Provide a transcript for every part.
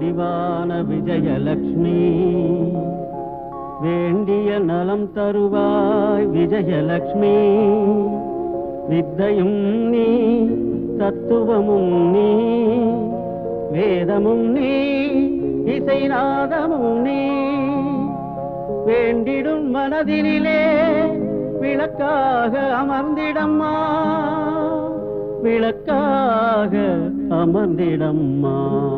வடிவான விஜயலக்ஷ்மி வேண்டிய நலம் தருவாய் விஜயலக்ஷ்மி வித்தையும் நீ தத்துவமும் நீ வேதமும் நீ இசைநாதமும் நீ வேண்டிடும் மனதினிலே விளக்காக அமர்ந்திடம்மா விளக்காக அமர்ந்திடம்மா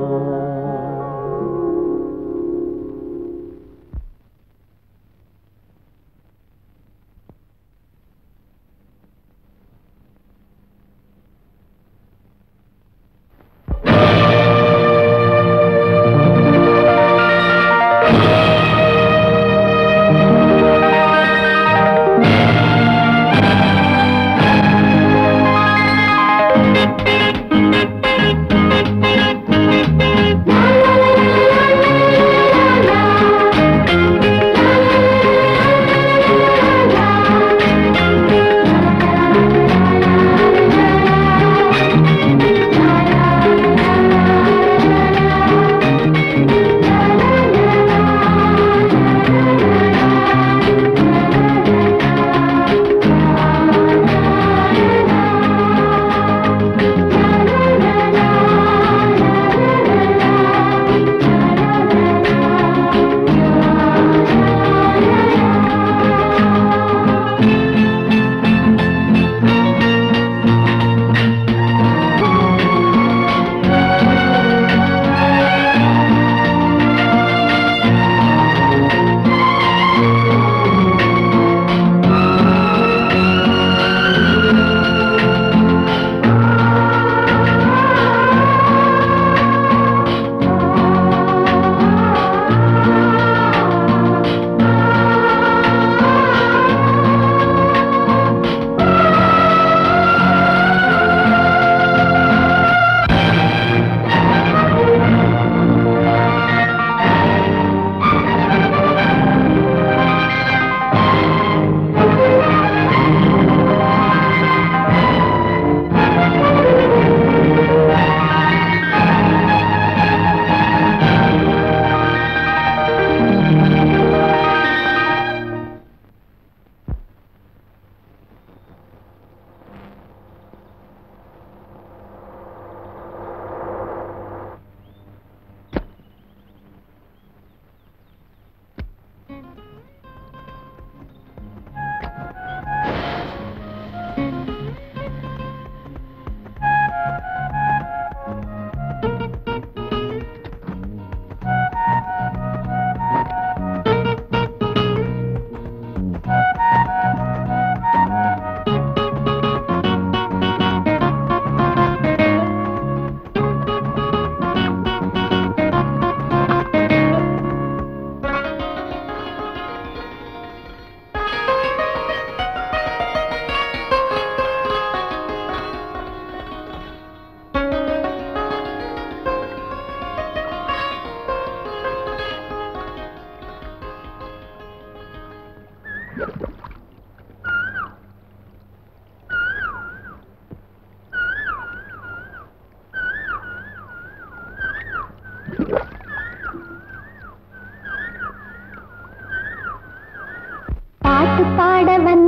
பாட்டு பாட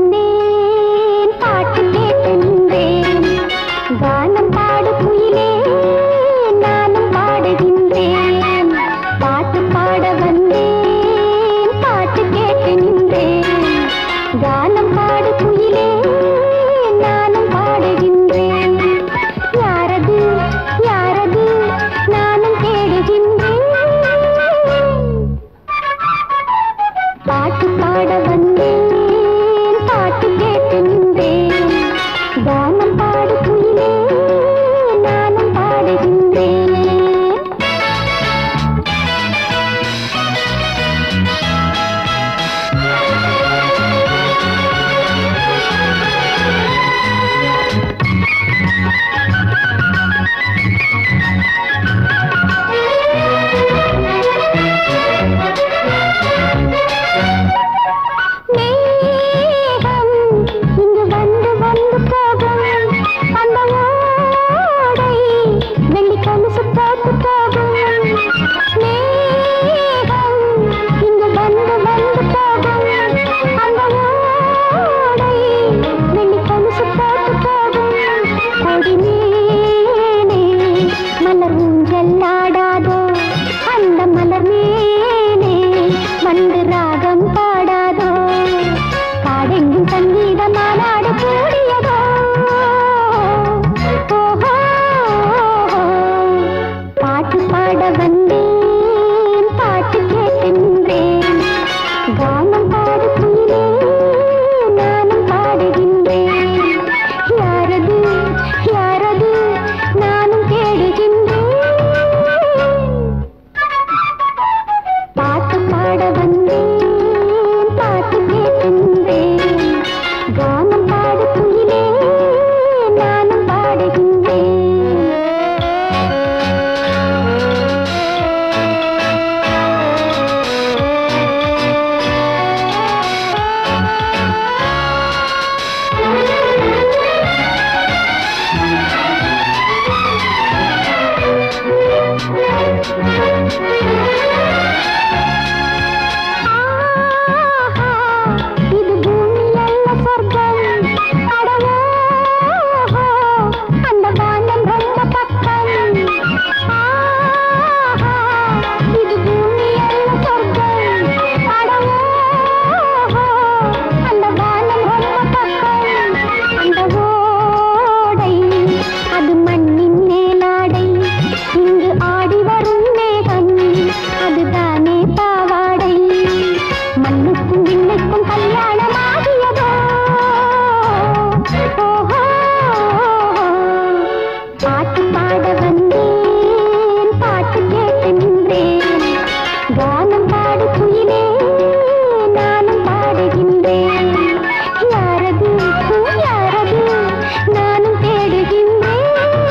வந்தேன் பாட்டு கேட்டு நின்றேன் கானம் பாடு குயிலே நானும் பாடுகின்றேன் பாட்டு பாட வந்தேன் பாட்டு கேட்டு நின்றேன் கானம் பாடு குயிலே நானும் பாடுகின்றேன் யாரது யாரது நானும் தேடுகின்றேன் பாட்டு பாட வந்தேன் பாட்டு கேட்டு நின்றேன் கானம் பாடு குயிலே நானும் பாடுகின்றேன் நெய் பாடு குயிலே நானும் பாடுகின்றேன் யாரது யாரது நானும் தேடுகின்றேன் பாட்டு பாட வந்தேன் பாட்டு கேட்கின்றேன் கானம் பாடு குயிலே நானும் பாடுகின்றேன் ஆஹா, இது பூமி அல்ல சொர்க்கம் அடவோ அந்த வானம் ரொம்ப பக்கம் ஆஹா, இது பூமி அல்ல சொர்க்கம் அடவோ அந்த வானம் ரொம்ப பக்கம் அந்த ஓடை அது மண்ணின் மேலாடை இங்கு ஆடி வரும் மேகம் அதுதானே பாவாடை மண்ணுக்கும் விண்ணுக்கும் கல்யாணம் ஆகியதோ ஓஹோ பாட்டு பாட வந்தேன் பாட்டு கேட்டு நின்றேன் கானம் பாடு குயிலே நானும் பாடுகின்றேன் யாரது யாரது நானும் தேடுகின்றேன்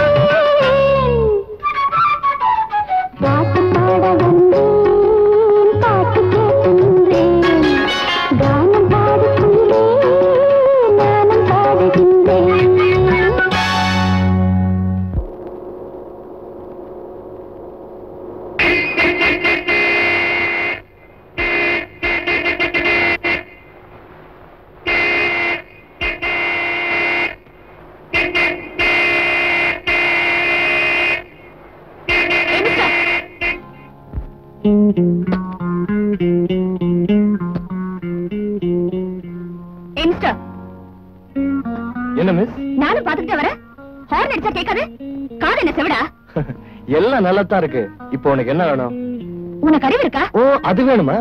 பாட்டு பாட வந்தேன் பாட்டு கேட்கின்றேன் கானம் பாடு குயிலே நானும் பாடுகின்றேன் மிஸ்டர் என்ன மிஸ் நானும் பாத்துக்கிட்டு வரேன் ஹார்ன் அடிச்சா கேட்காது காது என்ன செவிடா எல்லாம் நல்லா தான் இருக்கு இப்போ உனக்கு என்ன வேணும் உனக்கு அறிவு இருக்கா ஓ அது வேணுமா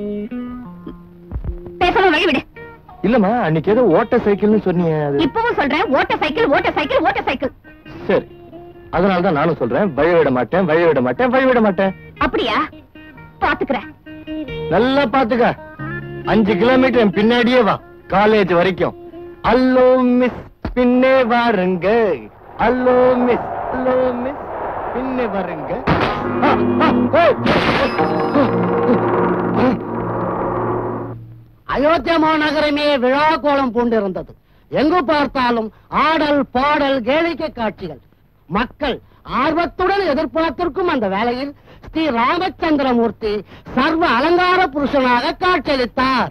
பேசாம வழி விடு இல்லம்மா அன்னைக்கு ஏதோ ஓட்ட சைக்கிள்னு சொன்னீங்க அது இப்பவும் சொல்றேன் ஓட்ட சைக்கிள் ஓட்ட சைக்கிள் ஓட்ட சைக்கிள் சரி அதனால தான் நானும் சொல்றேன் வழி விட மாட்டேன் வழி விட மாட்டேன் வழி விட மாட்டேன் அப்படியா பாத்துக்கிறேன் நல்லா பாத்துக்க அஞ்சு கிலோமீட்டர் என் பின்னாடியே வா காலேஜ் வரைக்கும் அல்லோ மிஸ் பின்னே வாருங்க அல்லோ மிஸ் அல்லோ மிஸ் பின்னே வாருங்க ஆ, ஆ, ஓ, ஓ, ஓ. அயோத்தியா மாநகரமே விழா கோலம் பூண்டிருந்தது எங்கு பார்த்தாலும் ஆடல் பாடல் கேளிக்கை காட்சிகள் மக்கள் ஆர்வத்துடன் எதிர்பார்த்திருக்கும் அந்த வேளையில் ஸ்ரீ ராமச்சந்திரமூர்த்தி சர்வ அலங்கார புருஷனாக காட்சியளித்தார்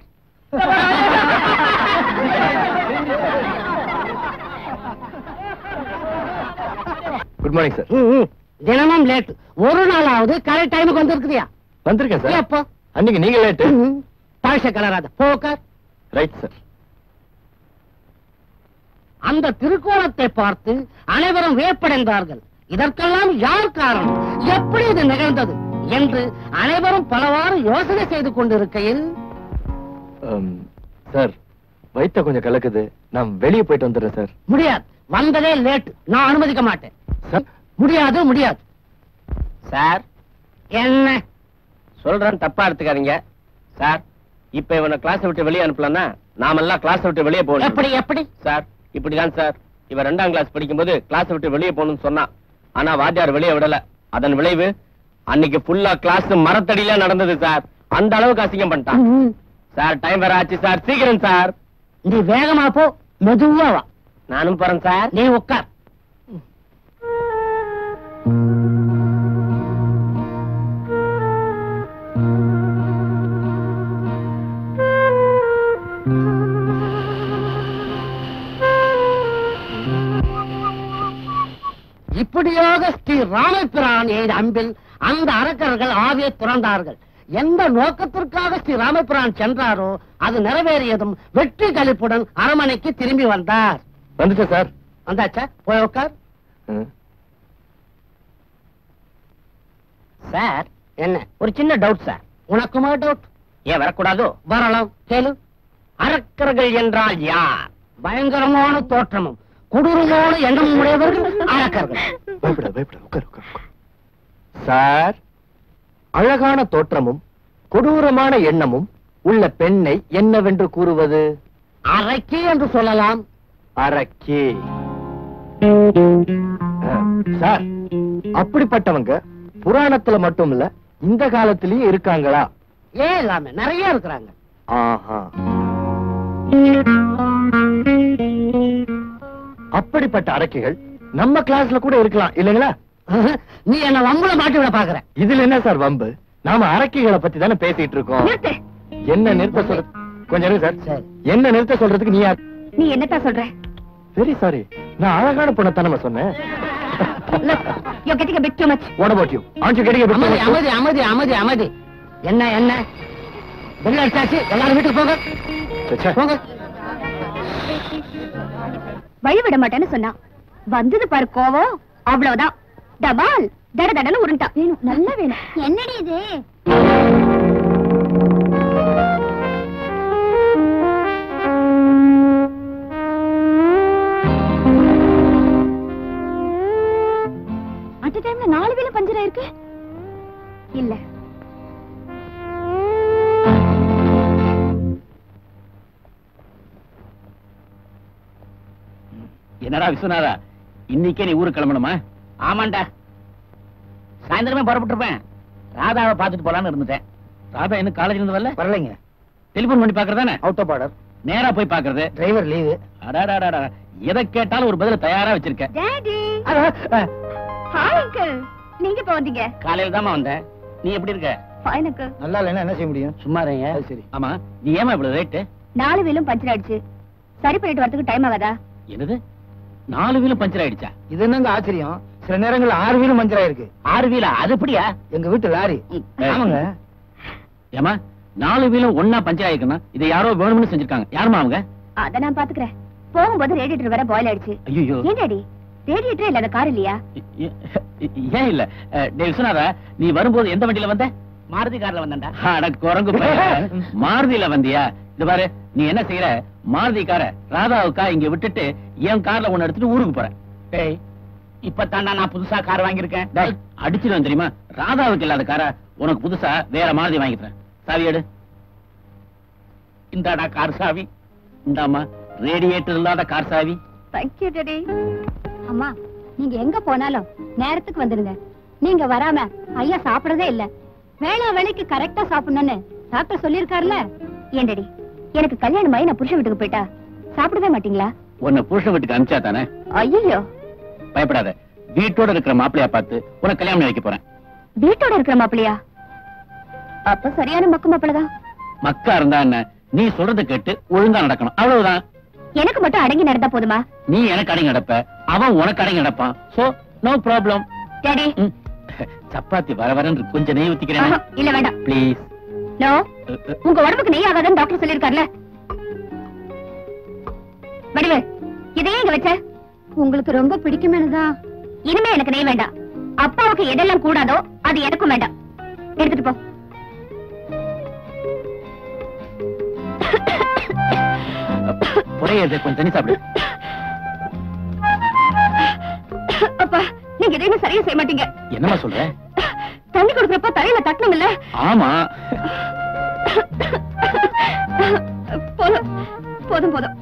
குட் மார்னிங் சார் ம், ம். தினமும் லேட் ஒரு நாளாவது கரெக்ட் டைமுக்கு வந்திருக்கிறியா வந்திருக்கேன் சார் எப்போ அன்னைக்கு நீங்க லேட்டு ம், பழச கலராத போக்கர் ரைட் சார் அந்த திருக்கோலத்தை பார்த்து அனைவரும் வியப்படைந்தார்கள் இதற்கெல்லாம் யார் காரணம் எப்படி இது நிகழ்ந்தது என்று அனைவரும் பலவாறு யோசனை செய்து கொண்டிருக்கையில் சார் வயித்த கொஞ்சம் கலக்குது நான் வெளியே போயிட்டு வந்துடுறேன் சார் முடியாது வந்ததே லேட் நான் அனுமதிக்க மாட்டேன் சார் முடியாது முடியாது சார் என்ன சொல்றேன் தப்பா எடுத்துக்காதீங்க சார் இப்ப இவனை கிளாஸ் விட்டு வெளியே அனுப்பலன்னா நாமெல்லாம் கிளாஸ் விட்டு வெளியே போகணும் எப்படி எப்படி சார் இப்படிதான் சார் இவன் ரெண்டாம் கிளாஸ் படிக்கும்போது கிளாஸ் விட்டு வெளியே போகணும்னு சொன்னான் ஆனா வாத்தியார் வெளியே விடல அதன் விளைவு அன்னைக்கு ஃபுல்லா கிளாஸ் மரத்தடியில நடந்தது சார் அந்த அளவுக்கு அசிங்கம் பண்ணிட்டான் ம், சார் டைம் வேற ஆச்சு சார் சீக்கிரம் சார் நீ வேகமா போ மெதுவா வா நானும் போறேன் சார் நீ உட்கார் இப்படியாக ஸ்ரீ ராமபிரான் எய்த அம்பில் அந்த அரக்கர்கள் ஆவியை துறந்தார்கள் எந்த நோக்கத்திற்காக ஸ்ரீ ராமபிரான் சென்றாரோ அது நிறைவேறியதும் வெற்றி களிப்புடன் அரமனைக்கு திரும்பி வந்தார் வந்துட்டேன் சார் வந்தாச்சா போய் உட்கார் ம். சார் என்ன ஒரு சின்ன டவுட் சார் உனக்குமா டவுட் ஏன் வரக்கூடாதோ வரலாம் கேளு அரக்கர்கள் என்றால் யார் பயங்கரமான தோற்றமும் கொடூரமான எண்ணமும் உடையவர்கள் அரக்கர்கள் பயப்பட பயப்பட உட்கார் உட்கார் உட்கார். சார் அழகான தோற்றமும் கொடூரமான எண்ணமும் உள்ள பெண்ணை என்னவென்று கூறுவது அரக்கி என்று சொல்லலாம் அரக்கி அஹ், சார் அப்படிப்பட்டவங்க புராணத்துல மட்டும் இல்ல இந்த காலத்திலயும் இருக்காங்களா ஏன் இல்லாம நிறைய இருக்கிறாங்க ஆஹா அப்படிப்பட்ட அரக்கிகள் நம்ம கிளாஸ்ல கூட இருக்கலாம் இல்லைங்களா நீ என்ன வம்புல மாட்டி விட பாக்குற இதுல என்ன சார் வம்பு நாம அரக்கிகளை பத்தி தானே பேசிட்டு இருக்கோம் நிறுத்து என்ன நிறுத்த சொல்ற கொஞ்சம் இருங்க சார் சரி. என்ன நிறுத்த சொல்றதுக்கு நீ யார் நீ என்னத்தான் சொல்ற வெரி சாரி நான் அழகான பொண்ணை சொன்னேன் Look, you're getting a bit too much. What about you? Aren't you getting a bit அமைதி too much? அமைதி அமைதி அமைதி அமைதி என்ன என்ன பெல் அடிச்சாச்சு எல்லாரும் வீட்டுக்கு போங்க ச்சே, ச்சே. போங்க வழி விட மாட்டேன்னு சொன்னான் வந்தது பாரு கோவம் அவ்வளவுதான் டபால் தட தடன்னு உருண்டா வேணும் நல்லா வேணும் என்னடி இது அட் டைம்ல நாலு வேலை பஞ்சர் ஆயிருக்கு இல்ல என்னடா விஸ்வநாதா இன்னைக்கே நீ ஊருக்கு கிளம்பணுமா ஆமாண்டா சாயந்தரமே புறப்பட்டிருப்பேன் ராதாவை பார்த்துட்டு போலான்னு இருந்துட்டேன் ராதா இன்னும் காலேஜ்ல இருந்து வரல வரலைங்க டெலிபோன் பண்ணி பாக்குறதானே அவுட் ஆஃப் ஆர்டர் நேரா போய் பாக்குறது டிரைவர் லீவு அடாடாடாடா எதை கேட்டாலும் ஒரு பதில தயாரா வச்சிருக்க டாடி ஹாய் அங்கிள் நீங்க இப்ப வந்தீங்க காலையில தாமா வந்தேன் நீ எப்படி இருக்க ஃபைன் அங்கிள் நல்லா இல்லைன்னா என்ன செய்ய முடியும் சும்மா இருங்க அது சரி ஆமா நீ ஏமா இவ்வளவு ரேட்டு நாலு வீலும் பஞ்சர் ஆயிடுச்சு சரி பண்ணிட்டு வரதுக்கு டைம் ஆகாதா என்னது நாலு வீலும் பஞ்சர் ஆயிடுச்சா இது என்னங்க ஆச்சரியம் சில நேரங்கள்ல ஆறு வீலும் மஞ்சள் ஆயிருக்கு ஆறு வீலா அது எப்படியா எங்க வீட்டு லாரி ஏய். ஆமாங்க ஏமா நாலு வீலும் ஒன்னா பஞ்சர் ஆயிருக்குன்னா இதை யாரோ வேணும்னு செஞ்சிருக்காங்க யாருமா அவங்க அத நான் பாத்துக்கிறேன் போகும்போது ரேடியேட்டர் வேற பாயில் ஆயிடுச்சு ஐயோ ஏன் டாடி ரேடியேட்டர் இல்லாத கார் இல்லையா ஏன் இல்ல அஹ், டேய் விஸ்வநாதா நீ வரும்போது எந்த வண்டியில வந்த மாருதி கார்ல வந்தேன்டா அட குரங்கு பையன். மாருதியில வந்தியா இது பாரு நீ என்ன செய்யற மாருதி கார ராதாவுக்கா இங்க விட்டுட்டு என் கார்ல ஒண்ணு எடுத்துட்டு ஊருக்கு போற டேய் இப்பதான்டா நான் புதுசா கார் வாங்கியிருக்கேன் டேய் அடிச்சிருவேன் தெரியுமா ராதாவுக்கு இல்லாத கார உனக்கு புதுசா வேற மாருதி வாங்கி தரேன் சாவி எடு இந்தாடா கார் சாவி இந்தாம்மா ரேடியேட்டர் இல்லாத கார் சாவி தேங்க்யூ டாடி அம்மா நீங்க எங்க போனாலும் நேரத்துக்கு வந்துடுங்க நீங்க வராம ஐயா சாப்பிடறதே இல்ல வேளா வேலைக்கு கரெக்டா சாப்பிடணும்னு டாக்டர் சொல்லிருக்காருல ஏன் டாடி எனக்கு கல்யாணம் ஆகி நான் புருஷன் வீட்டுக்கு போயிட்டா சாப்பிடவே மாட்டீங்களா உன்னை புருஷன் வீட்டுக்கு அனுப்பிச்சா தானே ஐயோ பயப்படாத வீட்டோட இருக்கிற மாப்பிளையா பார்த்து உனக்கு கல்யாணம் பண்ணி வைக்க போறேன் வீட்டோட இருக்கிற மாப்பிளையா அப்ப சரியான மக்கு மாப்பிளதான் மக்கா இருந்தா என்ன நீ சொல்றத கேட்டு ஒழுங்கா நடக்கணும் அவ்வளவுதான் எனக்கு மட்டும் அடங்கி நடந்தா போதுமா நீ எனக்கு அடங்கி நடப்ப அவன் உனக்கு அடங்கி நடப்பான் சோ நோ ப்ராப்ளம் டாடி சப்பாத்தி வர வரன்னு கொஞ்சம் நெய் ஊத்திக்கிறேன் ஆஹா, இல்ல வேண்டாம் ப்ளீஸ் நோ உங்க உடம்புக்கு நெய் ஆகாதுன்னு டாக்டர் சொல்லிருக்காருல வடிவு இதையே இங்க வச்ச உங்களுக்கு ரொம்ப பிடிக்குமேனுதான் இனிமே எனக்கு நெய் வேண்டாம் அப்பாவுக்கு எதெல்லாம் கூடாதோ அது எனக்கும் வேண்டாம் எடுத்துட்டு போ புறையது கொஞ்சம் தண்ணி சாப்பிடு அப்பா நீங்க எதையுமே சரியா செய்ய மாட்டீங்க என்னம்மா சொல்ற தண்ணி கொடுக்கறப்ப தலையில தட்டணும் இல்ல ஆமா போதும் போதும் போதும்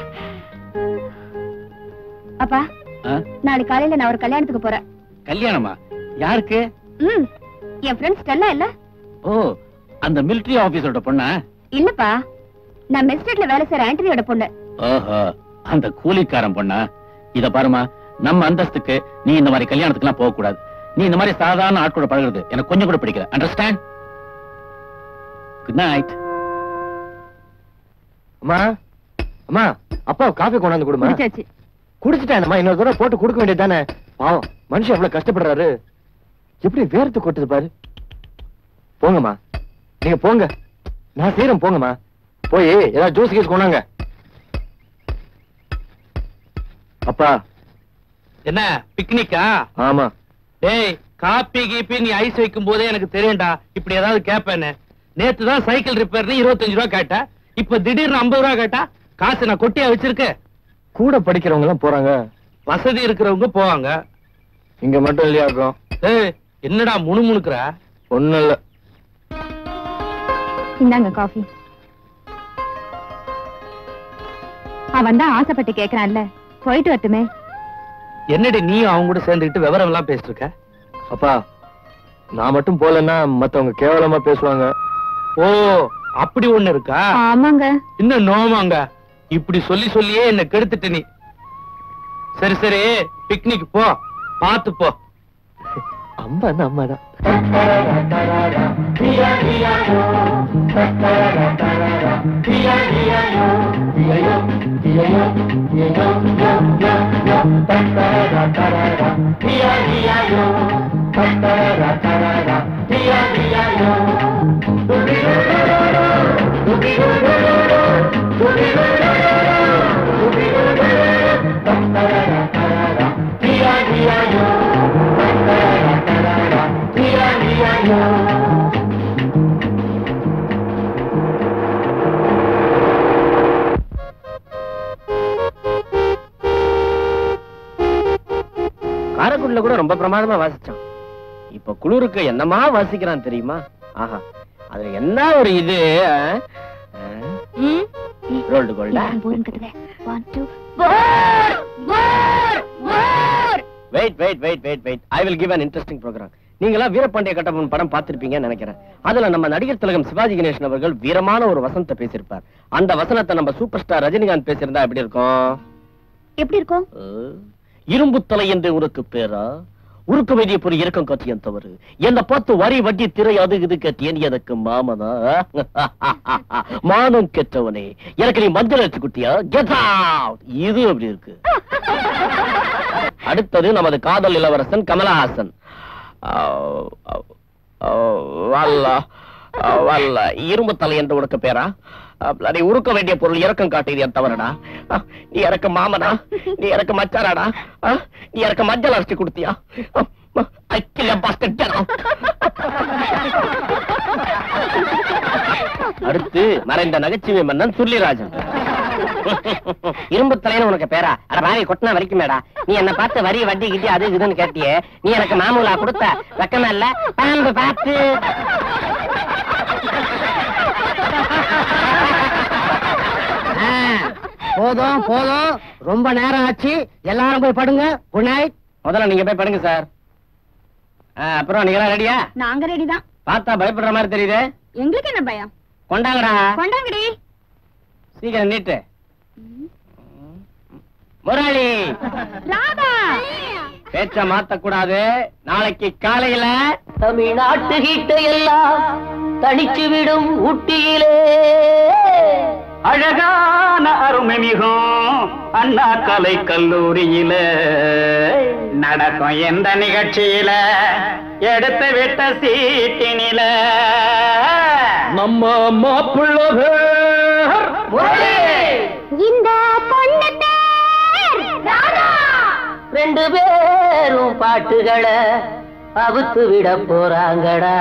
அப்பா ஆ? நாளைக்கு காலையில நான் ஒரு கல்யாணத்துக்கு போறேன் கல்யாணமா யாருக்கு ம் என் ஃப்ரெண்ட் ஸ்டெல்லா இல்ல ஓ அந்த மிலிட்டரி ஆபீஸரோட பொண்ணா இல்லப்பா நான் மெஸ்டேட்ல வேலை செய்யற ஆண்டனியோட பொண்ணு ஓஹோ அந்த கூலிக்காரன் பொண்ணா இத பாருமா நம்ம அந்தஸ்துக்கு நீ இந்த மாதிரி கல்யாணத்துக்குலாம் போக கூடாது நீ இந்த மாதிரி சாதாரண ஆட்களோட பழகுறது எனக்கு கொஞ்சம் கூட பிடிக்கல அண்டர்ஸ்டாண்ட் குட் நைட் அம்மா அம்மா அப்பா காஃபி கொண்டாந்து கொடுமா முடிச்சாச்சு குடிச்சிட்டேன்மா இன்னொரு தடவை போட்டு கொடுக்க வேண்டியது தானே பாவம் மனுஷன் எவ்வளவு கஷ்டப்படுறாரு எப்படி வேர்த்து கொட்டுது பாரு போங்கம்மா நீங்க போங்க நான் செய்யறேன் போங்கம்மா போய் ஏதாவது ஜூஸ் கீஸ் கொண்டாங்க அப்பா என்ன பிக்னிக்கா ஆமா டேய் காப்பி கீப்பி நீ ஐஸ் வைக்கும் போதே எனக்கு தெரியும்டா இப்படி ஏதாவது கேப்பேன்னு நேத்து தான் சைக்கிள் ரிப்பேர்னு இருபத்தஞ்சு ரூபா கேட்ட இப்ப திடீர்னு ஐம்பது ரூபா கேட்டா காசு நான் கொட்டியா வச்சிருக்கேன் கூட படிக்கிறவங்க எல்லாம் போறாங்க வசதி இருக்கிறவங்க போவாங்க இங்க மட்டும் இல்லையாக்கும் ஏய் என்னடா முணுமுணுக்குற ஒண்ணும் இல்ல இந்தாங்க காஃபி அவன் தான் ஆசைப்பட்டு கேக்குறான்ல போயிட்டு வரட்டுமே என்னடி நீயும் அவங்க கூட சேர்ந்துக்கிட்டு விவரம் எல்லாம் பேசிட்டு இருக்க அப்பா நான் மட்டும் போலன்னா மத்தவங்க கேவலமா பேசுவாங்க ஓ அப்படி ஒண்ணு இருக்கா ஆமாங்க இன்னும் நோமாங்க இப்படி சொல்லி சொல்லியே என்ன கெடுத்துட்ட நீ சரி சரி பிக்னிக் போ பாத்து போ அம்மா தான் அம்மா தான் காரைக்குடில கூட ரொம்ப பிரமாதமா வாசிச்சான் இப்ப குளிருக்கு என்னமா வாசிக்கிறான் தெரியுமா ஆஹா அதுல என்ன ஒரு இது ரோல்டு கோல்டா wait wait wait wait wait I will give an interesting program நீங்களா வீரபாண்டிய கட்டபொம்மன் படம் பார்த்திருப்பீங்கன்னு நினைக்கிறேன் அதுல நம்ம நடிகர் திலகம் சிவாஜி கணேசன் அவர்கள் வீரமான ஒரு வசனத்தை பேசியிருப்பார் அந்த வசனத்தை நம்ம சூப்பர் ஸ்டார் ரஜினிகாந்த் பேசியிருந்தா எப்படி இருக்கும் எப்படி இருக்கும் அஹ், இரும்பு தலை என்று உனக்கு பேரா உருக்கு வைத்திய பொறி இறக்கம் காட்டியன் தவறு என்ன பார்த்து வரி வட்டி திரை அது இது கட்டியன் எனக்கு மாமனா மானம் கெட்டவனே எனக்கு நீ மஞ்சள் அடிச்சு குட்டியா கெட் அவுட் இது அப்படி இருக்கு அடுத்தது நமது காதல் இளவரசன் கமலஹாசன் ஆஹ், ஆஹ், வல்ல ஆஹ், வல்ல இரும்பு தலை என்று உனக்கு பேரா அஹ், நீ உருக்க வேண்டிய பொருள் இறக்கம் காட்டியது என் தவறடா அஹ், நீ எனக்கு மாமனா நீ எனக்கு மச்சாராடா அஹ், நீ எனக்கு மஞ்சள் அரைச்சு கொடுத்தியா அஹ், அஹ், அக்கில bastard, get out. அடுத்து மறைந்த நகைச்சுவை மன்னன் சுள்ளிராஜன் இரும்பு தலைன்னு உனக்கு பேரா அட வாங்கி கொட்டினா வரைக்கும் மேடா நீ என்ன பார்த்து வரி வட்டி கிட்டி அது இதுன்னு கேட்டியே நீ எனக்கு மாமூலா கொடுத்த வெக்கமா இல்ல பாம்பு பார்த்து ஆ, போதும் போதும் ரொம்ப நேரம் ஆச்சு எல்லாரும் போய் படுங்க குட் நைட் முதல்ல நீங்க போய் படுங்க சார் அப்புறம் நீங்க எல்லாம் ரெடியா நாங்க ரெடி தான் பார்த்தா பயப்படுற மாதிரி தெரியுது எங்களுக்கு என்ன பயம் கொண்டாங்கடா கொண்டாங்கடி சீக்கிரம் நீட்டு முரளி ராதா பேச்ச மாத்தக்கூடாது நாளைக்கு காலையில தமிழ்நாட்டு கிட்ட எல்லாம் தனிச்சு விடும் ஊட்டியிலே அழகான அருமை மிகும் அண்ணா கலை கல்லூரியில நடக்கும் எந்த நிகழ்ச்சியில எடுத்து விட்ட சீட்டினில நம்ம மாப்பிள்ள இந்த பொண்ணு பேர் ராதா ரெண்டு பேரும் பாட்டுகளை அவுத்து விட போறாங்கடா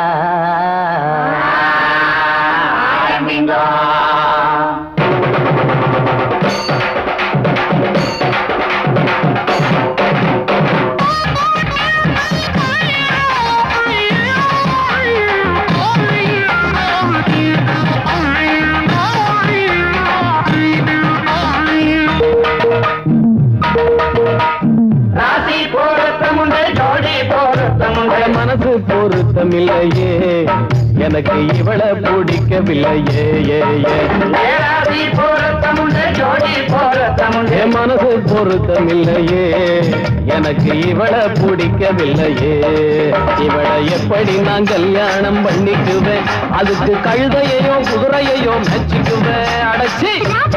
ராசி பொருத்தமுண்டு ஜோடி பொருத்தமுண்டு மனசு பொருத்தமில்லையே எனக்கு இவள பிடிக்கவில்லையே ஏ ஏ ராசி பொருத்தமுண்டு ஜோடி பொருத்தமுண்டு என் மனசு பொருத்தமில்லையே எனக்கு இவள பிடிக்கவில்லையே இவள எப்படி நான் கல்யாணம் பண்ணிக்குவேன் அதுக்கு கழுதையையோ குதிரையையோ மெச்சிக்குவேன் அடைச்சி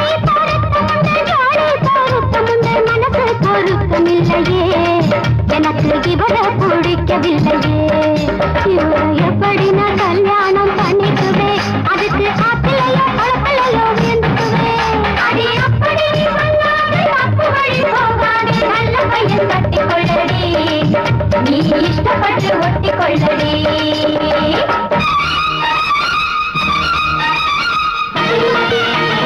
எனக்கு இவர பிடிக்கவில்லையே இவரை எப்படி நான் கல்யாணம் பண்ணிக்குவேன் அதுக்கு ஆப்பிளையோ பழப்பளையோ வேண்டுக்குவேன் அது அப்படி நீ சொல்லாதே தப்பு வழி போகாதே நல்ல பையன் கட்டிக் கொள்ளடி நீ இஷ்டப்பட்டு ஒட்டிக் கொள்ளடி ஆ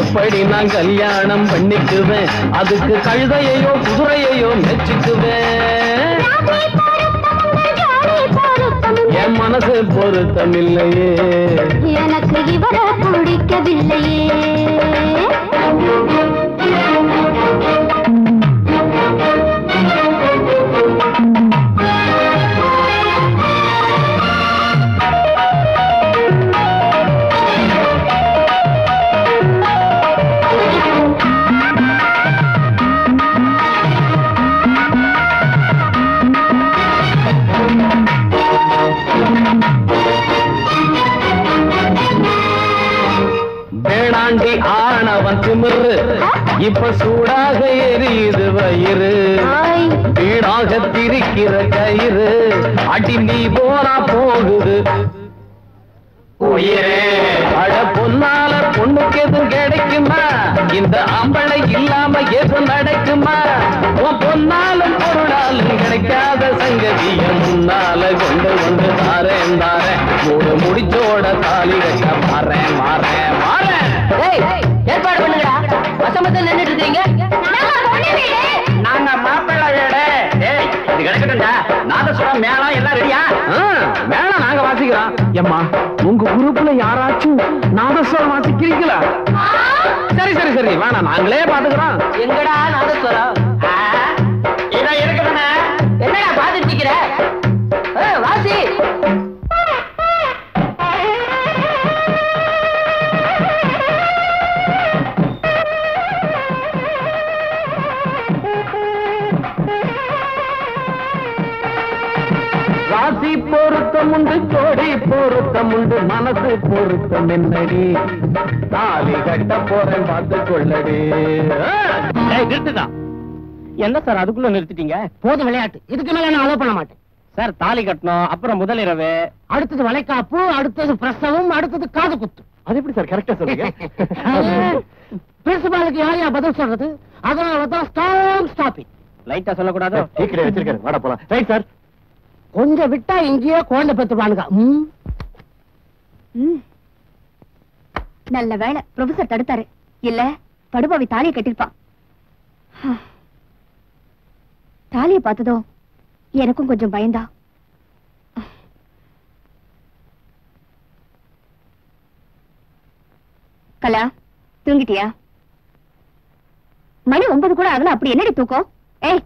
முறைப்படி நான் கல்யாணம் பண்ணிக்குவேன் அதுக்கு கழுதையையோ குதிரையையோ மெச்சுக்குவேன் என் மனசு பொருத்தமில்லையே எனக்கு இவரை பிடிக்கவில்லையே வேளாண்டி ஆணவன் திமிரு இப்ப சூடாக எரியுது வயிறு வீடாக திரிக்கிற கயிறு அடி நீ போனா போகுது உயிரே அட பொன்னால பொண்ணுக்கு எதுவும் கிடைக்குமா இந்த ஆம்பளை இல்லாம எது நடக்குமா உன் பொன்னாலும் பொருளாலும் கிடைக்காத சங்கதிய முன்னால கொண்டு வந்து தாரேன் தாரேன் மூணு முடிச்சோட தாலி கட்ட மாறேன் மாறேன் மாறேன் ஏய், ஏற்பாடு பண்ணுங்கடா வசமத்தை நின்னுட்டு இருக்கீங்க நாங்க மாப்பிள்ளை வீடு ஏய் இது கிடக்கட்டும்டா நாதசுரம் மேளம் எல்லாம் ரெடியா மேல நாங்க வாசிக்கிறோம் எம்மா உங்க குரூப்ல யாராச்சும் நாதஸ்வரம் வாசிக்கிறீங்களா சரி சரி சரி வேணாம் நாங்களே பாத்துக்கிறோம் எங்கடா நாதஸ்வரம் இதை இருக்குதுண்ணே என்னடா பாத்துட்டு நிக்கிற ஏய், வாசி ராசி பொருத்தம் உண்டு ஜோடி பொருத்தம் உண்டு மனசு பொருத்தம் என்னடி தாலி கட்ட போறேன் பார்த்து கொள்ளடி நிறுத்துதான் என்ன சார் அதுக்குள்ள நிறுத்திட்டீங்க போதும் விளையாட்டு இதுக்கு மேல நான் அலோவ் பண்ண மாட்டேன் சார் தாலி கட்டணும் அப்புறம் முதல் இரவு அடுத்தது வளைகாப்பு அடுத்தது பிரசவம் அடுத்தது காது குத்து அது எப்படி சார் கரெக்டா சொல்லுங்க பிரின்சிபாலுக்கு யார் யார் பதில் சொல்றது அதனால தான் ஸ்டாப் ஸ்டாப்பிங் லைட்டா சொல்லக்கூடாது டீ கடை வச்சிருக்காரு வாடா போலாம் ரைட் சார் கொஞ்சம் விட்டா இங்கேயே குழந்தை பெற்றுவானுங்க ம் ம். நல்ல வேளை ப்ரொஃபசர் தடுத்தாரு இல்ல படுபாவி தாலியை கட்டிருப்பான் தாலியை பார்த்ததும் எனக்கும் கொஞ்சம் பயந்தா கலா தூங்கிட்டியா மணி ஒன்பது கூட ஆகல அப்படி என்னடி தூக்கம் ஏய்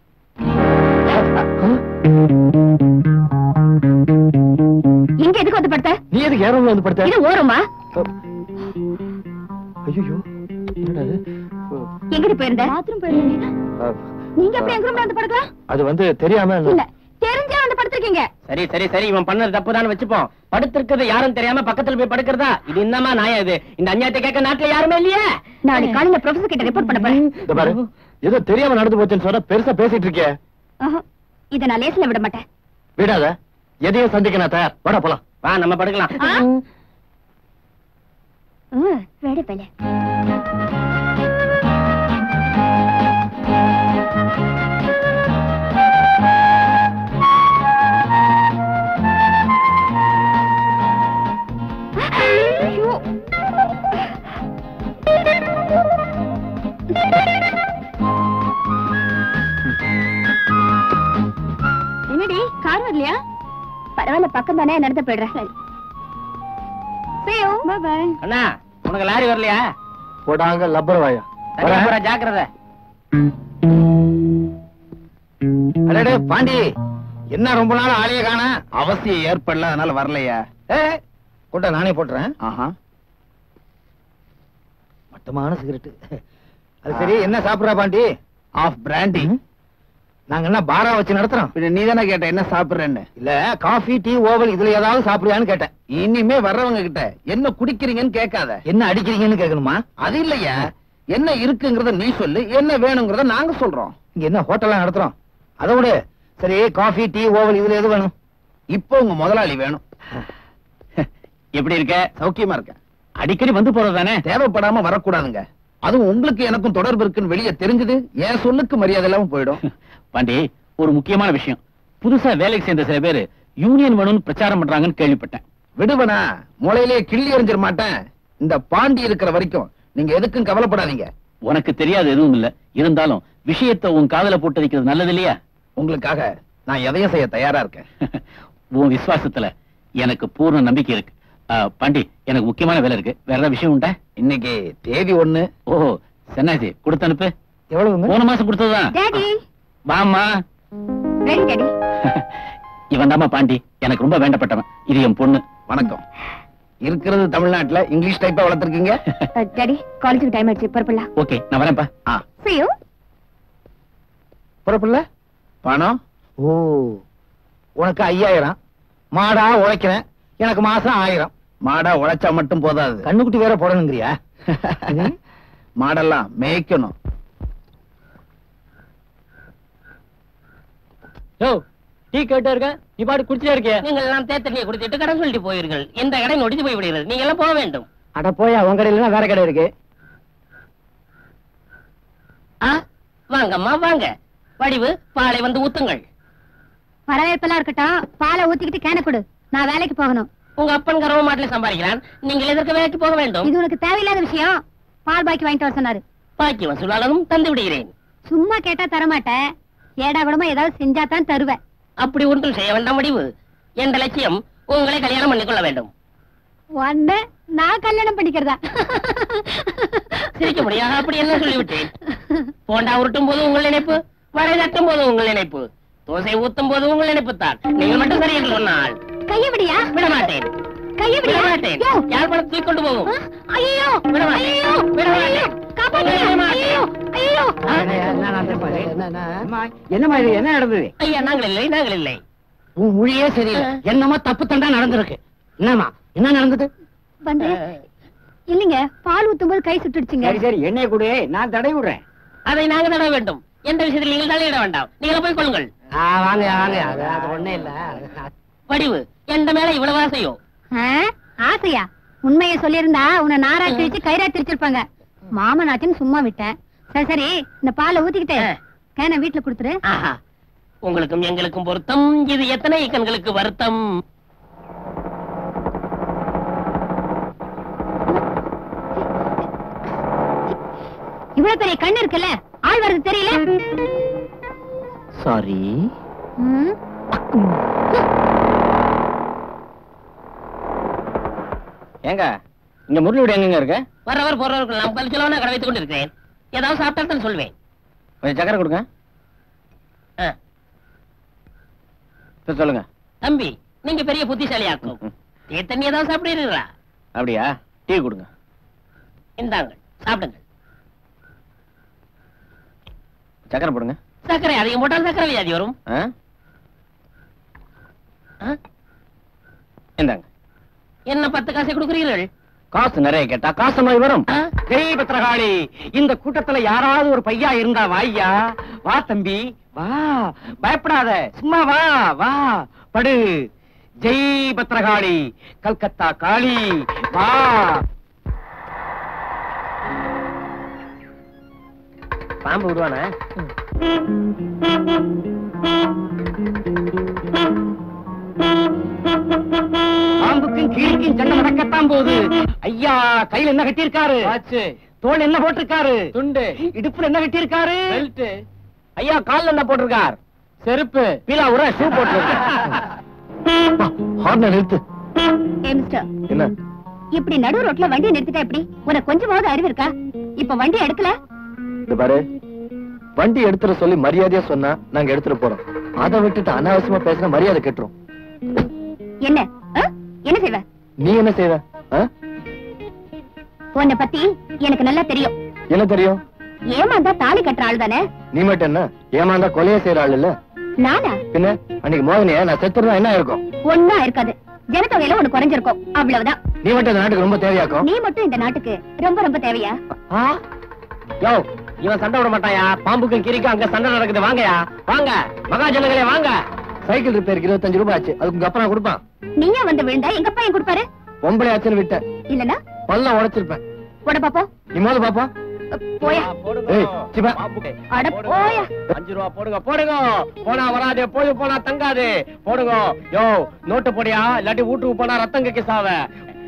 இங்க எதுக்கு வந்து படுத்த நீ எதுக்கு ஏறோம்ல வந்து படுத்த இது ஓரமா ஐயோ என்னடா இது? எங்கடி போயிருந்த பாத்ரூம் போயிருந்தீங்க அஹ், நீங்க எப்படி எங்க ரூம்ல வந்து படுக்கலாம் அது வந்து தெரியாம இல்ல தெரிஞ்சே வந்து படுத்திருக்கீங்க சரி சரி சரி இவன் பண்ணது தப்புதான் வச்சுப்போம் படுத்திருக்கிறது யாரும் தெரியாம பக்கத்துல போய் படுக்கிறதா இது என்னமா நாயா இது இந்த அநியாயத்தை கேட்க நாட்டுல யாருமே இல்லையே நாளைக்கு காலையில ப்ரொஃபசர் கிட்ட ரிப்போர்ட் பண்ண போறேன் இந்த பாரு ஏதோ தெரியாம நடந்து போச்சுன்னு சொன்னா பெருசா பேசிட்டு இருக்கே ஆஹா, இத நான் லேஸ்ல விட மாட்டேன் விடாத எதையும் சந்திக்க நான் தயார் வாடா போலாம் வா நம்ம படுக்கலாம் ஆ? ம், வேட பேல ஐயோ. என்னடி கார் வரலையா பரவாயில்ல பக்கம் தானே நடந்து போயிடுறேன் சரி See you. Bye bye. அண்ணா உனக்கு லாரி வரலையா போடாங்க லப்பர் வாயா தனியா போற ஜாக்கிரதை அடடே பாண்டி என்ன ரொம்ப நாள் ஆளைய காண அவசியம் ஏற்படல அதனால வரலையா ஏ கூட்ட நானே போட்டுறேன் ஆஹா மட்டமான சிகரெட் அது சரி என்ன சாப்பிடுறா பாண்டி ஆஃப் பிராண்டி நாங்க என்ன பாரா வச்சு நடத்துறோம் பின்ன நீ தானே கேட்ட என்ன சாப்பிடுறேன்னு இல்ல காஃபி டீ ஓவல் இதுல ஏதாவது சாப்பிடுறியான்னு கேட்டேன் இனிமே வர்றவங்க கிட்ட என்ன குடிக்கிறீங்கன்னு கேட்காத என்ன அடிக்கிறீங்கன்னு கேட்கணுமா அது இல்லையா என்ன இருக்குங்கறத நீ சொல்லு என்ன வேணுங்கிறத நாங்க சொல்றோம் இங்க என்ன ஹோட்டலா நடத்துறோம் அதை விடு சரி காஃபி டீ ஓவல் இதுல எது வேணும் இப்போ உங்க முதலாளி வேணும் எப்படி இருக்க சௌக்கியமா இருக்க அடிக்கடி வந்து போறது தானே தேவைப்படாம வரக்கூடாதுங்க அதுவும் உங்களுக்கு எனக்கும் தொடர்பு இருக்குன்னு வெளியே தெரிஞ்சது என் சொல்லுக்கு மரியாதை இல்லாம போயிடும் பாண்டி ஒரு முக்கியமான விஷயம் புதுசா வேலைக்கு சேர்ந்த சில பேரு யூனியன் வேணும்னு பிரச்சாரம் பண்றாங்கன்னு கேள்விப்பட்டேன் விடுவனா முளையிலே கிள்ளி எறிஞ்சிட மாட்டேன் இந்த பாண்டி இருக்கிற வரைக்கும் நீங்க எதுக்கும் கவலைப்படாதீங்க உனக்கு தெரியாது எதுவும் இல்ல இருந்தாலும் விஷயத்தை உன் காதல போட்டு வைக்கிறது நல்லது இல்லையா உங்களுக்காக நான் எதையும் செய்ய தயாரா இருக்கேன் உன் விசுவாசத்துல எனக்கு பூர்ண நம்பிக்கை இருக்கு ஆ, பாண்டி எனக்கு முக்கியமான வேலை இருக்கு வேற ஏதாவது விஷயம் உண்டா இன்னைக்கு தேதி ஒண்ணு ஓஹோ சென்னாசி கொடுத்து அனுப்பு எவ்வளவுங்க போன மாசம் கொடுத்ததுதான் டாடி வாமா ரெடி டாடி இவன் தாமா பாண்டி எனக்கு ரொம்ப வேண்டப்பட்டவன் இது என் பொண்ணு வணக்கம் இருக்கிறது தமிழ்நாட்டுல இங்கிலீஷ் டைப்பா வளர்த்திருக்கீங்க டாடி காலேஜுக்கு டைம் ஆயிடுச்சு புறப்படலாம் ஓகே நான் வரேன்ப்பா ஆ see you புறப்படல பணம் ஓ உனக்கு ஐயாயிரம் மாடா உழைக்கிறேன் எனக்கு மாசம் ஆயிரம் மாடா உழைச்சா மட்டும் போதாது கண்ணுக்குட்டி வேற போடணுங்கிறியா மாடெல்லாம் மேய்க்கணும் யோ டீ கேட்டா இருக்க நீ பாட்டு குடிச்சிட்டே இருக்கிய நீங்கள் எல்லாம் தேத்தண்ணியை குடிச்சிட்டு கடன் சொல்லிட்டு போயிருங்கள் இந்த கடை நொடித்து போய் விடுகிறது நீங்க எல்லாம் போக வேண்டும் அட போயா உன் கடையில வேற கடை இருக்கு ஆ வாங்கம்மா வாங்க வடிவு பாலை வந்து ஊத்துங்கள் வரவேற்பெல்லாம் இருக்கட்டும் பாலை ஊத்திக்கிட்டு கேன கொடு நான் வேலைக்கு போகணும் உங்க அப்பன் கரவ மாட்டில் சம்பாதிக்கிறான் நீங்கள் எதற்கு வேலைக்கு போக வேண்டும் இது உனக்கு தேவையில்லாத விஷயம் பால் பாக்கி வாங்கிட்டு வர சொன்னாரு பாக்கி வசூலாளனும் தந்து விடுகிறேன் சும்மா கேட்டா தரமாட்டேன் ஏடா கூடமா ஏதாவது செஞ்சா தான் தருவேன் அப்படி ஒன்றும் செய்ய வேண்டாம் வடிவு என்ற லட்சியம் உங்களை கல்யாணம் பண்ணிக்கொள்ள வேண்டும் ஒன்னு நான் கல்யாணம் பண்ணிக்கிறதா சிரிக்க முடியாது அப்படி என்ன சொல்லிவிட்டேன் போண்டா உருட்டும் போது உங்கள் நினைப்பு வடை தட்டும் போது உங்கள் நினைப்பு தோசை ஊத்தும் போது உங்கள் நினைப்பு தான் நீங்கள் மட்டும் சரி என்று சொன்னால் கைய விடியா விட மாட்டேன் கைய விட விடியா மாட்டேன் யோ, யார் பணம் தூக்கி கொண்டு போகும் ஐயோ விட மாட்டேன். ஐயோ விட மாட்டேன். ஐயோ காப்பாத்துங்க விட மாட்டேன். ஐயோ ஐயோ என்ன மாதிரி என்ன நடந்தது ஐயா நாங்கள் இல்லை நாங்கள் இல்லை உன் மொழியே சரியில்லை என்னமோ தப்பு தண்டா நடந்திருக்கு என்னம்மா என்ன நடந்தது வந்து இல்லைங்க பால் ஊத்தும் போது கை சுட்டுடுச்சுங்க சரி எண்ணெய் கொடு நான் தடை விடுறேன் அதை நாங்கள் தட வேண்டும் எந்த விஷயத்தில் நீங்கள் தலையிட வேண்டாம் நீங்கள் போய் கொள்ளுங்கள் ஆ, வாங்க வாங்க அது அது ஒண்ணே இல்ல வடிவு எந்த மேல இவ்வளவு ஆசையோ ஆ? ஆசையா உண்மையை சொல்லியிருந்தா உன்னை நாரா திரிச்சு கயிறா திரிச்சிருப்பாங்க மாமனாச்சுன்னு சும்மா விட்டேன் சரி சரி இந்த பாலை ஊத்திக்கிட்டு ஆ. கேன வீட்டுல கொடுத்துரு ஆஹா உங்களுக்கும் எங்களுக்கும் பொருத்தம் இது எத்தனை கண்களுக்கு வருத்தம் இவ்வளவு பெரிய கண்ணு இருக்குல்ல ஆள் வர்றது தெரியல சாரி ம். ஏங்க இங்க முரளி வீடு எங்கங்க இருக்கு வர்றவர் போறவர்கள் நாம் கல் சொல்லவனா கடை வைத்துக் கொண்டிருக்கிறேன் ஏதாவது சாப்பிட்டா தான் சொல்வேன் கொஞ்சம் சக்கரை கொடுங்க ஆ. இப்ப சொல்லுங்க தம்பி நீங்க பெரிய புத்திசாலியாக்கும் டீ தண்ணி ஏதாவது சாப்பிடுறீங்களா அப்படியா டீ கொடுங்க இந்தாங்க சாப்பிடுங்க சக்கரை போடுங்க சர்க்கரை அதிகம் போட்டால் சர்க்கரை வியாதி வரும் ஆ? ஆ? இந்தாங்க என்ன பத்து காசை கொடுக்குறீர்கள் காசு நிறைய கேட்டா காசு நோய் வரும் ஆ? ஜெய் பத்திரகாளி இந்த கூட்டத்துல யாராவது ஒரு பையா இருந்தா வாய்யா வா தம்பி வா பயப்படாத சும்மா வா வா படு ஜெய் பத்திரகாளி கல்கத்தா காளி வா பாம்பு விடுவானா பாம்புக்கும் கீழிக்கும் சண்டை நடக்கத்தான் போகுது ஐயா கையில என்ன கட்டியிருக்காரு தோல் என்ன போட்டிருக்காரு துண்டு இடுப்புல என்ன கட்டியிருக்காரு பெல்ட் ஐயா கால்ல என்ன போட்டிருக்கார் செருப்பு பீலா உர ஷூ போட்டிருக்காரு ஹார்ன நிறுத்து ஏ மிஸ்டர் என்ன இப்படி நடு ரோட்ல வண்டி நிறுத்திட்டா எப்படி உனக்கு கொஞ்சமாவது அறிவு இருக்கா இப்ப வண்டி எடுக்கல இது பாரு வண்டி எடுத்துற சொல்லி மரியாதையா சொன்னா நாங்க எடுத்துட்டு போறோம் அதை விட்டுட்டு அனாவசியமா பேசினா மரியாதை கெட்டுரும் என்ன ஆ? என்ன செய்வ நீ என்ன செய்வ ஆ? உன்னை பத்தி எனக்கு நல்லா தெரியும் என்ன தெரியும் ஏமாந்தா தாலி கட்டுற ஆள் தானே நீ மட்டும் என்ன ஏமாந்தா கொலையை செய்யற ஆள் இல்ல நானா பின்ன அன்னைக்கு மோகனியா நான் செத்துருந்தா என்ன இருக்கும் ஒன்னா இருக்காது ஜனத்தொகையில ஒண்ணு குறைஞ்சிருக்கும் அவ்வளவுதான் நீ மட்டும் இந்த நாட்டுக்கு ரொம்ப தேவையாக்கும் நீ மட்டும் இந்த நாட்டுக்கு ரொம்ப ரொம்ப தேவையா யோ இவன் சண்டை விட மாட்டாயா பாம்புக்கும் கிரிக்கும் அங்க சண்டை நடக்குது வாங்கயா வாங்க மகாஜனங்களே வாங்க சைக்கிள் ரிப்பேருக்கு இருபத்தஞ்சு ரூபாய் ஆச்சு அதுக்கு உங்க அப்பா நான் கொடுப்பான் நீயா வந்து விழுந்தா எங்க பையன் கொடுப்பாரு பொம்பளை ஆச்சுன்னு விட்டேன் இல்லனா பல்ல உடைச்சிருப்பேன் உட பாப்போம் நீ மோத பாப்பா போயா ஏய் சிப்பா அட போயா அஞ்சு ரூபா போடுங்க போடுங்க போனா வராதே போய் போனா தங்காது போடுங்க யோ நோட்டு போடியா இல்லாட்டி வீட்டுக்கு போனா ரத்தம் கக்கி சாவ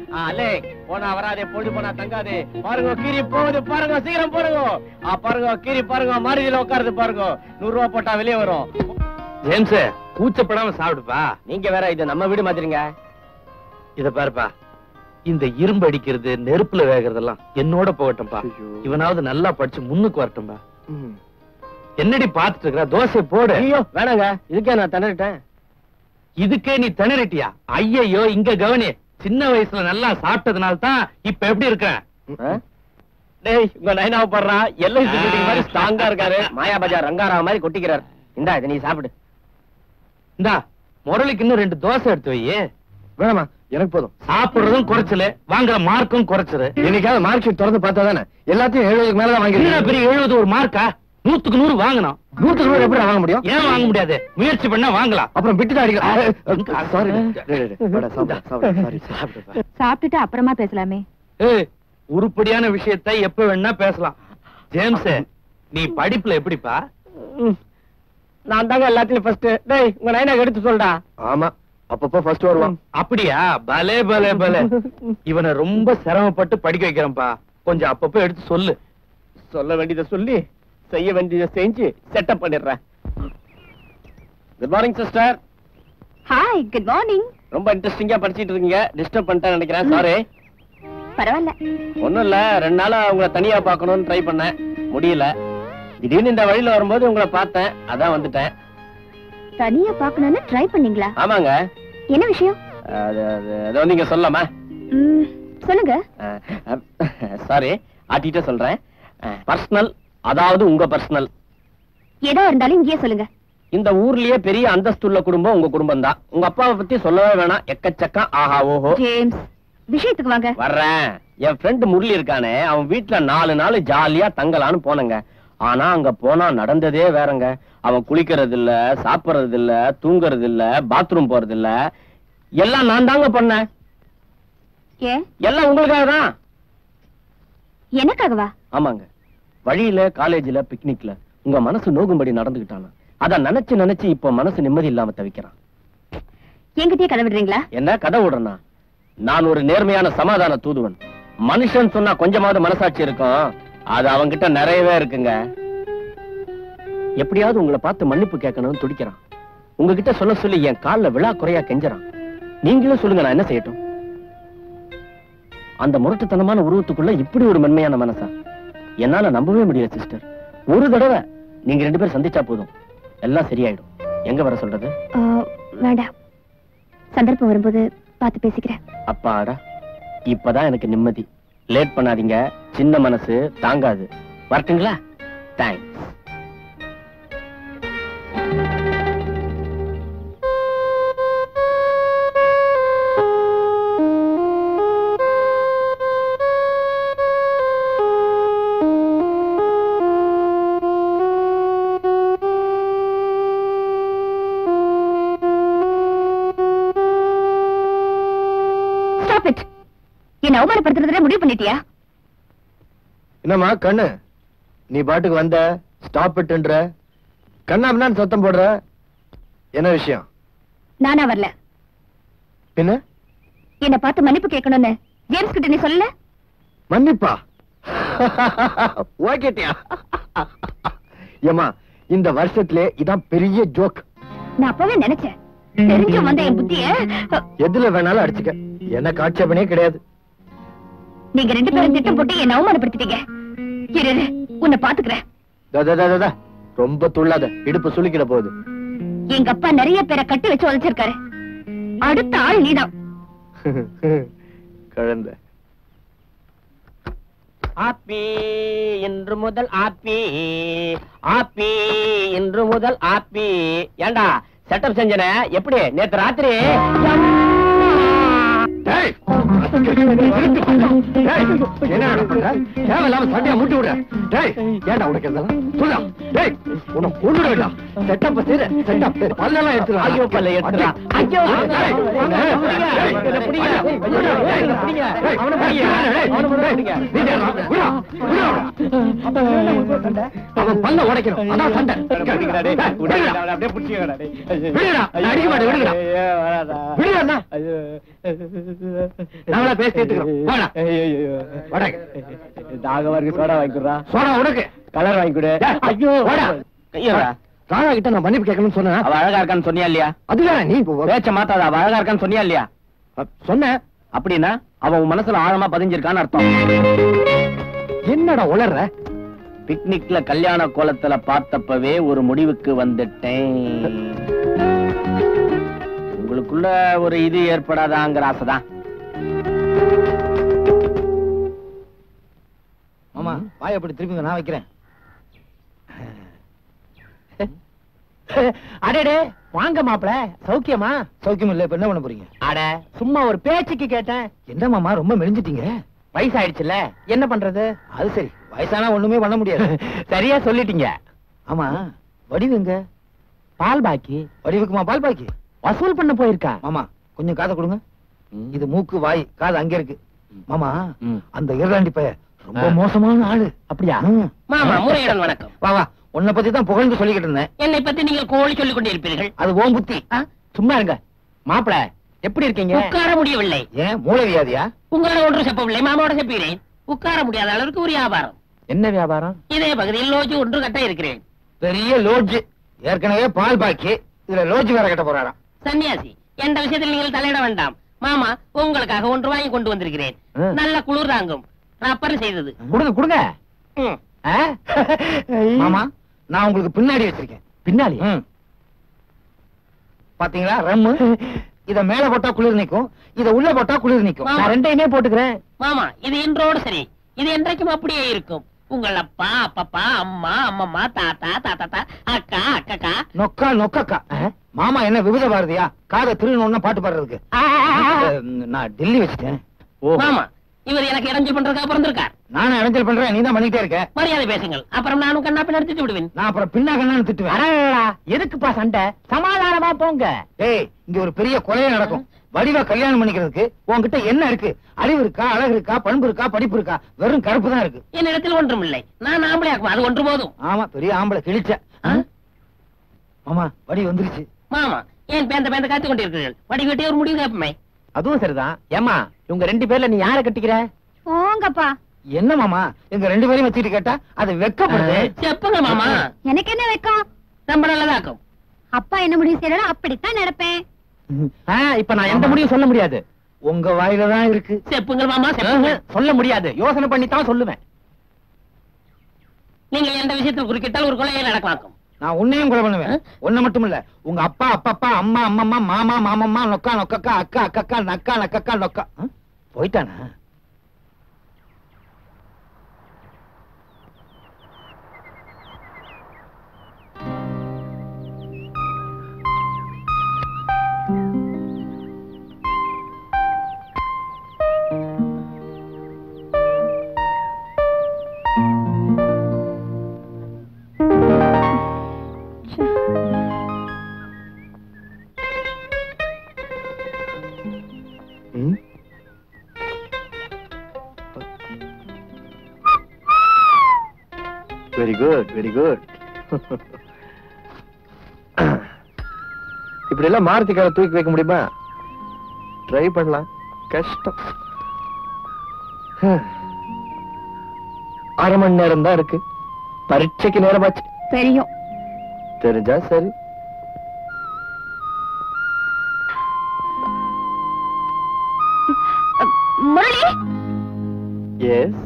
அல்லே போனா வராதே பொழுது போனா தங்காதே பாருங்க கீரி போகுது பாருங்க சீக்கிரம் போடுங்க ஆ பாருங்க கீரி பாருங்க மாருதியில உட்காருது பாருங்க நூறு ரூபா போட்டா வெளியே வரும் ஜேம்ஸ் கூச்சப்படாம சாப்பிடுப்பா நீங்க வேற இது நம்ம வீடு மாதிரிங்க இத பாருப்பா இந்த இரும்பு அடிக்கிறது நெருப்புல வேகறதெல்லாம் என்னோட போகட்டும்பா இவனாவது நல்லா படிச்சு முன்னுக்கு வரட்டும்பா என்னடி பாத்துட்டு இருக்கிற தோசை போடு ஐயோ வேணாங்க இதுக்கே நான் திணறிட்டேன் இதுக்கே நீ திணறிட்டியா ஐயையோ இங்க கவனி சின்ன வயசுல நல்லா சாப்பிட்டதுனால தான் இப்ப எப்படி இருக்க ஆ? டேய் உங்க நைனாவை படுறான் எல்ஐ செக்யூரிட்டி மாதிரி ஸ்ட்ராங்கா இருக்காரு மாயா பஜார் ரங்காராவ மாதிரி கொட்டிக்கிறார் இந்தா இதை நீ சாப்பிடு இந்தா முரளிக்கு இன்னும் ரெண்டு தோசை எடுத்து வை வேணாமா எனக்கு போதும் சாப்பிடுறதும் குறைச்சலு வாங்குற மார்க்கும் குறைச்சலு என்னைக்காவது மார்க் ஷீட் திறந்து பார்த்தா தானே எல்லாத்தையும் எழுபதுக்கு மேலதான் என்னடா வாங்கிருக்கேன் பெரிய எழுபது ஒரு மார்க்கா நூத்துக்கு நூறு வாங்கணும் நூத்துக்கு நூறு எப்படி வாங்க முடியும் ஏன் வாங்க முடியாது முயற்சி பண்ணா வாங்கலாம் அப்புறம் பிட்டு தான் அடிக்கலாம் சாரி சாரி சாப்பிட்டுட்டு அப்புறமா பேசலாமே ஏய், உருப்படியான விஷயத்தை எப்ப வேணா பேசலாம் ஜேம்ஸ் நீ படிப்புல எப்படிப்பா நான் தாங்க எல்லாத்துலயும் ஃபர்ஸ்ட் டேய் உங்க நைனா எடுத்து சொல்டா ஆமா அப்பப்போ ஃபர்ஸ்ட் வருவான் அப்படியா பலே பலே பலே இவனை ரொம்ப சிரமப்பட்டு படிக்க வைக்கிறேன்ப்பா கொஞ்சம் அப்பப்ப எடுத்து சொல்லு சொல்ல வேண்டியதை சொல்லி செய்ய வேண்டியதை செஞ்சு செட்டப் பண்ணிடுறேன் good morning sister hi good morning ரொம்ப இன்ட்ரெஸ்டிங்கா படிச்சிட்டு இருக்கீங்க டிஸ்டர்ப் பண்ணிட்டேன் நினைக்கிறேன் சாரி பரவாயில்ல ஒண்ணும் இல்ல ரெண்டு நாளா உங்களை தனியா பார்க்கணும்னு ட்ரை பண்ணேன் முடியல திடீர்னு இந்த வழியில வரும்போது உங்களை பார்த்தேன் அதான் வந்துட்டேன் தனியா பாக்கணும்னு ட்ரை பண்ணீங்களா ஆமாங்க என்ன விஷயம் அது அது அது வந்து இங்க சொல்லலாமா ம், சொல்லுங்க சாரி ஆட்டிட்ட சொல்றேன் பர்சனல் அதாவது உங்க பர்சனல் எதா இருந்தாலும் இங்கேயே சொல்லுங்க இந்த ஊர்லயே பெரிய அந்தஸ்துள்ள குடும்பம் உங்க குடும்பம் தான் உங்க அப்பாவை பத்தி சொல்லவே வேணாம் எக்கச்சக்கம் ஆஹா ஓஹோ ஜேம்ஸ் விஷயத்துக்கு வாங்க வர்றேன் என் ஃப்ரெண்ட் முரளி இருக்கானே அவன் வீட்டுல நாலு நாள் ஜாலியா தங்கலான்னு போனங்க ஆனா அங்க போனா நடந்ததே வேறங்க அவன் குளிக்கிறது இல்ல சாப்பிடுறது இல்ல தூங்குறது இல்ல பாத்ரூம் போறது இல்ல எல்லாம் நான் தாங்க பண்ணேன் ஏன் எல்லாம் உங்களுக்காக தான் எனக்காகவா ஆமாங்க வழியில காலேஜ்ல பிக்னிக்ல உங்க மனசு நோகும்படி நடந்துகிட்டானா அத நினைச்சு நினைச்சு இப்போ மனசு நிம்மதி இல்லாம தவிக்கிறான் என்கிட்டயே கதை விடுறீங்களா என்ன கதை விடுறனா நான் ஒரு நேர்மையான சமாதான தூதுவன் மனுஷன் சொன்னா கொஞ்சமாவது மனசாட்சி இருக்கும் அது அவன்கிட்ட நிறையவே இருக்குங்க எப்படியாவது உங்களை பார்த்து மன்னிப்பு கேட்கணும்னு துடிக்கிறான் உங்ககிட்ட சொல்ல சொல்லி என் கால்ல விழா குறையா கெஞ்சறான் நீங்களும் சொல்லுங்க நான் என்ன செய்யட்டும் அந்த முரட்டுத்தனமான உருவத்துக்குள்ள இப்படி ஒரு மென்மையான மனசா என்னால நம்பவே முடியல சிஸ்டர் ஒரு தடவை நீங்க ரெண்டு பேரும் சந்திச்சா போதும் எல்லாம் சரியாயிடும் எங்க வர சொல்றது ஆ, வேண்டாம் சந்தர்ப்பம் வரும்போது பார்த்து பேசிக்கிறேன் அப்பாடா இப்பதான் எனக்கு நிம்மதி லேட் பண்ணாதீங்க சின்ன மனசு தாங்காது வரட்டுங்களா தேங்க்ஸ் ஸ்டாப் இட் என்ன அவமானப்படுத்துறதுல முடிவு பண்ணிட்டியா என்னம்மா கண்ணு நீ பாட்டுக்கு வந்த ஸ்டாப் இட்டுன்ற கண்ணாம சத்தம் போடுற என்ன விஷயம் நானா வரல பின்ன என்ன பார்த்து மன்னிப்பு கேட்கணும்னு ஜேம்ஸ் கிட்ட நீ சொல்லல மன்னிப்பா ஓகேட்டியா ஏமா இந்த வருஷத்திலே இதான் பெரிய ஜோக் நான் அப்பவே நினைச்சேன் தெரிஞ்ச வந்த என் புத்திய எதுல வேணாலும் அடிச்சுக்க எனக்கு ஆட்சேபனே கிடையாது நீங்க ரெண்டு பேரும் திட்டம் போட்டு என்ன அவமானப்படுத்திட்டீங்க இரு இரு, உன்னை பாத்துக்கிறேன் தா, தா, தா, தா, தா. ரொம்ப துள்ளாத இடுப்பு சுளுக்கிட போகுது எங்க அப்பா நிறைய பேரை கட்டி வச்சு உழைச்சிருக்காரு அடுத்த ஆள் நீதான் குழந்தை ஆப்பி இன்று முதல் ஆப்பி ஆப்பி இன்று முதல் ஆப்பி ஏண்டா செட்டப் செஞ்சன எப்படி நேத்து ராத்திரி டேய்! நிறுத்து கொஞ்சம். டேய், என்ன நடக்குது? தேவையில்லாம சண்டையா மூட்டி விடுற. டேய், ஏன்டா உனக்கு இதெல்லாம்? சொல்றா. டேய், உன்னை கொன்னுடுவேன்டா. setup செய்ற, setup. பல்லெல்லாம் எடுத்துடா. ஐயோ, பல்லை எடுத்துடா. ஐயோ, டேய், டேய், டேய், என்னை பிடிங்க. டேய், ஐயோ, டேய், என்னை பிடிங்க. டேய், அவனை பிடிங்க. டேய், அவனை டேய், பிடிங்க. நீ யாரா? விடுடா, விடுடா. அவன் பல்ல உடைக்கணும் அதான் சண்டை பிடிங்கடா, டேய். டேய், விடுடா. அப்படியே பிடிச்சிக்கடா, டேய். விடுடா, நான் அடிக்க மாட்டேன், விடுடா. ஐயோ, வராதா. விடுடா அண்ணா. ஐயோ. நாங்களா பேசி எடுத்துக்கிறோம் போடா வாடா. தாகமா இருக்கு சோடா வாங்கிக்கிறா சோடா உனக்கு கலர் வாங்கி கொடு ஐயோ வாடா கையடா. ராணா கிட்ட நான் மன்னிப்பு கேட்கணும்னு சொன்னேன் அவ அழகா இருக்கான்னு சொன்னியா இல்லையா அதுதான் நீ இப்போ பேச்ச மாத்தாத அவ அழகா இருக்கான்னு சொன்னியா இல்லையா சொன்ன அப்படின்னா அவன் உன் மனசுல ஆழமா பதிஞ்சிருக்கான்னு அர்த்தம் என்னடா உளர்ற பிக்னிக்ல கல்யாண கோலத்துல பார்த்தப்பவே ஒரு முடிவுக்கு வந்துட்டேன் உங்களுக்குள்ள ஒரு இது ஏற்படாதாங்கிற ஆசைதான் மாமா வாய் அப்படி திருப்பி நான் வைக்கிறேன் அடடே வாங்க மாப்பிள சௌக்கியமா சௌக்கியம் இல்ல இப்ப என்ன பண்ண போறீங்க அட சும்மா ஒரு பேச்சுக்கு கேட்டேன் என்ன மாமா ரொம்ப மெலிஞ்சிட்டீங்க வயசாயிடுச்சுல என்ன பண்றது அது சரி வயசானா ஒண்ணுமே பண்ண முடியாது சரியா சொல்லிட்டீங்க ஆமா வடிவு எங்க பால் பாக்கி வடிவுக்குமா பால் பாக்கி வசூல் பண்ண போயிருக்கா மாமா கொஞ்சம் காதை கொடுங்க இது மூக்கு வாய் காது அங்க இருக்கு மாமா ம். அந்த இருளாண்டி பைய ரொம்ப ஆ. மோசமான ஆளு அப்படியா ம். மாமா முறையுடன் வணக்கம் வா வா உன்னை பத்தி தான் புகழ்ந்து சொல்லிக்கிட்டு இருந்தேன் என்னை பத்தி நீங்கள் கோழி சொல்லிக் கொண்டிருப்பீர்கள் அது ஓம் புத்தி சும்மா இருங்க மாப்பிள எப்படி இருக்கீங்க உட்கார முடியவில்லை ஏன் மூளை வியாதியா உங்களோட ஒன்றும் செப்பவில்லை மாமாவோட செப்புகிறேன் உட்கார முடியாத அளவுக்கு ஒரு வியாபாரம் என்ன வியாபாரம் இதே பகுதியில் லோஜி ஒன்று கட்ட இருக்கிறேன் பெரிய லோட்ஜ் ஏற்கனவே பால் பாக்கி இதுல லோட்ஜ் வேற கட்ட போறாராம் சன்னியாசி எந்த விஷயத்தில் நீங்கள் தலையிட வேண்டாம் மாமா உங்களுக்காக ஒன்று வாங்கி கொண்டு வந்திருக்கிறேன் ஆ. நல்ல குளிர் தாங்கும் ரப்பர் செய்தது கொடுங்க கொடுங்க ம். ஆ? மாமா நான் உங்களுக்கு பின்னாடி வச்சிருக்கேன் பின்னாடி ம். பாத்தீங்களா ரம்மு இத மேல போட்டா குளிர் நிக்கும் இத உள்ள போட்டா குளிர் நிக்கும் மாமா. நான் ரெண்டையுமே போட்டுக்கிறேன் மாமா இது இன்றோடு சரி இது என்றைக்கும் அப்படியே இருக்கும் உங்கள் அப்பா அப்பப்பா அம்மா அம்மம்மா தாத்தா தாத்தா அக்கா அக்கக்கா நொக்கா நொக்கக்கா மாமா என்ன விபத பாரதியா காதை திருநொன்னு பாட்டு பாடுறதுக்கு அஹ், நான் டெல்லி வச்சுட்டேன் ஓ மாமா இவர் எனக்கு இடைஞ்சல் பண்றதுக்காக பிறந்திருக்கார் நானும் இடைஞ்சல் பண்றேன் நீ தான் பண்ணிட்டே இருக்க மரியாதை பேசுங்கள் அப்புறம் நானும் கண்ணா பின்ன எடுத்துட்டு விடுவேன் நான் அப்புறம் பின்னா கண்ணான்னு திட்டுவேன் அடடா, எதுக்குப்பா சண்டை சமாதானமா போங்க ஏய் இங்க ஒரு பெரிய கொலையே நடக்கும் வடிவா கல்யாணம் பண்ணிக்கிறதுக்கு உன்கிட்ட என்ன இருக்கு அறிவு இருக்கா அழகு இருக்கா பண்பு இருக்கா படிப்பு இருக்கா வெறும் கருப்பு தான் இருக்கு என்னிடத்தில் ஒன்றும் இல்லை நான் ஆம்பளையாக்கும் அது ஒன்று போதும் ஆமா பெரிய ஆம்பளை கிழிச்ச ஆ? மாமா வடி வந்துருச்சு மாமா ஏன் பேந்த பேந்த காத்து கொண்டிருக்கிறீர்கள் வடிகட்டி ஒரு முடிவு கேட்பமே அதுவும் சரிதான் ஏமா இவங்க ரெண்டு பேர்ல நீ யாரை கட்டிக்கிற போங்கப்பா என்ன மாமா எங்க ரெண்டு பேரையும் வச்சுட்டு கேட்டா அது வெக்கப்படுது செப்புங்க மாமா எனக்கு என்ன வைக்கும் ரொம்ப நல்லதாக்கும் அப்பா என்ன முடிவு செய்யறோ அப்படித்தான் நடப்பேன் ஆ, இப்ப நான் எந்த முடிவும் சொல்ல முடியாது உங்க வாயில தான் இருக்கு செப்புங்கள் மாமா ஆஹா, செப்புங்க சொல்ல முடியாது யோசனை பண்ணி தான் சொல்லுவேன் நீங்கள் எந்த விஷயத்தில் குறுக்கிட்டால் ஒரு கொலையை நடக்கலாக்கும் நான் உன்னையும் கொலை பண்ணுவேன் உன்னை மட்டும் இல்ல உங்க அப்பா அப்பப்பா அம்மா அம்மம்மா மாமா மாமம்மா நொக்கா நொக்கக்கா அக்கா அக்கக்கா நக்கா நக்கக்கா நொக்கா ஆ? போயிட்டானா வெரி குட் வெரி குட் இப்படி எல்லாம் மாருதி காரை தூக்கி வைக்க முடியுமா ட்ரை பண்ணலாம் கஷ்டம் அரை மணி நேரம் தான் இருக்கு பரீட்சைக்கு நேரமாச்சு தெரியும் தெரிஞ்சா சரி முரளி எஸ்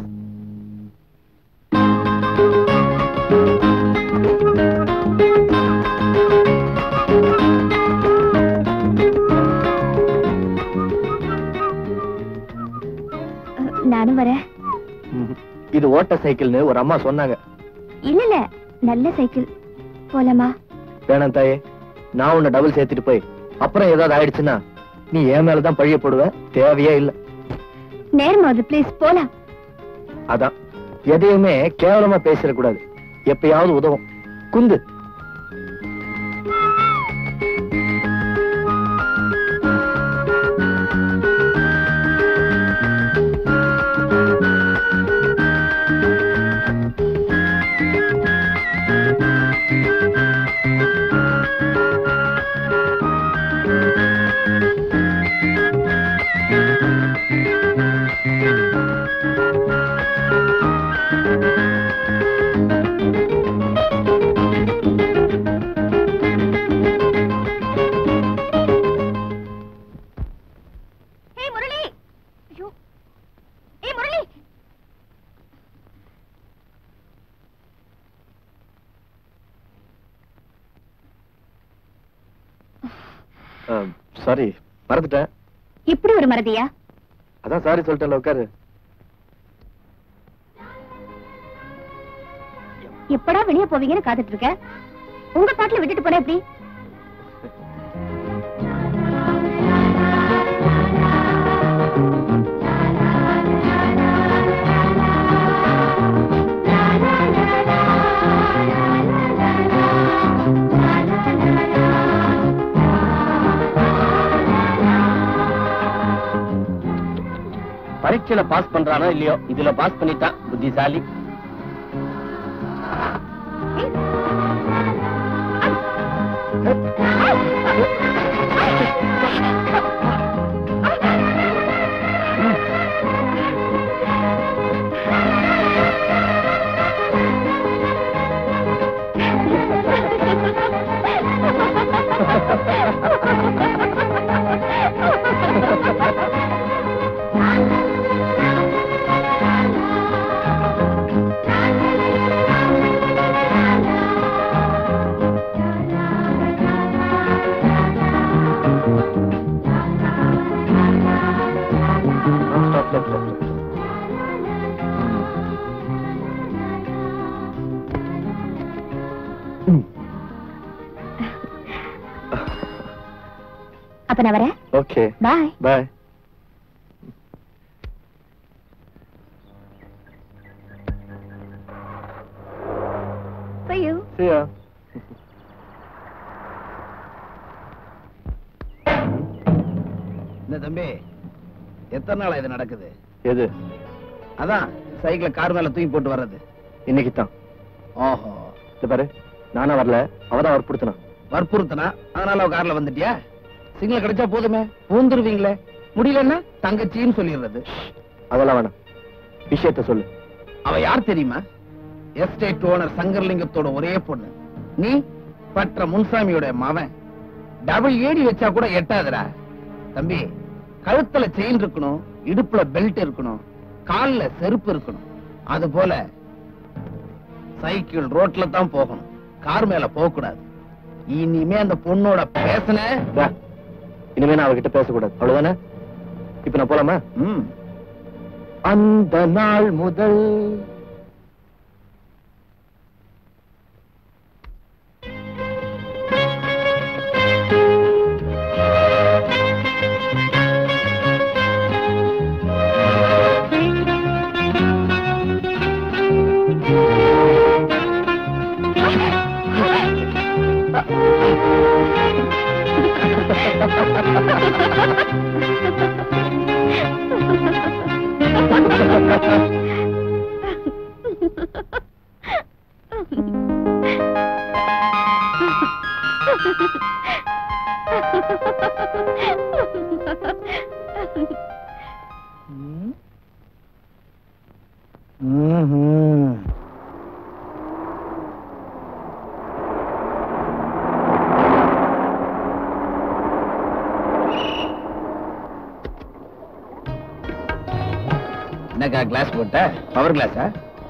நானும் வரேன் இது ஓட்ட சைக்கிள்னு ஒரு அம்மா சொன்னாங்க இல்ல இல்ல நல்ல சைக்கிள் போலாமா வேணாம் தாயே நான் உன்னை டபுள் சேர்த்துட்டு போய் அப்புறம் ஏதாவது ஆயிடுச்சுன்னா நீ என் மேலதான் பழிய போடுவ தேவையே இல்ல நேரம் ஆகுது ப்ளீஸ் போலாம் அதான் எதையுமே கேவலமா பேசிடக்கூடாது எப்பயாவது உதவும் குந்து சாரி மறந்துட்டேன் இப்படி ஒரு மறதியா அதான் சாரி சொல்லிட்டேன்ல உட்காரு எப்படா வெளிய போவீங்கன்னு காத்துட்டு இருக்க உங்க பாட்டுல விட்டுட்டு போனா எப்படி பரீட்சையில பாஸ் பண்றானோ இல்லையோ இதுல பாஸ் பண்ணிட்டான் புத்திசாலி ஸ்டாப் ஸ்டாப் ஸ்டாப் அப்ப நான் வரேன் okay bye bye See you. See ya. என்ன தம்பி எத்தனை நாளா இது நடக்குது எது அதான் சைக்கிள கார் மேல தூக்கி போட்டு வர்றது இன்னைக்கு தான் ஓஹோ இது பாரு நானா வரல அவதான் வற்புறுத்தினா வற்புறுத்தனா அதனால அவ கார்ல வந்துட்டியா சிக்னல் கிடைச்சா போதுமே பூந்துருவீங்களே முடியலன்னா தங்கச்சின்னு சொல்லிடுறது அதெல்லாம் வேணாம் விஷயத்த சொல்லு அவ யார் தெரியுமா எஸ்டேட் ஓனர் சங்கர்லிங்கத்தோட ஒரே பொண்ணு நீ பற்ற முன்சாமியோட மவன் டபுள் ஏடி வச்சா கூட எட்டாதுடா தம்பி கழுத்துல செயின் இருக்கணும் இடுப்புல பெல்ட் இருக்கணும் கால்ல செருப்பு இருக்கணும் அது போல சைக்கிள் ரோட்ல தான் போகணும் கார் மேல போக கூடாது இனிமே அந்த பொண்ணோட பேசுன வா. இனிமே நான் அவகிட்ட பேசக்கூடாது அவ்வளவுதானே இப்ப நான் போலாமா ம் அந்த நாள் முதல் என்னக்கா கிளாஸ் போட்ட பவர் கிளாஸா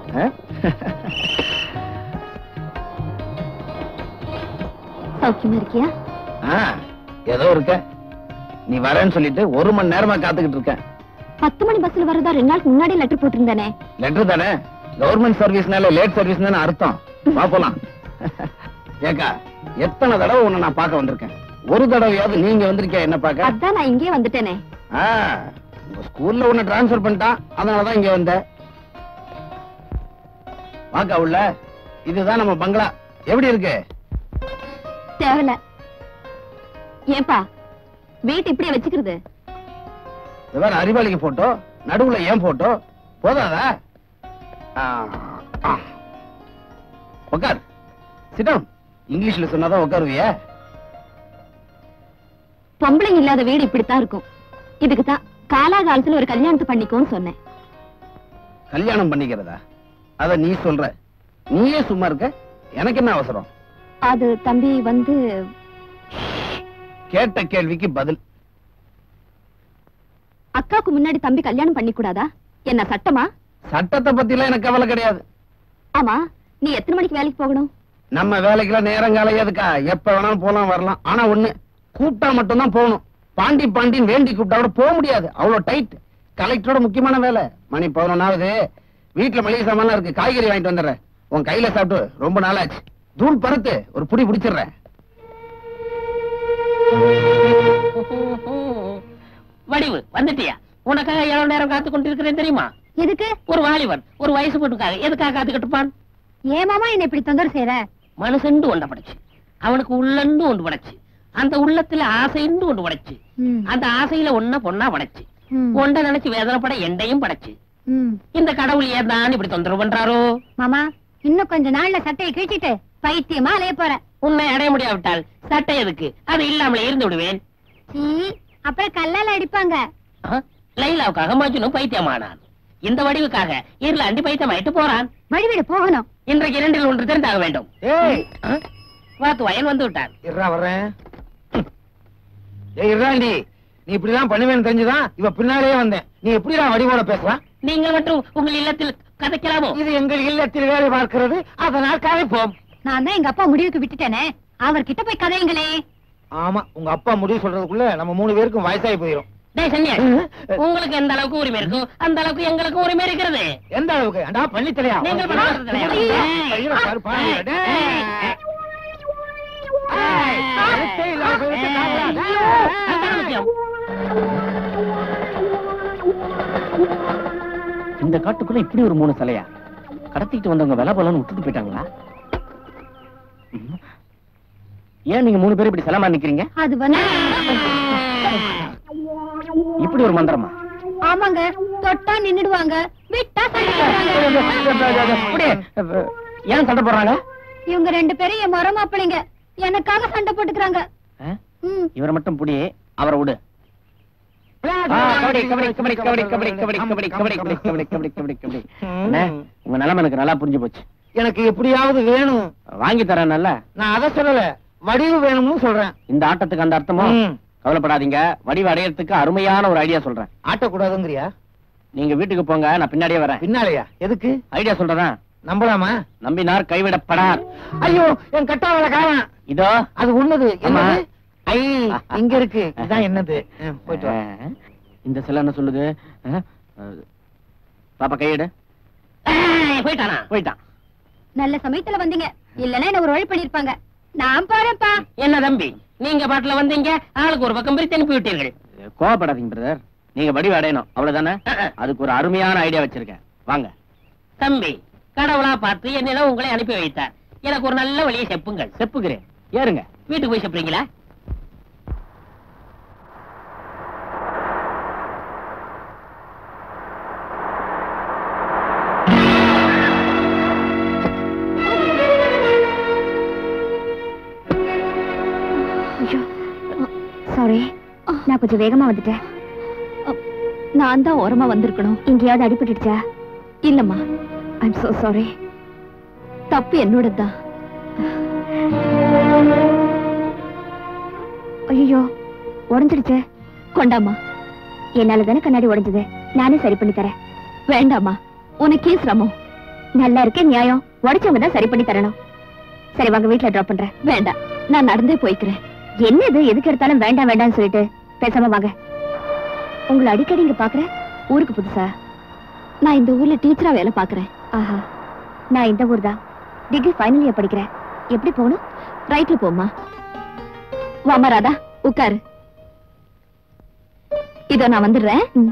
சௌக்கியமா இருக்கியா ஏதோ இருக்க நீ வரேன்னு சொல்லிட்டு ஒரு மணி நேரமா காத்துக்கிட்டு இருக்கேன் பத்து மணி பஸ்ல வரதா ரெண்டு நாளுக்கு முன்னாடி லெட்டர் போட்டிருந்தானே லெட்டர் தானே கவர்மெண்ட் சர்வீஸ்னால லேட் சர்வீஸ் தானே அர்த்தம் வா போலாம் ஏக்கா எத்தனை தடவை உன்னை நான் பார்க்க வந்திருக்கேன் ஒரு தடவையாவது நீங்க வந்திருக்கியா என்ன பார்க்க அதான் நான் இங்கேயே வந்துட்டேனே ஆ, உங்க ஸ்கூல்ல உன்னை டிரான்ஸ்ஃபர் பண்ணிட்டான் அதனாலதான் இங்க வந்த வாக்கா உள்ள இதுதான் நம்ம பங்களா எப்படி இருக்கு தேவல ஏன்பா வீட்டு இப்படியே வச்சுக்கிறது இது வேற அறிவாளிக்கு போட்டோ நடுவுல ஏன் போட்டோ போதாதா ஆ, ஆ. உட்கார் சிடம் இங்கிலீஷ்ல சொன்னாதான் உட்காருவியா பொம்பளைங்க இல்லாத வீடு இப்படித்தான் இருக்கும் இதுக்கு தான் காலாகாலத்துல ஒரு கல்யாணத்தை பண்ணிக்கோன்னு சொன்னேன் கல்யாணம் பண்ணிக்கிறதா அத நீ சொல்ற நீயே சும்மா இருக்க எனக்கு என்ன அவசரம் அது தம்பி வந்து கேட்ட கேள்விக்கு பதில் அக்காவுக்கு முன்னாடி தம்பி கல்யாணம் பண்ணி கூடாதா என்ன சட்டமா சட்டத்தை பத்திலாம் எனக்கு கவலை கிடையாது ஆமா நீ எத்தனை மணிக்கு வேலைக்கு போகணும் நம்ம வேலைக்கெல்லாம் நேரம் காலையாதுக்கா எப்ப வேணாலும் போலாம் வரலாம் ஆனா ஒண்ணு கூப்பிட்டா மட்டும்தான் போகணும் பாண்டி பாண்டின்னு வேண்டி கூப்பிட்டா கூட போக முடியாது அவ்வளவு டைட் கலெக்டரோட முக்கியமான வேலை மணி பதினொன்னாவது வீட்டுல மளிகை சாமான்லாம் இருக்கு காய்கறி வாங்கிட்டு வந்துடுறேன் உன் கையில சாப்பிட்டு ரொம்ப நாளாச்சு தூள் பறத்து ஒரு புடி பிடிச்சிடுறேன் வடிவு வந்துட்டியா உனக்காக எவ்வளவு நேரம் காத்து கொண்டிருக்கிறேன் தெரியுமா எதுக்கு ஒரு வாலிபன் ஒரு வயசு பொண்ணுக்காக எதுக்காக காத்துக்கிட்டு இருப்பான் ஏன் மாமா என்ன இப்படி தொந்தரவு செய்யற மனுஷண்டு ஒண்ட படைச்சு அவனுக்கு உள்ளண்டு ஒன்று படைச்சு அந்த உள்ளத்துல ஆசைண்டு ஒன்று படைச்சு ம், அந்த ஆசையில ஒன்ன பொண்ணா படைச்சு ம், ஒண்ட நினைச்சு வேதனைப்பட எண்டையும் படைச்சு ம். இந்த கடவுள் ஏன் தான் இப்படி தொந்தரவு பண்றாரோ மாமா இன்னும் கொஞ்ச நாள்ல சட்டையை கிழிச்சிட்டு பைத்தியமா அலைய போற உன்னை அடைய முடியாவிட்டால் சட்டை எதுக்கு அது இல்லாமலே இருந்து விடுவேன் சீ, அப்புறம் கல்லால அடிப்பாங்க ஆ? லைலாவுக்காக மஜ்னு பைத்தியமானான் இந்த வடிவுக்காக இருளாண்டி பைத்தியமாயிட்டு போறான் வழிவிடு போகணும் இன்றைக்கு இரண்டில் ஒன்று தெரிந்தாக வேண்டும் ஏய் ஆ? வாத்து வயன் வந்து விட்டான் இருடா வர்றேன் ஏய் இருடாண்டி நீ இப்படிதான் பண்ணுவேன்னு தெரிஞ்சுதான் இவ பின்னாலேயே வந்தேன் நீ எப்படிடா வடிவோட பேசுறான் நீங்கள் மட்டும் உங்கள் இல்லத்தில் கதைக்கலாமோ இது எங்கள் இல்லத்தில் வேலை பார்க்கிறது அதனால் கதைப்போம் நான் தான் எங்க அப்பா முடிவுக்கு விட்டுட்டேனே அவர்கிட்ட போய் கதையுங்களே ஆமா உங்க அப்பா முடிவு சொல்றதுக்குள்ள நம்ம மூணு பேருக்கும் வயசாகி போயிடும் டேய் சன்னியாசி உங்களுக்கு எந்த அளவுக்கு உரிமை இருக்கோ அந்த அளவுக்கு எங்களுக்கு உரிமை இருக்கிறது எந்த அளவுக்கு அண்டா பண்ணித்தலையா நீங்கள் பண்ண தலையா? ஐயோ, பாரு, பாரு, டேய். ஏய், கழுத்தே இல்லாம போயிடுச்சு, காவலா, டேய். அதுதான் முக்கியம். இந்த காட்டுக்குள்ள இப்படி ஒரு மூணு சிலையா கடத்திட்டு வந்தவங்க விலை போலன்னு விட்டுட்டு போயிட்டாங்களா ம். ஏன் நீங்க மூணு பேரும் இப்படி சிலமா நிக்கிறீங்க அது வந்து இப்படி ஒரு மந்திரமா ஆமாங்க தொட்டா நின்னுடுவாங்க விட்டா சண்டை போடுறாங்க. அப்படியே, ஏன் சண்டை போடுறாங்க இவங்க ரெண்டு பேரும் என் மரம் மாப்பிளைங்க எனக்காக சண்டை போட்டுக்கிறாங்க ஆ? ம். இவரை மட்டும் புடி அவரை விடு ஆ, கபடி கபடி கபடி கபடி கபடி கபடி கபடி கபடி கபடி கபடி கபடி கபடி கபடி அண்ணே, உங்க நிலைமை எனக்கு நல்லா புரிஞ்சு போச்சு எனக்கு எப்படியாவது வேணும் வாங்கி தரேன் நல்ல நான் அதை சொல்லல வடிவு வேணும்னு சொல்றேன் இந்த ஆட்டத்துக்கு அந்த அர்த்தமோ ம். கவலைப்படாதீங்க வடிவு அடையறதுக்கு அருமையான ஒரு ஐடியா சொல்றேன் ஆட்டக்கூடாதுங்கிறியா நீங்க வீட்டுக்கு போங்க நான் பின்னாடியே வரேன் பின்னாலயா எதுக்கு ஐடியா சொல்றேன் நம்பலாமா நம்பினார் கைவிடப்படார் ஐயோ என் கட்டாவல காணாம் இதோ அது உன்னது ஆமா. என்னது ஐ இங்க இருக்கு இதான் என்னது ம், போயிட்டு வா ஆ, இந்த சிலை என்ன சொல்லுது ஆ, ஆ, பாப்பா கையெடு ஏய், போயிட்டானா போயிட்டான் நல்ல சமயத்துல வந்தீங்க இல்லன்னா என்ன ஒரு வழி பண்ணிருப்பாங்க நான் போறேன்ப்பா என்ன தம்பி நீங்க பாட்டுல வந்தீங்க ஆளுக்கு ஒரு பக்கம் பிரித்து அனுப்பி விட்டீர்கள் கோவப்படாதீங்க பிரதர் நீங்க வடிவு அடையணும் அவ்வளவுதானே அதுக்கு ஒரு அருமையான ஐடியா வச்சிருக்கேன் வாங்க தம்பி கடவுளா பார்த்து என்னிடம் உங்களை அனுப்பி வைத்தார் எனக்கு ஒரு நல்ல வழியை செப்புங்கள் செப்புகிறேன் ஏறுங்க வீட்டுக்கு போய் செப்புறீங்களா சாரி நான் கொஞ்சம் வேகமா வந்துட்டேன் நான் தான் ஓரமா வந்திருக்கணும் எங்கேயாவது அடிபட்டுடுச்சா இல்லம்மா ஐம் so சாரி தப்பு என்னோட தான் ஐயோ உடைஞ்சிடுச்சே கொண்டாமா என்னால தானே கண்ணாடி உடைஞ்சது நானே சரி பண்ணி தரேன் வேண்டாமா உனக்கே சிரமம் நல்லா இருக்கே நியாயம் உடைச்சவங்க தான் சரி பண்ணி தரணும் சரி வாங்க வீட்ல டிராப் பண்றேன் வேண்டாம் நான் நடந்தே போய்க்கிறேன் என்னது எதுக்கு எடுத்தாலும் வேண்டாம் வேண்டாம்னு சொல்லிட்டு பேசாம வாங்க உங்களை அடிக்கடி இங்க பாக்குறேன் ஊருக்கு புதுசா நான் இந்த ஊர்ல டீச்சரா வேலை பாக்குறேன் ஆஹா நான் இந்த ஊர் தான் டிகிரி ஃபைனல் இயர் படிக்கிறேன் எப்படி போகணும் ரைட்ல போமா வாமா ராதா உட்காரு இதோ நான் வந்துடுறேன் ம்.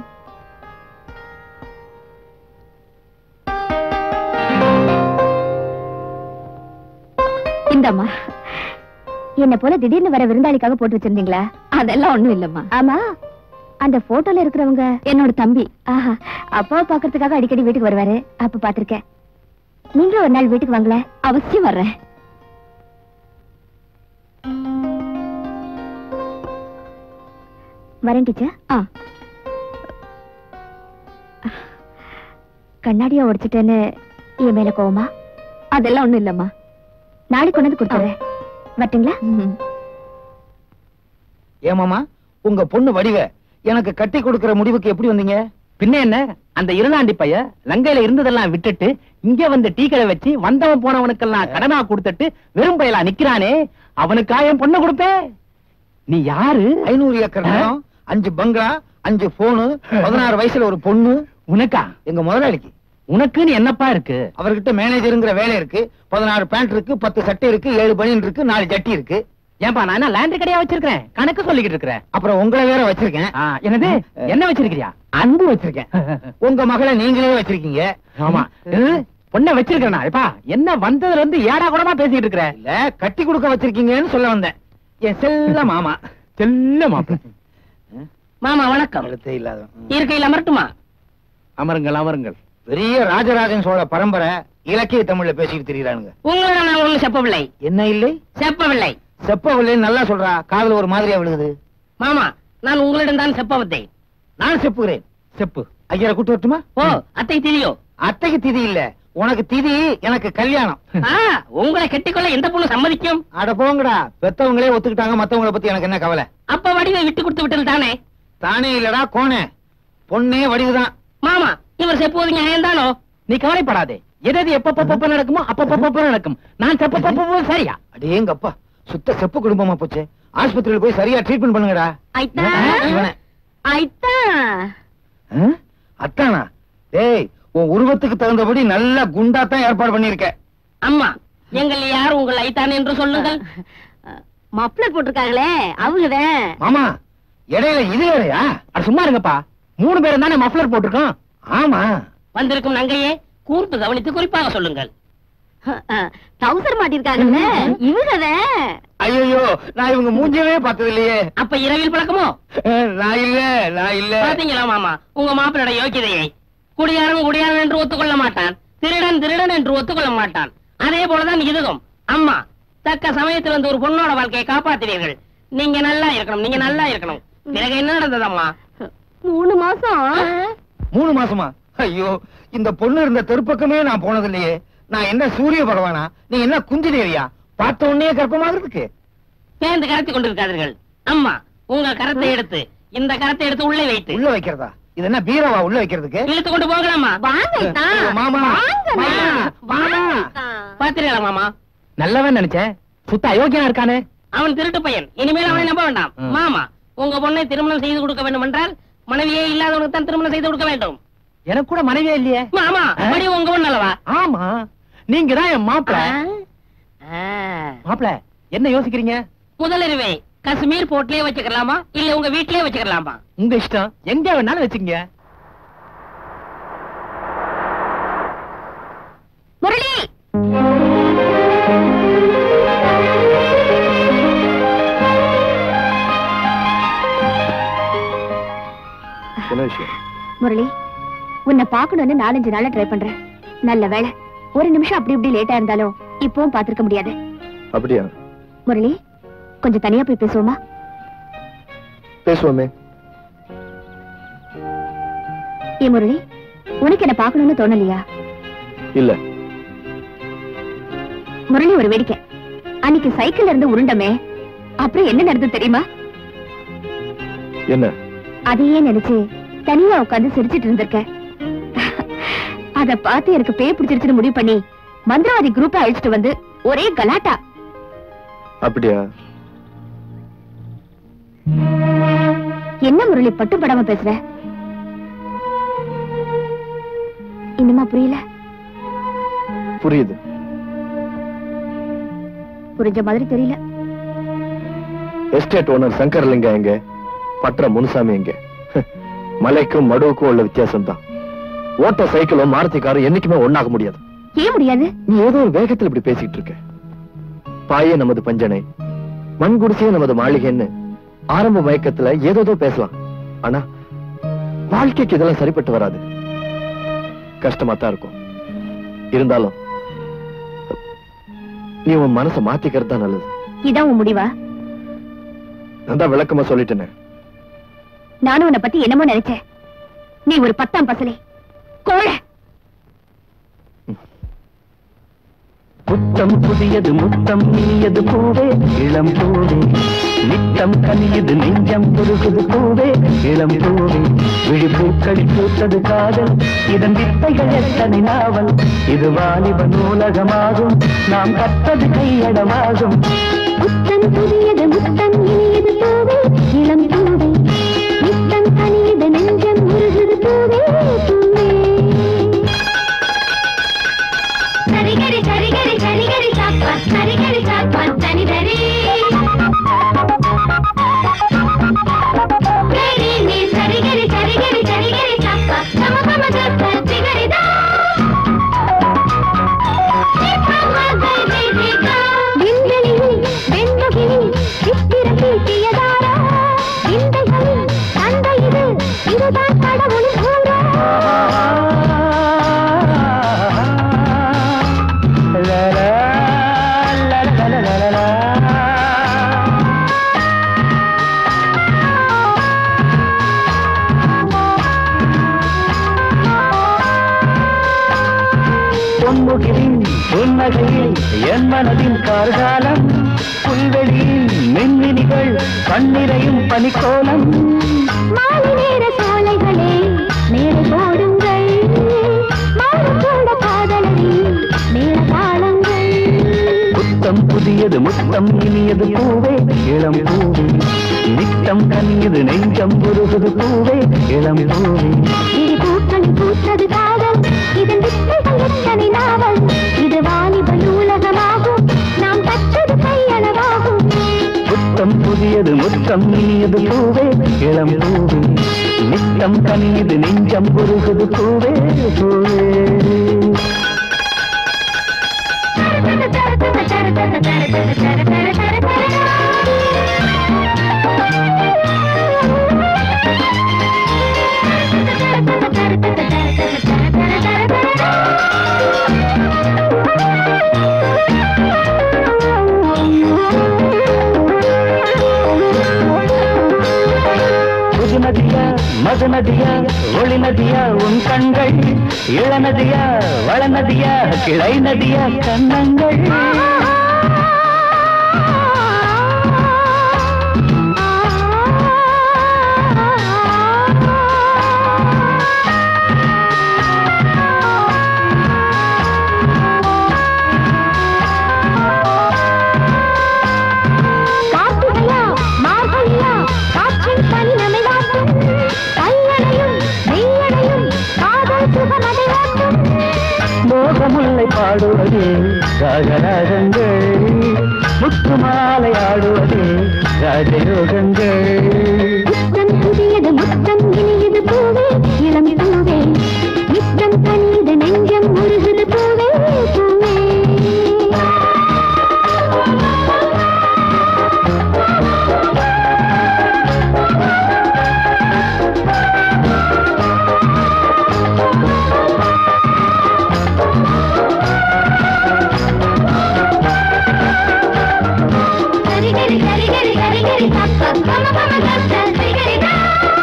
இந்தாம்மா என்ன போல திடீர்னு வர விருந்தாளிக்காக போட்டு வச்சிருந்தீங்களா அதெல்லாம் ஒண்ணும் இல்லம்மா ஆமா அந்த போட்டோல இருக்கிறவங்க என்னோட தம்பி ஆஹா அப்பாவை பாக்குறதுக்காக அடிக்கடி வீட்டுக்கு வருவாரு அப்ப பாத்திருக்கேன் நீங்களும் ஒரு நாள் வீட்டுக்கு வாங்களேன் அவசியம் வர்றேன் வரேன் டீச்சர் ஆ கண்ணாடியா உடைச்சிட்டேன்னு என் மேல கோவமா அதெல்லாம் ஒண்ணும் இல்லம்மா நாளைக்கு கொண்டு வந்து கொடுத்துறேன் வரட்டுங்களா ஏமாமா உங்க பொண்ணு வடிவ எனக்கு கட்டி கொடுக்கிற முடிவுக்கு எப்படி வந்தீங்க பின்ன என்ன அந்த இருளாண்டி பைய லங்கையில இருந்ததெல்லாம் விட்டுட்டு இங்க வந்து டீ கடை வச்சு வந்தவன் போனவனுக்கெல்லாம் கடனா கொடுத்துட்டு வெறும் பயலா நிக்கிறானே அவனுக்கா என் பொண்ணு கொடுப்பேன் நீ யாரு ஐநூறு ஏக்கர் நிலம் அஞ்சு பங்களா அஞ்சு போனு பதினாறு வயசுல ஒரு பொண்ணு உனக்கா எங்க முதலாளிக்கு உனக்குன்னு என்னப்பா இருக்கு அவர்கிட்ட மேனேஜருங்கிற வேலை இருக்கு பதினாறு பேண்ட் இருக்கு பத்து சட்டை இருக்கு ஏழு பனியன் இருக்கு நாலு ஜட்டி இருக்கு ஏன்பா நான் என்ன லேண்ட் கடையா வச்சிருக்கேன் கணக்கு சொல்லிக்கிட்டு இருக்கிறேன் அப்புறம் உங்களை வேற வச்சிருக்கேன் ஆ, என்னது என்ன வச்சிருக்கிறியா அன்பு வச்சிருக்கேன் உங்க மகளை நீங்களே வச்சிருக்கீங்க ஆமா இது, பொண்ணை வச்சிருக்கேனா இப்பா என்ன வந்ததுல இருந்து ஏடா கூடமா பேசிட்டு இருக்கிற இல்ல கட்டி கொடுக்க வச்சிருக்கீங்கன்னு சொல்ல வந்தேன் என் செல்ல மாமா செல்ல மாப்பிள மாமா வணக்கம் கழுத்தே இல்லாத இருக்கையில் அமரட்டுமா அமருங்கள் அமருங்கள் பெரிய ராஜராஜன் சோழ பரம்பரை இலக்கிய தமிழ்ல பேசிட்டு திரியறானுங்க உங்களிடம் நான் ஒண்ணு செப்பவில்லை என்ன இல்லை செப்பவில்லை செப்பவில்லை நல்லா சொல்றா காதுல ஒரு மாதிரியா விழுகுது மாமா நான் உங்களிடம் தான் செப்ப வந்தேன் நான் செப்புகிறேன் செப்பு ஐயரை கூட்டு வரட்டுமா ஓ அத்தை தெரியும் அத்தைக்கு திதி இல்ல உனக்கு திதி எனக்கு கல்யாணம் ஆ, உங்களை கெட்டிக்கொள்ள எந்த பொண்ணு சம்மதிக்கும் அட போங்கடா பெத்தவங்களே ஒத்துக்கிட்டாங்க மத்தவங்கள பத்தி எனக்கு என்ன கவலை அப்ப வடிவை விட்டு கொடுத்து விட்டது தானே தானே இல்லடா கோணே பொண்ணே வடிவுதான் மாமா இவர் செப்புவது நியாயம் தானோ நீ கவலைப்படாதே எது எது எப்ப நடக்குமோ அப்ப நடக்கும் நான் செப்ப பப்ப சரியா அடேங்கப்பா சுத்த செப்பு குடும்பமா போச்சு ஆஸ்பத்திரியில போய் சரியா ட்ரீட்மெண்ட் பண்ணுங்கடா ஐத்தா இவனை. ஐத்தா ஆ? அத்தானா டேய் உன் உருவத்துக்கு தகுந்தபடி நல்ல குண்டா தான் ஏற்பாடு பண்ணிருக்க அம்மா எங்கள் யார் உங்கள் ஐத்தான் என்று சொல்லுங்கள் மப்ளர் போட்டிருக்காங்களே அவங்கதான் மாமா இடையில இது வேறயா அட சும்மா இருங்கப்பா மூணு பேரும் தானே மஃப்ளர் போட்டிருக்கோம் ஆமா வந்திருக்கும் நங்கையே கூர்ந்து கவனித்து குறிப்பாக சொல்லுங்கள் டவுசர் மாட்டிருக்காங்கல்ல இவங்கதான் ஐயோ நான் இவங்க மூஞ்சவே பார்த்தது இல்லையே அப்ப இரவில் பழக்கமோ நான் இல்ல நான் இல்ல பாத்தீங்களா மாமா உங்க மாப்பிளோட யோக்கியதையை குடியாரன் குடியாரன் என்று ஒத்துக்கொள்ள மாட்டான் திருடன் திருடன் என்று ஒத்துக்கொள்ள மாட்டான் அதே போலதான் இதுவும் அம்மா தக்க சமயத்தில் வந்து ஒரு பொண்ணோட வாழ்க்கையை காப்பாத்தினீர்கள் நீங்க நல்லா இருக்கணும் நீங்க நல்லா இருக்கணும் பிறகு என்ன நடந்ததம்மா மூணு மாசம் மூணு மாசமா ஐயோ இந்த பொண்ணு இருந்த தெருப்பக்கமே நான் போனது இல்லையே நான் என்ன சூரிய பகவானா நீ என்ன குஞ்சு தேவியா பார்த்த உடனே கர்ப்பமாகிறதுக்கு பேந்து கரத்தி கொண்டிருக்காதீர்கள் அம்மா உங்க கரத்தை எடுத்து இந்த கரத்தை எடுத்து உள்ளே வைத்து உள்ள வைக்கிறதா இது என்ன பீரவா உள்ள வைக்கிறதுக்கு இழுத்து கொண்டு போகலாமா வாங்க ஐத்தா. ஐயோ, மாமா வாங்க மாமா மாமா ஐத்தா. பாத்துறீங்களா மாமா நல்லவன் நினைச்சேன் சுத்த அயோக்கியனா இருக்கானே அவன் திருட்டு பையன் இனிமேல் அவனை நம்ப வேண்டாம் ம். மாமா உங்க பொண்ணை திருமணம் செய்து கொடுக்க வேண்டும் என்றால் மனைவியே இல்லாதவனுக்கு தான் திருமணம் செய்து கொடுக்க வேண்டும் எனக்கு கூட மனைவியே இல்லையே மாமா ஆ? மணி உங்க பொண்ணு அல்லவா ஆமா நீங்க தான் என் மாப்பிள ஆ. மாப்பிள என்ன யோசிக்கிறீங்க முதலிரவே காஷ்மீர் போர்ட்லயே வச்சுக்கலாமா இல்ல உங்க வீட்லயே வச்சுக்கலாமா உங்க இஷ்டம் எங்க வேணாலும் வச்சுங்க முரளி என்ன விஷயம் முரளி உன்னை பார்க்கணும்னு நாலஞ்சு நாளா ட்ரை பண்றேன் நல்ல வேளை ஒரு நிமிஷம் அப்படி இப்படி லேட்டா இருந்தாலும் இப்பவும் பாத்திருக்க முடியாது அப்படியா முரளி கொஞ்சம் தனியா போய் பேசுவோமா பேசுவோமே ஏ முரளி உனக்கு என்ன பார்க்கணும்னு தோணலையா இல்ல முரளி ஒரு வேடிக்கை அன்னைக்கு சைக்கிள்ல இருந்து உருண்டமே அப்புறம் என்ன நடந்தது தெரியுமா என்ன அதையே நினைச்சு தனியா உட்கார்ந்து சிரிச்சிட்டு இருந்திருக்க அத பார்த்து எனக்கு பேய் பிடிச்சிருச்சுன்னு முடிவு பண்ணி மந்திரவாதி குரூப்பை அழிச்சிட்டு வந்து ஒரே கலாட்டா அப்படியா என்ன முரளி பட்டுப்படாம பேசுற இன்னுமா புரியல புரியுது புரிஞ்ச மாதிரி தெரியல எஸ்டேட் ஓனர் சங்கர்லிங்கம் எங்க பற்ற முனுசாமி எங்க மலைக்கும் மடுவுக்கும் உள்ள வித்தியாசம் தான் ஓட்ட சைக்கிளும் மாருதி காரும் என்னைக்குமே ஒண்ணாக முடியாது ஏன் முடியாது நீ ஏதோ ஒரு வேகத்துல இப்படி பேசிட்டு இருக்க பாயே நமது பஞ்சனை மண் குடிசையே நமது மாளிகைன்னு ஆரம்ப மயக்கத்துல ஏதோதோ பேசலாம் ஆனா வாழ்க்கைக்கு இதெல்லாம் சரிப்பட்டு வராது கஷ்டமா தான் இருக்கும் இருந்தாலும் நீ உன் மனசை மாத்திக்கிறது தான் நல்லது இதான் உன் முடிவா நான் தான் விளக்கமா சொல்லிட்டேனே நானும் உன்னை பத்தி என்னமோ நினைச்சேன் நீ ஒரு பத்தாம் பசலே கோழை புத்தம் புதியது முத்தம் இனியது பூவே இளம் பூவே நித்தம் கனியது நெஞ்சம் புருகுது பூவே இளம் பூவே விழிப்பூக்கள் பூத்தது காதல் இதன் வித்தைகள் எத்தனை நாவல் இது வாலிப நூலகமாகும் நாம் கற்பது கையடமாகும் முத்தம் புதியது முத்தம் இனியது பூவே தூக்கியதாரோ விந்தைகளின் தந்தை இது இதுதான் கடவுளின் ஊரோ பொன்முகிலின் புன்னகையில் என் மனதின் கார்காலம் புல்வெளியில் மின்மினிகள் கண்ணிரையும் பனிக்கோலம் மாலை நேர சோலைகளே மேடை போடுங்கள் மாறும் கூட காதலரி மேல தாளங்கள் புத்தம் புதியது முத்தம் இனியது பூவே இளம் பூவே நித்தம் கனியது நெஞ்சம் உருகுது பூவே இளம் பூவே இரு பூக்களில் பூத்தது காதல் இதன் வித்தைகள் எத்தனை நாவல் இது வாலிப நூலகமாகும் நாம் கற்றது கையளவாகும் புத்தம் புதியது முத்தம் இனியது பூவே இளம் பூவே நித்தம் கனியது நெஞ்சம் உருகுது பூவே பூவே புது நதியா மது நதியா ஒளி நதியா உன் கண்கள் இள நதியா வள நதியா கிளை நதியா கண்ணங்கள் கார்த்திகையா மார்கழியா காற்றின் பனி நம்மை வாட்டும் கையடையும் மெய்யடையும் காதல் சுகமதை வாட்டும் மோகமுல்லை பாடுவது ராகராகங்கள் முத்து மாலை ஆடுவது ராஜயோகங்கள் முத்தம் புதியது முத்தம் இனியது பூவே இளம் பூவே நித்தம் கனியது நெஞ்சம் உருகுது பூவே பூவே சரிகரி சரிகரி சரிகரி தப்ப கம கம தத்த சரிகரி தா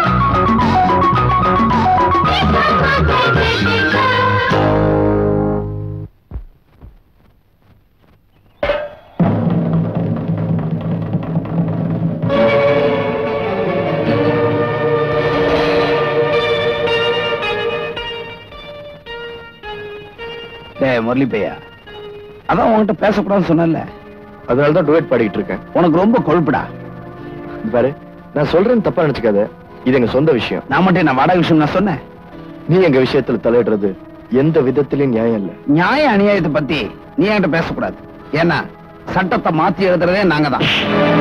டேய் முரளி பையா அதான் உன்கிட்ட பேசக்கூடாதுன்னு சொன்னல அதனால தான் டுவேட் பாடிட்டு இருக்கேன் உனக்கு ரொம்ப கொழுப்புடா இது பாரு நான் சொல்றேன்னு தப்பா நினைச்சுக்காத இது எங்க சொந்த விஷயம் நான் மட்டும் என்ன வாடகை விஷயம் நான் சொன்னேன் நீ எங்க விஷயத்துல தலையிடுறது எந்த விதத்திலயும் நியாயம் இல்ல நியாய அநியாயத்தை பத்தி நீ என்கிட்ட பேசக்கூடாது ஏன்னா சட்டத்தை மாத்தி எழுதுறதே நாங்க தான்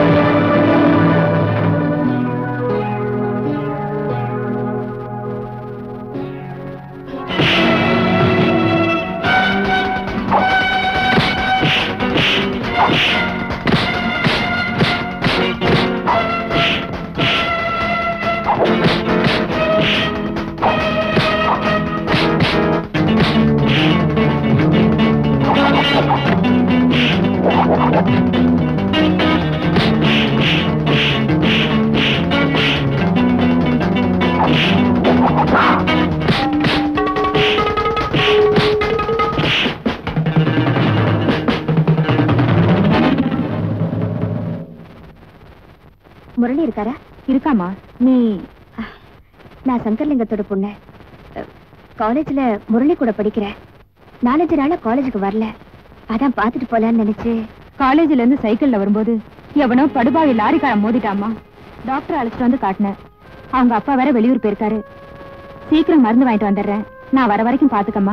முரளி இருக்காரா இருக்காமா நீ நான் சங்கர்லிங்கத்தோட பொண்ணு அஹ், காலேஜ்ல முரளி கூட படிக்கிறேன் நாலஞ்சு நாளா காலேஜுக்கு வரல அதான் பார்த்துட்டு போலான்னு நினைச்சு காலேஜ்ல இருந்து சைக்கிள்ல வரும்போது எவனோ படுபாவி லாரிக்காரன் மோதிட்டாமா டாக்டர் அழைச்சிட்டு வந்து காட்டினேன் அவங்க அப்பா வேற வெளியூர் போயிருக்காரு சீக்கிரம் மருந்து வாங்கிட்டு வந்துடுறேன் நான் வர வரைக்கும் பாத்துக்கம்மா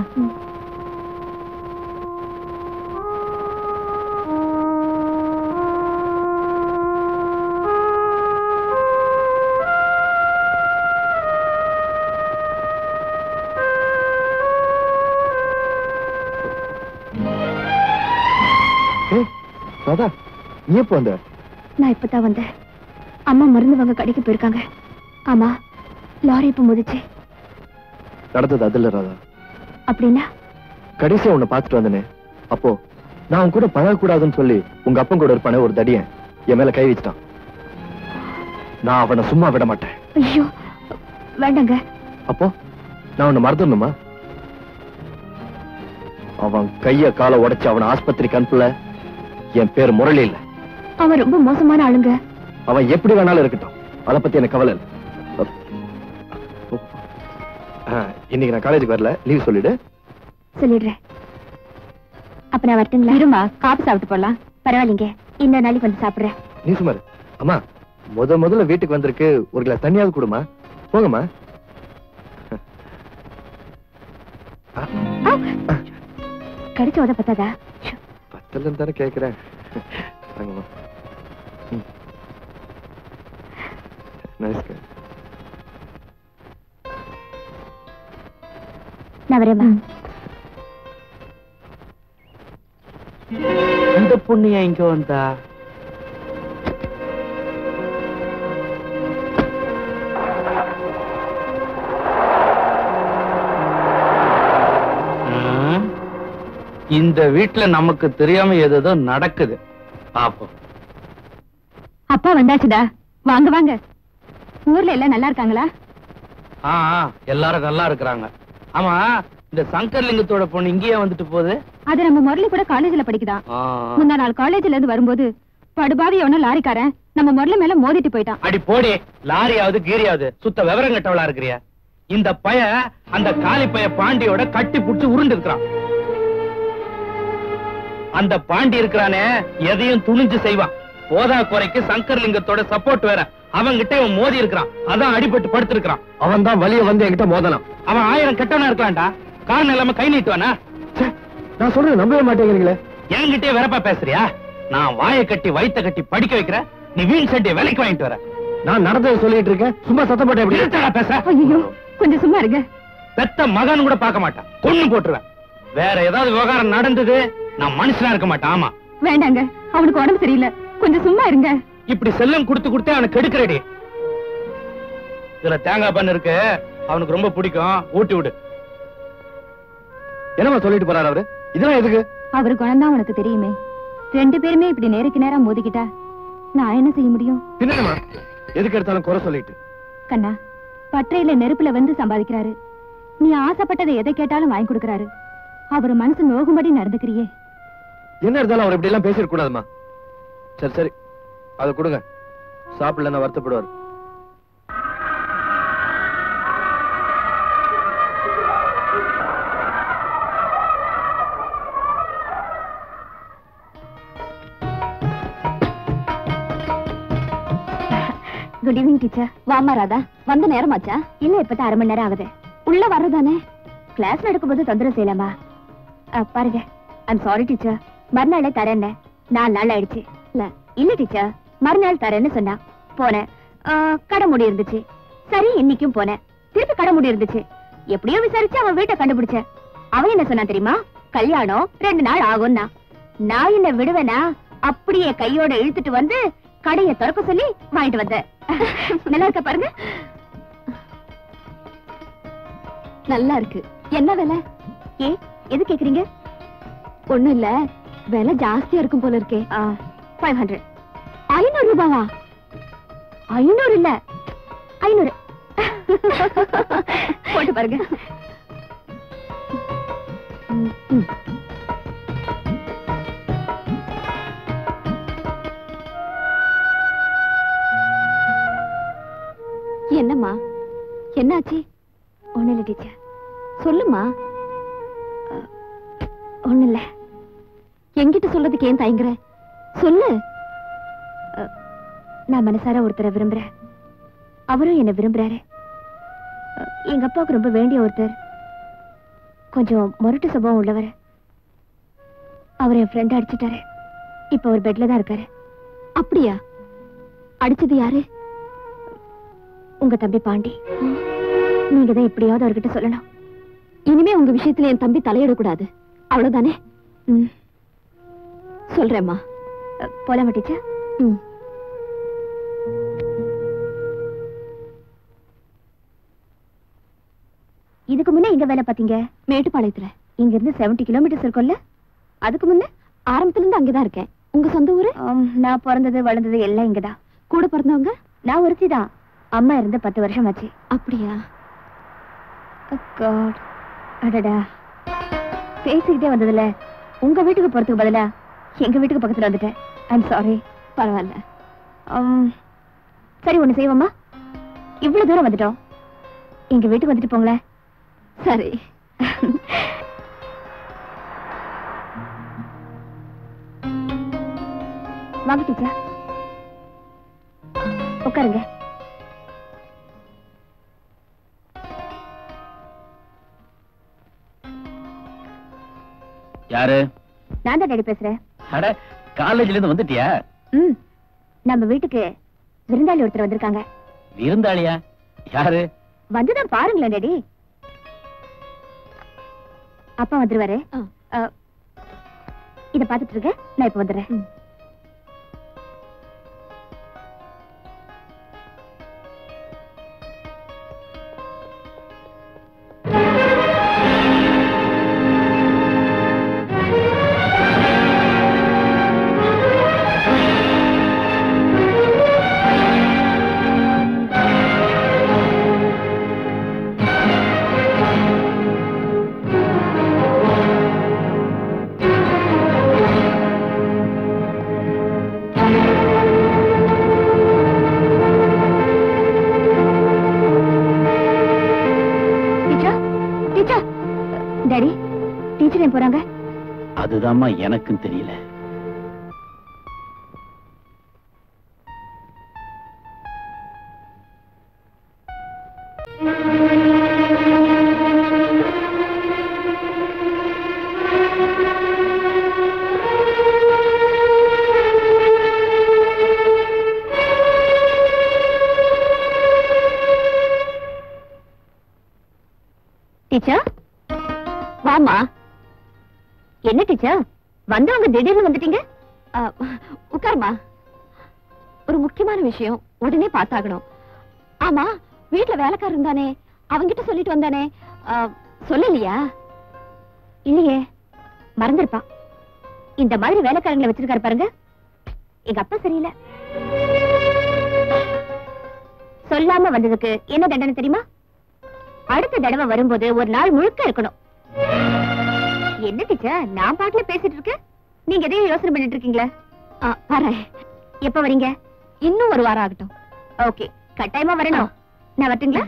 ஏய் ராதா நீ எப்போ வந்த நான் இப்பதான் வந்தேன் அம்மா மருந்து வாங்க கடைக்கு போயிருக்காங்க ஆமா லாரி இப்ப முதிச்சு நடந்தது அதுல ராதா அப்படின்னா கடைசியா உன்னை பார்த்துட்டு வந்தனே அப்போ நான் உன் கூட பழகக்கூடாதுன்னு சொல்லி உங்க அப்பன் கூட இருப்பானே ஒரு தடியன் என் மேல கை வச்சிட்டான் நான் அவனை சும்மா விட மாட்டேன் ஐயோ வேண்டாங்க அப்போ நான் உன்னை மறந்துடணுமா அவன் கைய காலை உடைச்சு அவனை ஆஸ்பத்திரிக்கு அனுப்பல என் பேர் முரளி இல்ல அவன் ரொம்ப மோசமான ஆளுங்க அவன் எப்படி வேணாலும் இருக்கட்டும் அத பத்தி எனக்கு கவலை இல்லை ஆ, இன்னைக்கு நான் காலேஜுக்கு வரல லீவ் சொல்லிடு சொல்லிடுறேன் அப்ப நான் வரட்டுங்களா இருமா காப்பி சாப்பிட்டு போலாம் பரவாயில்லைங்க இன்னொரு நாளைக்கு வந்து சாப்பிடுறேன் நீ சுமார் அம்மா முத முதல்ல வீட்டுக்கு வந்திருக்கு ஒரு கிளாஸ் தண்ணியாவது கொடுமா போங்கம்மா கடிச்ச உத பத்தாதா ஷோ. பத்தலன்னு தானே கேக்குறேன் வாங்கம்மா ம். Nice guy. நான் வரேம்மா இந்த பொண்ணு ஏன் இங்க வந்தா ம், இந்த வீட்டுல நமக்கு தெரியாம ஏதோ நடக்குது பாப்போம் அப்பா வந்தாச்சுடா வாங்க வாங்க ஊர்ல எல்லாம் நல்லா இருக்காங்களா ஆ ஆ, எல்லாரும் நல்லா இருக்கிறாங்க ஆமா இந்த சங்கர்லிங்கத்தோட பொண்ணு இங்கேயே வந்துட்டு போகுது அது நம்ம முரளி கூட காலேஜ்ல படிக்குதான் ஆ, ஆ. முந்தா நாள் காலேஜ்ல இருந்து வரும்போது படுபாவி எவனோ லாரிக்காரன் நம்ம முரளி மேல மோதிட்டு போயிட்டான் அடி போடி லாரியாவது கீரியாவது சுத்த விவரம் கெட்டவளா இருக்கிறிய இந்த பய அந்த காலி பைய பாண்டியோட கட்டி புடிச்சு உருண்டு இருக்கிறான் அந்த பாண்டி இருக்கிறானே எதையும் துணிஞ்சு செய்வான் போதா குறைக்கு சங்கர்லிங்கத்தோட சப்போர்ட் வேற அவன்கிட்ட இவன் மோதி இருக்கிறான் அதான் அடிபட்டு படுத்திருக்கிறான் அவன் தான் வலிய வந்து என்கிட்ட மோதலாம் அவன் ஆயிரம் கெட்டவனா இருக்கலாம்டா காரணம் இல்லாம கை நீட்டுவானா ச்சே, நான் சொல்றது நம்பவே மாட்டேங்கிறீங்களே என்கிட்டயே வெறப்பா பேசுறியா நான் வாயை கட்டி வயித்தை கட்டி படிக்க வைக்கிறேன் நீ வீண் சட்டியை விலைக்கு வாங்கிட்டு வர நான் நடந்ததை சொல்லிட்டு இருக்கேன் சும்மா சத்தம் போட்டேன் எப்படி நிறுத்தடா பேச ஐயோ கொஞ்சம் சும்மா இருங்க பெத்த மகன் கூட பார்க்க மாட்டான் கொன்னு போட்டுருவேன் வேற ஏதாவது விவகாரம் நடந்தது நான் மனுஷனா இருக்க மாட்டேன் ஆமா வேண்டாங்க அவனுக்கு உடம்பு சரியில்லை கொஞ்சம் சும்மா இருங்க இப்படி செல்லம் கொடுத்து கொடுத்து அவனுக்கு கெடுக்கிறடி இதுல தேங்காய் பண்ணு இருக்கு அவனுக்கு ரொம்ப பிடிக்கும் ஊட்டி விடு என்னம்மா சொல்லிட்டு போறாரு அவரு இதெல்லாம் எதுக்கு அவரு குணம்தான் உனக்கு தெரியுமே ரெண்டு பேருமே இப்படி நேருக்கு நேரா மோதிக்கிட்டா நான் என்ன செய்ய முடியும் பின்னமா எதுக்கு எடுத்தாலும் குறை சொல்லிட்டு கண்ணா பற்றையில நெருப்புல வந்து சம்பாதிக்கிறாரு நீ ஆசைப்பட்டதை எதை கேட்டாலும் வாங்கி கொடுக்கறாரு அவர் மனசு நோகும்படி நடந்துக்கிறியே என்ன இருந்தாலும் அவர் இப்படி எல்லாம் பேசிட கூடாதுமா சரி சரி அதை கொடுங்க சாப்பிடலன்னா வருத்தப்படுவார் குட் ஈவினிங் டீச்சர் வாமா ராதா வந்த நேரமாச்சா இல்ல இப்பதான் அரை மணி நேரம் ஆகுது உள்ள வர்றதானே கிளாஸ் நடக்கும்போது தொந்தரவு செய்யலாமா அஹ், பாருங்க ஐம் சாரி டீச்சர் மறுநாளே தரேன்னு நாலு நாள் ஆயிடுச்சு இல்ல இல்ல டீச்சர் மறுநாள் தரேன்னு சொன்னா போனேன் அஹ், கடை மூடி இருந்துச்சு சரி இன்னைக்கும் போனேன் திருப்பி கடை மூடி இருந்துச்சு எப்படியோ விசாரிச்சு அவன் வீட்டை கண்டுபிடிச்சேன் அவன் என்ன சொன்னா தெரியுமா கல்யாணம் ரெண்டு நாள் ஆகும்னா நான் என்ன விடுவேனா அப்படியே கையோட இழுத்துட்டு வந்து கடையை திறக்க சொல்லி வாங்கிட்டு வந்தேன் நல்லா இருக்க பாருங்க நல்லா இருக்கு என்ன விலை ஏ எது கேக்குறீங்க ஒண்ணும் இல்ல விலை ஜாஸ்தியா இருக்கும் போல இருக்கே ஃபைவ் ஹண்ட்ரட் ஐநூறு ரூபாவா ஐநூறு இல்ல ஐநூறு போட்டு பாருங்க ம், ம். என்னம்மா என்னாச்சு ஒண்ணு இல்ல டீச்சர் சொல்லுமா ஒண்ணு இல்ல என்கிட்ட சொல்றதுக்கு ஏன் தயங்குற சொல்லு அ, நான் மனசார ஒருத்தரை விரும்புறேன் அவரும் என்ன விரும்புறாரு அ, எங்க அப்பாவுக்கு ரொம்ப வேண்டிய ஒருத்தர் கொஞ்சம் முரட்டு சுபாவம் உள்ளவர் அவர் என் ஃப்ரெண்ட் அடிச்சிட்டாரு இப்ப அவர் பெட்ல தான் இருக்காரு அப்படியா அடிச்சது யாரு உங்க தம்பி பாண்டி நீங்க தான் எப்படியாவது அவர்கிட்ட சொல்லணும் இனிமே உங்க விஷயத்துல என் தம்பி தலையிடக்கூடாது அவ்வளவுதானே ம். சொல்றேம்மா அ, போலாமா டீச்சர் ம் இதுக்கு முன்ன எங்க வேலை பாத்தீங்க மேட்டுப்பாளையத்துல இங்க இருந்து 70 கிலோமீட்டர்ஸ் இருக்கும்ல அதுக்கு முன்ன ஆரம்பத்துல இருந்து அங்கதான் இருக்கேன் உங்க சொந்த ஊரு நான் பிறந்தது வளர்ந்தது எல்லாம் இங்கதான் கூட பிறந்தவங்க நான் ஒருத்தி தான் அம்மா இருந்து பத்து வருஷம் ஆச்சு அப்படியா God. அடடா பேசிக்கிட்டே வந்ததுல உங்க வீட்டுக்கு போறதுக்கு பதிலா எங்க வீட்டுக்கு பக்கத்துல வந்துட்டேன் ஐம் சாரி பரவாயில்ல உம், சரி ஒண்ணு செய்வோமா இவ்வளவு தூரம் வந்துட்டோம் எங்க வீட்டுக்கு வந்துட்டு போங்களேன் சரி வாங்க டீச்சர் உட்காருங்க யாரு நான் தான் டேடி பேசுறேன் அட காலேஜ்ல இருந்து வந்துட்டியா ம் நம்ம வீட்டுக்கு விருந்தாளி ஒருத்தர் வந்திருக்காங்க விருந்தாளியா யாரு வந்துதான் பாருங்களேன் டேடி அப்பா வந்துருவாரு அ, இத பாத்துட்டு இருக்க நான் இப்ப வந்துடுறேன் டீச்சர் டீச்சர் டாடி டீச்சர் ஏன் போறாங்க அதுதாம்மா எனக்கும் தெரியல டீச்சர் வாமா என்ன டீச்சர் வந்தவங்க திடீர்னு வந்துட்டீங்க உட்காருமா ஒரு முக்கியமான விஷயம் உடனே பார்த்தாகணும் ஆமா வீட்டுல வேலைக்காரர் இருந்தானே அவங்கிட்ட சொல்லிட்டு வந்தானே ஆ, சொல்லலையா இல்லையே மறந்துருப்பா இந்த மாதிரி வேலைக்காரங்களை வச்சிருக்காரு பாருங்க எங்க அப்பா சரியில்லை சொல்லாம வந்ததுக்கு என்ன தண்டனை தெரியுமா அடுத்த தடவை வரும்போது ஒரு நாள் முழுக்க இருக்கணும் என்ன டீச்சர் நான் பாட்டுல பேசிட்டு இருக்கேன் நீங்க எதையும் யோசனை பண்ணிட்டு இருக்கீங்களா ஆ, வரேன் எப்ப வரீங்க இன்னும் ஒரு வாரம் ஆகட்டும் ஓகே கட்டாயமா வரணும் நான் வரட்டுங்களா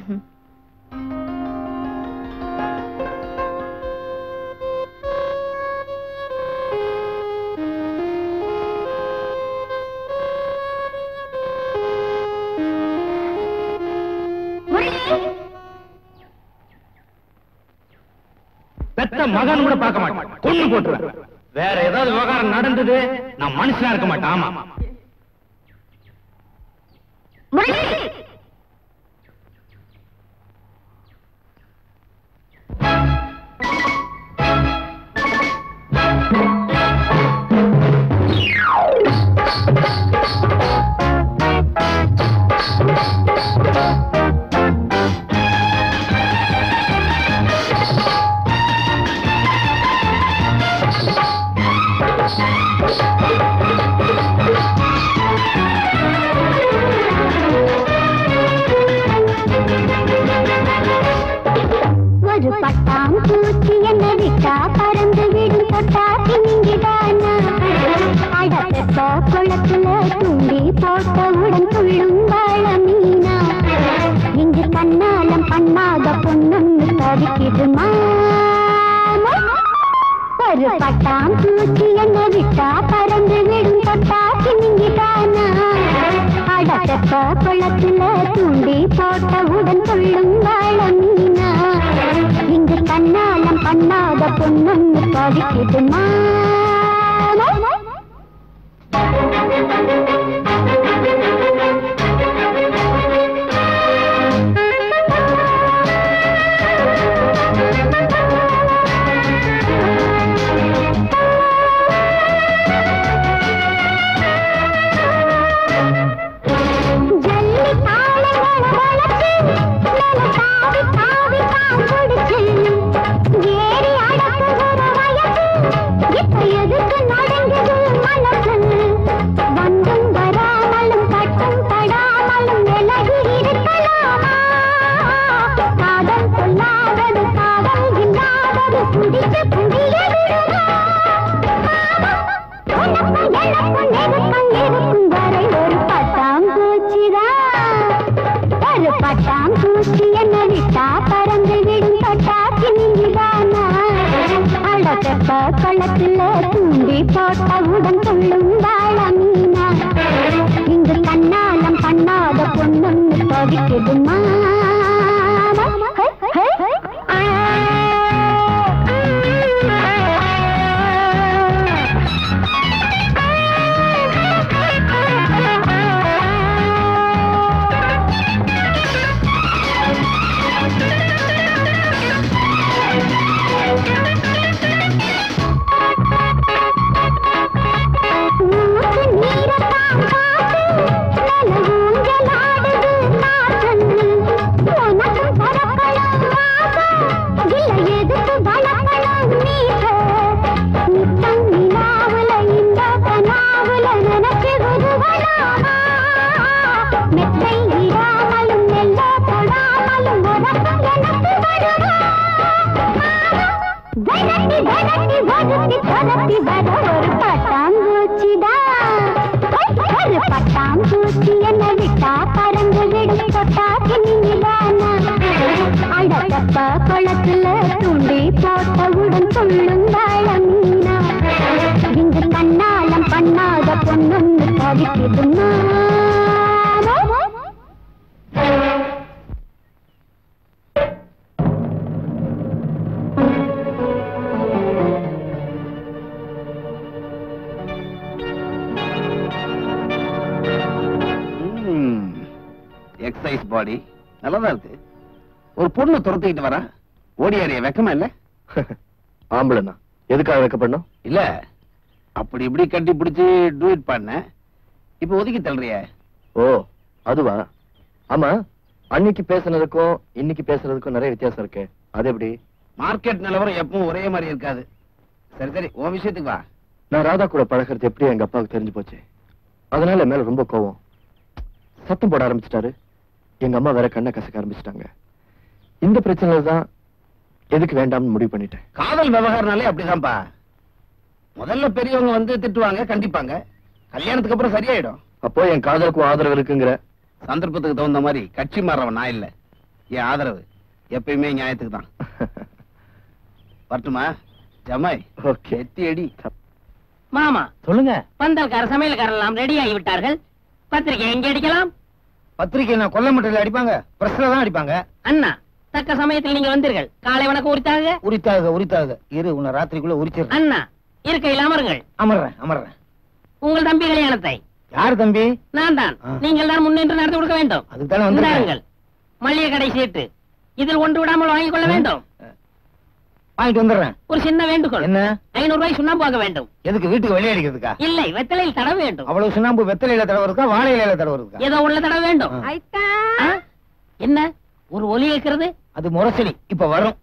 பெத்த மகன் கூட பார்க்க மாட்டேன் கொண்டு போட்டுருவேன் வேற ஏதாவது விவகாரம் நடந்தது நான் மனுஷனா இருக்க மாட்டேன் ஆமா முரளி ஒரு பட்டாம் பூச்சி என்ன விட்டா பறந்து விடும் தொட்டாக்கி நீங்கிதானா அடப்பெப்ப குளத்துல தூண்டி போட்டவுடன் துள்ளும் வாழ மீனா இங்கு கண்ணாலம் பண்ணாத பொண்ணொன்னு தவிக்கிடுமா ஒரு பட்டாம் பூச்சி என்ன விட்டா பறந்து விடும் தொட்டாக்கி நீங்கிதானா அடப்பெப்ப குளத்துல தூண்டி போட்டவுடன் துள்ளும் வாழ மீனா இங்கு கண்ணாலம் பண்ணாத பொண்ணொன்னு தவிக்கிடுமா ஜல்லி தாளங்களை வளர்த்து, மேல தாவி தாவி தான் பிடிச்சு, குளத்துல தூண்டி போட்டவுடன் துள்ளும் வாழ மீனா இங்கு கண்ணாலம் பண்ணாத பொண்ணொன்னு தவிக்குதுமா மெத்தை இடாமலும் நெல்ல தொடாமலும் உனக்கு எனக்கு வருவா வெனட்டி வெனட்டி வதத்தி பதத்தி வர ஒரு பட்டாம்பூச்சிடா ஒரு பட்டாம்பூச்சி என்ன விட்டா பறந்து விடும் தொட்டாக்கி நீதானா அடத்தப்ப குளத்துல துண்டி போட்டவுடன் சொல்லும் வாழ மீனா இங்கு கண்ணாலம் பண்ணாத பொண்ணொன்னு தவிக்குதுமா எக்ஸசைஸ் பாடி நல்லதா இருக்கு ஒரு பொண்ணு துரத்திக்கிட்டு வரா ஓடி அறிய வெக்கமா இல்ல ஆம்பளைண்ணா எதுக்காக வைக்கப்படணும் இல்ல அப்படி இப்படி கட்டி பிடிச்சு டூயிட் பண்ண இப்ப ஒதுக்கி தள்ளுறிய ஓ அதுவா ஆமா அன்னைக்கு பேசுனதுக்கும் இன்னைக்கு பேசுறதுக்கும் நிறைய வித்தியாசம் இருக்கு அது எப்படி மார்க்கெட் நிலவரம் எப்பவும் ஒரே மாதிரி இருக்காது சரி சரி உன் விஷயத்துக்கு வா நான் ராதா கூட பழகிறது எப்படி எங்க அப்பாவுக்கு தெரிஞ்சு போச்சு அதனால என் மேல ரொம்ப கோவம் சத்தம் போட ஆரம்பிச்சிட்டாரு எங்க அம்மா வேற கண்ணை கசக்க ஆரம்பிச்சிட்டாங்க இந்த பிரச்சனையில தான் எதுக்கு வேண்டாம்னு முடிவு பண்ணிட்டேன் காதல் விவகாரம்னாலே அப்படிதான்ப்பா முதல்ல பெரியவங்க வந்து திட்டுவாங்க கண்டிப்பாங்க கல்யாணத்துக்கு அப்புறம் சரியாயிடும் அப்போ என் காதலுக்கும் ஆதரவு இருக்குங்கிற சந்தர்ப்பத்துக்கு தகுந்த மாதிரி கட்சி மாறவன் நான் இல்ல என் ஆதரவு எப்பயுமே நியாயத்துக்கு தான் வரட்டுமா ஜமாய் ஓகே எத்தி அடி மாமா சொல்லுங்க பந்தல்கார சமையல்காரர் எல்லாம் ரெடி ஆகி விட்டார்கள் பத்திரிகை எங்கே அடிக்கலாம் பத்திரிக்கை நான் கொல்ல மட்டையில அடிப்பாங்க பிரஸ்ல தான் அடிப்பாங்க அண்ணா தக்க சமயத்தில் நீங்க வந்தீர்கள் காலை வணக்கம் உரித்தாக உரித்தாக உரித்தாக இரு உன்னை ராத்திரிக்குள்ள உரிச்சிடுறேன் அண்ணா இருக்கையில் அமருங்கள் அமர்றேன் அமர்றேன் உங்கள் தம்பி கல்யாணத்தை யார் தம்பி நான் தான் ஆ. நீங்கள் தான் முன்னின்று நடத்தி கொடுக்க வேண்டும் அதுக்கு தானே வந்திருக்கேன் இந்தாருங்கள். மளிகை கடை சீட்டு இதில் ஒன்று விடாமல் வாங்கிக் கொள்ள வேண்டும் வாங்கிட்டு வந்துடுறேன் ஒரு சின்ன வேண்டுகோள் என்ன ஐநூறு ரூபாய் சுண்ணாம்பு வாங்க வேண்டும் எதுக்கு வீட்டுக்கு வெளியே அடிக்கிறதுக்கா இல்லை வெத்தலையில் தட வேண்டும் அவ்வளவு சுண்ணாம்பு வெத்தலையில தடவை வாழை இலையில தடவை இருக்கா ஏதோ உள்ள தட வேண்டும் ஆ. ஆ? என்ன ஒரு ஒலி கேட்கிறது அது முரசொலி இப்ப வரும்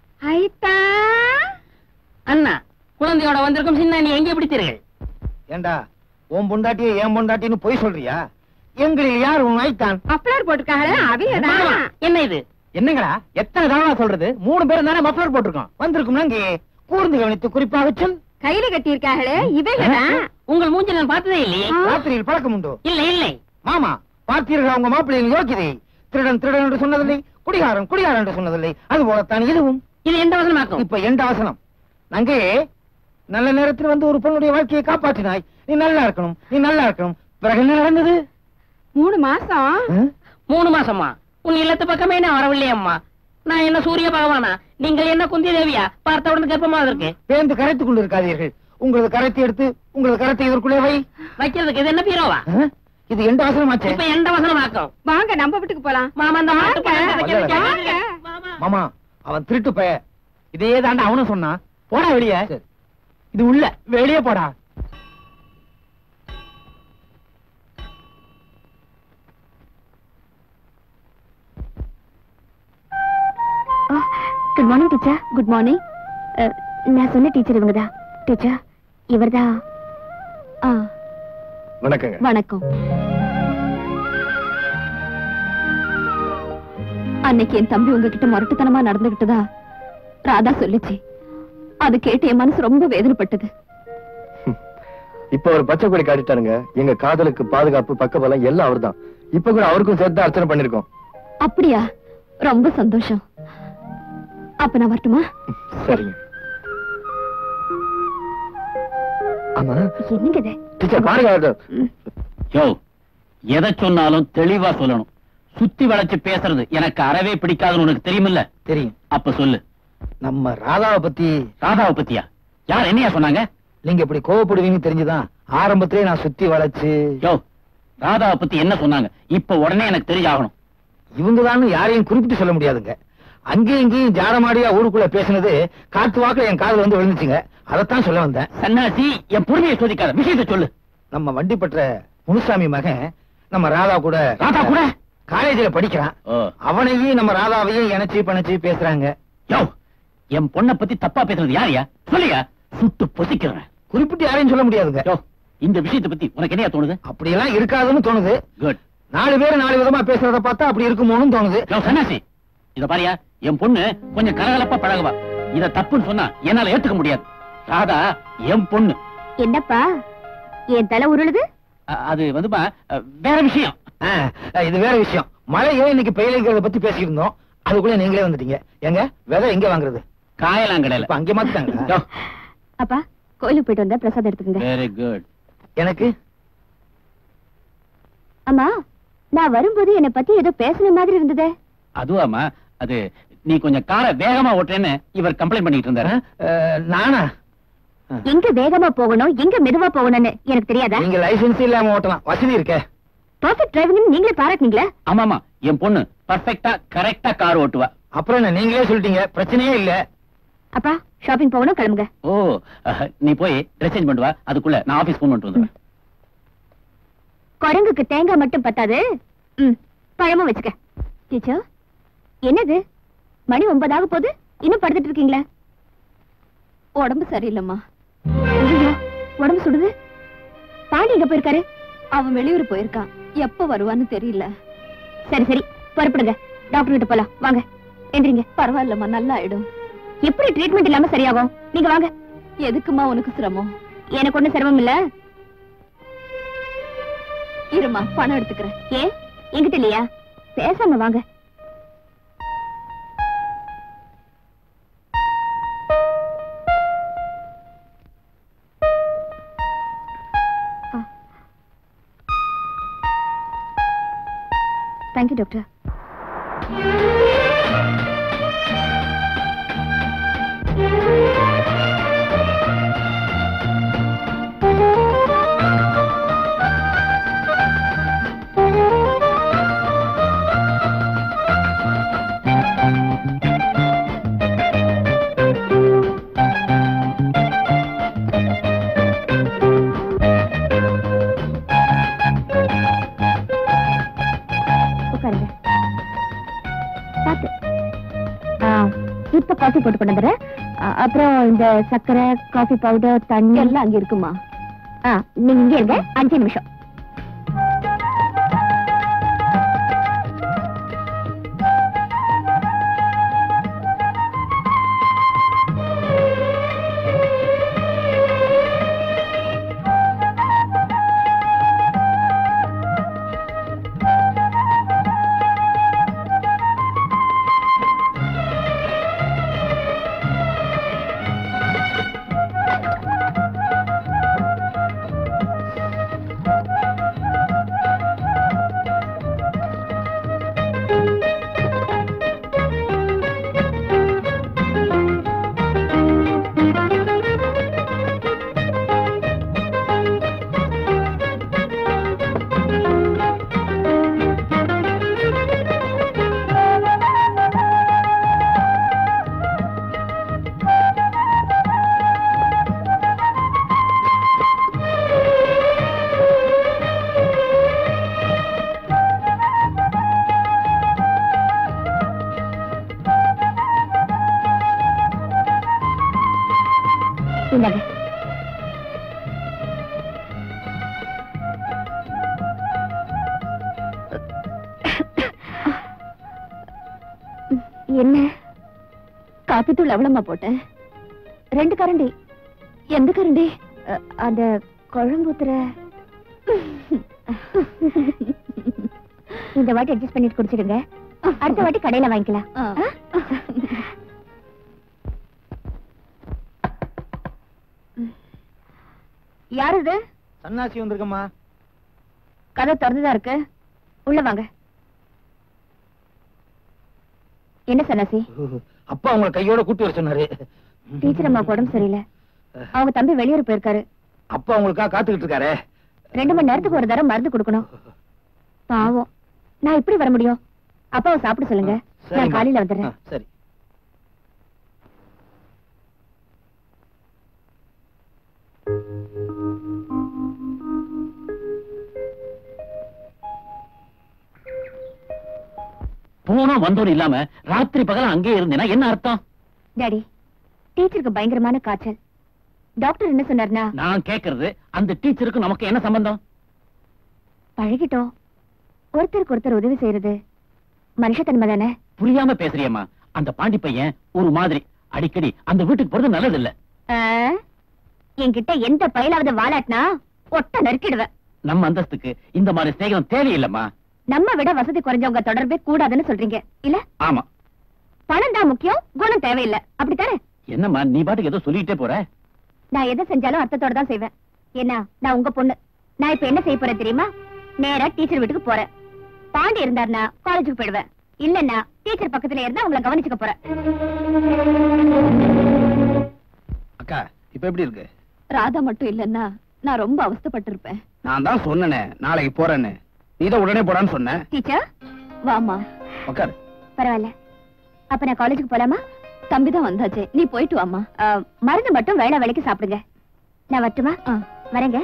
அண்ணா குழந்தையோட வந்திருக்கும் சின்ன நீ எங்கே பிடித்தீர்கள் ஏண்டா உன் பொண்டாட்டியை என் பொண்டாட்டின்னு பொய் சொல்றியா எங்களில் யார் உன் நாய்த்தான் அப்ளர் போட்டுருக்காங்களே மாமா, என்ன இது என்னங்கடா எத்தனை தடவை சொல்றது மூணு பேரும் தானே மஃப்ளர் போட்டிருக்கோம் வந்திருக்கும் இங்கே கூர்ந்து கவனித்து குறிப்பாக சொல் கையில கட்டி இருக்காங்களே இவைகதான் உங்கள் மூஞ்சி நான் பார்த்ததே இல்லையே ராத்திரியில் பழக்கம் உண்டு இல்லை இல்லை மாமா பார்த்தீர்களா உங்க மாப்பிள்ளையின் யோக்கியதை திருடன் திருடன் என்று சொன்னதில்லை குடிகாரன் குடிகாரன் என்று சொன்னதில்லை அது போலத்தான் இதுவும் இது எந்த வசனமாக்கும் இப்ப எந்த அவசரம் நங்கே நல்ல நேரத்தில் வந்து ஒரு பொண்ணுடைய வாழ்க்கையை காப்பாற்றினாய் நீ நல்லா இருக்கணும் நீ நல்லா இருக்கணும் பிறகு என்ன நடந்தது மூணு மாசம் ஆ? மூணு மாசமா உன் இல்லத்து பக்கமே நான் வரவில்லை அம்மா நான் என்ன சூரிய பகவானா நீங்கள் என்ன குந்தி தேவியா பார்த்த உடனே கர்ப்பமா இருக்கு பேந்து கரைத்துக் கொண்டு இருக்காதீர்கள் உங்களது கரைத்தை எடுத்து உங்களது கரத்தை இதற்குள்ளே வை வைக்கிறதுக்கு இது என்ன பீரோவா ஆ? இது எந்த அவசரமாச்சே இப்ப எந்த வசனமாக்கும் வாங்க நம்ம வீட்டுக்கு போலாம் மாமா அந்த மாட்டு பழத்தை வைக்கிறதுக்கு வாங்க. மாமா. மாமா அவன் திருட்டு பய இதே தாண்டா அவனும் சொன்னான் போடா வெளியே இது உள்ள வெளியே போடா good morning teacher good morning நான் சொன்ன டீச்சர் இவங்க தான் டீச்சர் இவர்தான் ஆ வணக்கங்க வணக்கம் அன்னைக்கு என் தம்பி உங்ககிட்ட முரட்டுத்தனமா நடந்துகிட்டதா ராதா சொல்லுச்சு அது கேட்டு என் மனசு ரொம்ப வேதனைப்பட்டது இப்ப ஒரு பச்சை கொடி காட்டிட்டாருங்க எங்க காதலுக்கு பாதுகாப்பு பக்கபலம் எல்லாம் அவர்தான் இப்ப கூட அவருக்கும் சேர்த்து அர்ச்சனை பண்ணிருக்கோம் அப்படியா ரொம்ப சந்தோஷம் அப்ப நான் வரட்டுமா சரிங்க ஆமா என்னங்க இது டீச்சர் பாருங்க அது. யோ எதை சொன்னாலும் தெளிவா சொல்லணும் சுத்தி வளைச்சு பேசுறது எனக்கு அறவே பிடிக்காதுன்னு உனக்கு தெரியுமில்ல தெரியும் அப்ப சொல்லு நம்ம ராதாவை பத்தி ராதாவை பத்தியா யார் என்னையா சொன்னாங்க நீங்க இப்படி கோவப்படுவீங்கன்னு தெரிஞ்சுதான் ஆரம்பத்திலே நான் சுத்தி வளைச்சு யோ ராதாவை பத்தி என்ன சொன்னாங்க இப்ப உடனே எனக்கு தெரிஞ்சாகணும் இவங்க யாரையும் குறிப்பிட்டு சொல்ல முடியாதுங்க அங்கேயும் இங்கேயும் ஜாடமாடியா ஊருக்குள்ள பேசினது காத்து வாக்குல என் காதுல வந்து விழுந்துச்சுங்க அதைத்தான் சொல்ல வந்தேன் சன்னாசி என் பொறுமையை சோதிக்காத விஷயத்தை சொல்லு நம்ம வண்டிப்பற்ற முனுசாமி மகன் நம்ம ராதா கூட ராதா கூட காலேஜ்ல படிக்கிறான் ஓ அவனையும் நம்ம ராதாவையும் இணைச்சு பணைச்சு பேசுறாங்க யோ என் பொண்ணை பத்தி தப்பா பேசுறது யாரையா சொல்லியா சுட்டு பொசிக்கிறேன் குறிப்பிட்டு யாரையும் சொல்ல முடியாதுங்க யோ இந்த விஷயத்தை பத்தி உனக்கு என்னையா தோணுது அப்படியெல்லாம் இருக்காதுன்னு தோணுது குட் நாலு பேர் நாலு விதமா பேசுறத பார்த்தா அப்படி இருக்குமோன்னு தோணுது யோ சன்னாசி இத பாரியா என் பொண்ணு கொஞ்சம் கலகலப்பா பழகுவா இத தப்புன்னு சொன்னா என்னால ஏத்துக்க முடியாது ராதா என் பொண்ணு என்னப்பா என் தலை உருளுது அ- அது வந்துமா அ, வேற விஷயம் ஆ, இது வேற விஷயம் மழை ஏன் இன்னைக்கு பெய்யலைங்கிறத பத்தி பேசியிருந்தோம் அதுக்குள்ள நீங்களே வந்துட்டீங்க எங்க விதை எங்க வாங்குறது காயலாங்கடையில இப்ப அங்க மாத்திட்டாங்க யோ அப்பா கோயிலுக்கு போயிட்டு வந்தா பிரசாதம் எடுத்துக்கங்க வெரி குட் எனக்கு அம்மா நான் வரும்போது என்னை பத்தி ஏதோ பேசுன மாதிரி இருந்ததே அதுவாமா அது நீ கொஞ்சம் காரை வேகமா ஓட்டுறேன்னு இவர் கம்ப்ளைண்ட் பண்ணிட்டு இருந்தாரு அஹ், நானா எங்க வேகமா போகணும் எங்க மெதுவா போகணும்னு எனக்கு தெரியாதா நீங்க லைசென்ஸ் இல்லாம ஓட்டலாம் வசதி இருக்கே பர்ஃபெக்ட் டிரைவிங் நீங்களே பாராட்டுனீங்களா ஆமாமா என் பொண்ணு பர்ஃபெக்ட்டா கரெக்டா கார் ஓட்டுவா அப்புறம் என்ன நீங்களே சொல்லிட்டீங்க பிரச்சனையே இல்ல அப்பா ஷாப்பிங் போகணும் கிளம்புங்க ஓ அஹ், நீ போய் ட்ரெஸ் சேஞ்ச் பண்ணுவா அதுக்குள்ள நான் ஆபீஸ் போன் பண்ணிட்டு வந்துடுவேன் குரங்குக்கு தேங்காய் மட்டும் பத்தாது ம் பழமும் வச்சுக்க டீச்சர் என்னது மணி ஒன்பதாக போகுது இன்னும் படுத்துட்டு இருக்கீங்களா உடம்பு சரியில்லைம்மா ஐயோ உடம்பு சுடுது பாண்டி எங்க போயிருக்காரு அவன் வெளியூர் போயிருக்கான் எப்ப வருவான்னு தெரியல சரி சரி புறப்படுங்க டாக்டர் கிட்ட போலாம் வாங்க எந்திரிங்க பரவாயில்லம்மா நல்லா ஆயிடும் எப்படி ட்ரீட்மெண்ட் இல்லாம சரியாகும் நீங்க வாங்க எதுக்குமா உனக்கு சிரமம் எனக்கு ஒண்ணும் சிரமம் இல்ல இருமா பணம் எடுத்துக்கிறேன் ஏன் என்கிட்ட இல்லையா பேசாம வாங்க தேங்க்யூ டாக்டர் உட்காருங்க பாத்து ஆ, இப்ப காஃபி போட்டு கொண்டு வந்துடுறேன் ஆ, அப்புறம் இந்த சர்க்கரை காஃபி பவுடர் தண்ணி எல்லாம் அங்க இருக்குமா ஆ நீங்க இங்க இருங்க அஞ்சு நிமிஷம் இந்தாங்க என்ன காப்பி தூள் எவ்வளவுமா போட்டேன் ரெண்டு கரண்டி எந்த கரண்டி அ, அந்த குழம்பு ஊத்துற இந்த வாட்டி அட்ஜஸ்ட் பண்ணிட்டு குடிச்சிடுங்க அடுத்த வாட்டி கடையில வாங்கிக்கலாம் ஆ? யாரு இது சன்னாசி வந்திருக்கம்மா கதை திறந்துதான் இருக்கு உள்ள வாங்க என்ன சன்னாசி அப்பா உங்களை கையோட கூட்டி வர சொன்னாரு டீச்சர் அம்மா உடம்பு சரியில்லை அவங்க தம்பி வெளியூர் போயிருக்காரு அப்பா உங்களுக்காக காத்துக்கிட்டு இருக்காரே ரெண்டு மணி நேரத்துக்கு ஒரு தடவை மருந்து கொடுக்கணும் பாவம் நான் எப்படி வர முடியும் அப்பாவை சாப்பிட சொல்லுங்க நான் சரிம்மா. காலையில வந்துடுறேன் ஆ, சரி போனோம் வந்தோம் இல்லாம ராத்திரி பகல அங்கேயே இருந்தேனா என்ன அர்த்தம் டாடி டீச்சருக்கு பயங்கரமான காய்ச்சல் டாக்டர் என்ன சொன்னார்னா நான் கேக்குறது அந்த டீச்சருக்கு நமக்கு என்ன சம்பந்தம் பழகிட்டோம் ஒருத்தருக்கு ஒருத்தர் உதவி செய்யறது மனுஷத்தன்மை தானே புரியாம பேசுறியம்மா அந்த பாண்டி பையன் ஒரு மாதிரி அடிக்கடி அந்த வீட்டுக்கு போறது நல்லது இல்ல ஆ? என்கிட்ட எந்த பயிலாவது வாலாட்டினா ஒட்ட நறுக்கிடுவேன் நம்ம அந்தஸ்துக்கு இந்த மாதிரி ஸ்நேகம் தேவையில்லம்மா நம்ம விட வசதி குறைஞ்சவங்க தொடர்பே கூடாதுன்னு சொல்றீங்க இல்ல ஆமா பணம் தான் முக்கியம் குணம் தேவையில்லை அப்படித்தானே என்னம்மா நீ பாட்டுக்கு ஏதோ சொல்லிட்டே போற நான் எதை செஞ்சாலும் அர்த்தத்தோட தான் செய்வேன் என்ன நான் உங்க பொண்ணு நான் இப்ப என்ன செய்ய போறேன் தெரியுமா நேரா டீச்சர் வீட்டுக்கு போறேன் பாண்டி இருந்தாருன்னா காலேஜுக்கு போயிடுவேன் இல்லன்னா டீச்சர் பக்கத்துல இருந்தா உங்களை கவனிச்சுக்க போறேன் அக்கா இப்ப எப்படி இருக்கு ராதா மட்டும் இல்லன்னா நான் ரொம்ப அவஸ்தைப்பட்டு இருப்பேன் நான் தான் சொன்னனே நாளைக்கு போறேன்னு நீ தான் உடனே போடான்னு சொன்ன டீச்சர் வாமா உட்காரு பரவாயில்ல அப்ப நான் காலேஜுக்கு போலாமா தம்பி தான் வந்தாச்சு நீ போயிட்டு வாமா மருந்து மட்டும் வேலை வேலைக்கு சாப்பிடுங்க நான் வரட்டுமா வரேங்க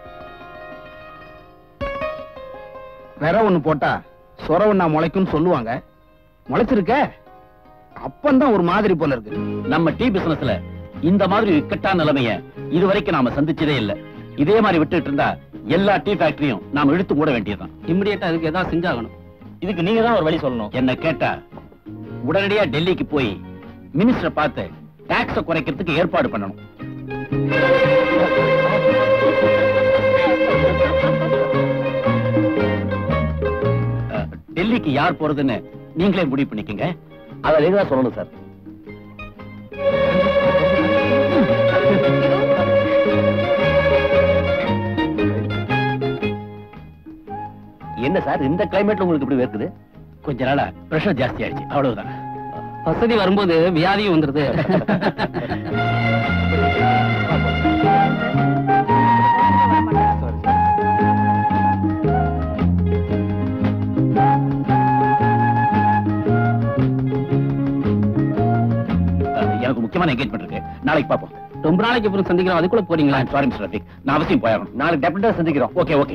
வேற ஒண்ணு போட்டா சொர ஒண்ணா முளைக்கும்னு சொல்லுவாங்க முளைச்சிருக்க அப்பந்தான் ஒரு மாதிரி போல இருக்கு நம்ம டீ பிசினஸ்ல இந்த மாதிரி இக்கட்டான நிலைமைய இதுவரைக்கும் நாம சந்திச்சதே இல்ல இதே மாதிரி விட்டுட்டு இருந்தா எல்லா டீ ஃபேக்டரியும் நாம இழுத்து மூட வேண்டியதுதான் இமிடியேட்டா அதுக்கு ஏதாவது செஞ்சாகணும் இதுக்கு நீங்க தான் ஒரு வழி சொல்லணும் என்ன கேட்டா உடனடியா டெல்லிக்கு போய் மினிஸ்டரை பார்த்து டாக்ஸ குறைக்கிறதுக்கு ஏற்பாடு பண்ணணும் அஹ், டெல்லிக்கு யார் போறதுன்னு நீங்களே முடிவு பண்ணிக்கங்க அதை நீங்க தான் சொல்லணும் சார் என்ன சார் இந்த கிளைமேட்ல உங்களுக்கு இப்படி வேர்க்குது கொஞ்ச நாளா பிரஷர் ஜாஸ்தி ஆயிடுச்சு அவ்வளவுதான் வசதி வரும்போது வியாதியும் வந்துருது அஹ், எனக்கு முக்கியமான என்கேஜ்மெண்ட் இருக்கு நாளைக்கு பார்ப்போம் ரொம்ப நாளைக்கு அப்புறம் சந்திக்கிறோம் அதுக்குள்ள போறீங்களா சாரி மிஸ்டர் ரஃபிக் நான் அவசியம் போயாகணும் நாளைக்கு டெபினட்டா சந்திக்கிறோம் ஓகே ஓகே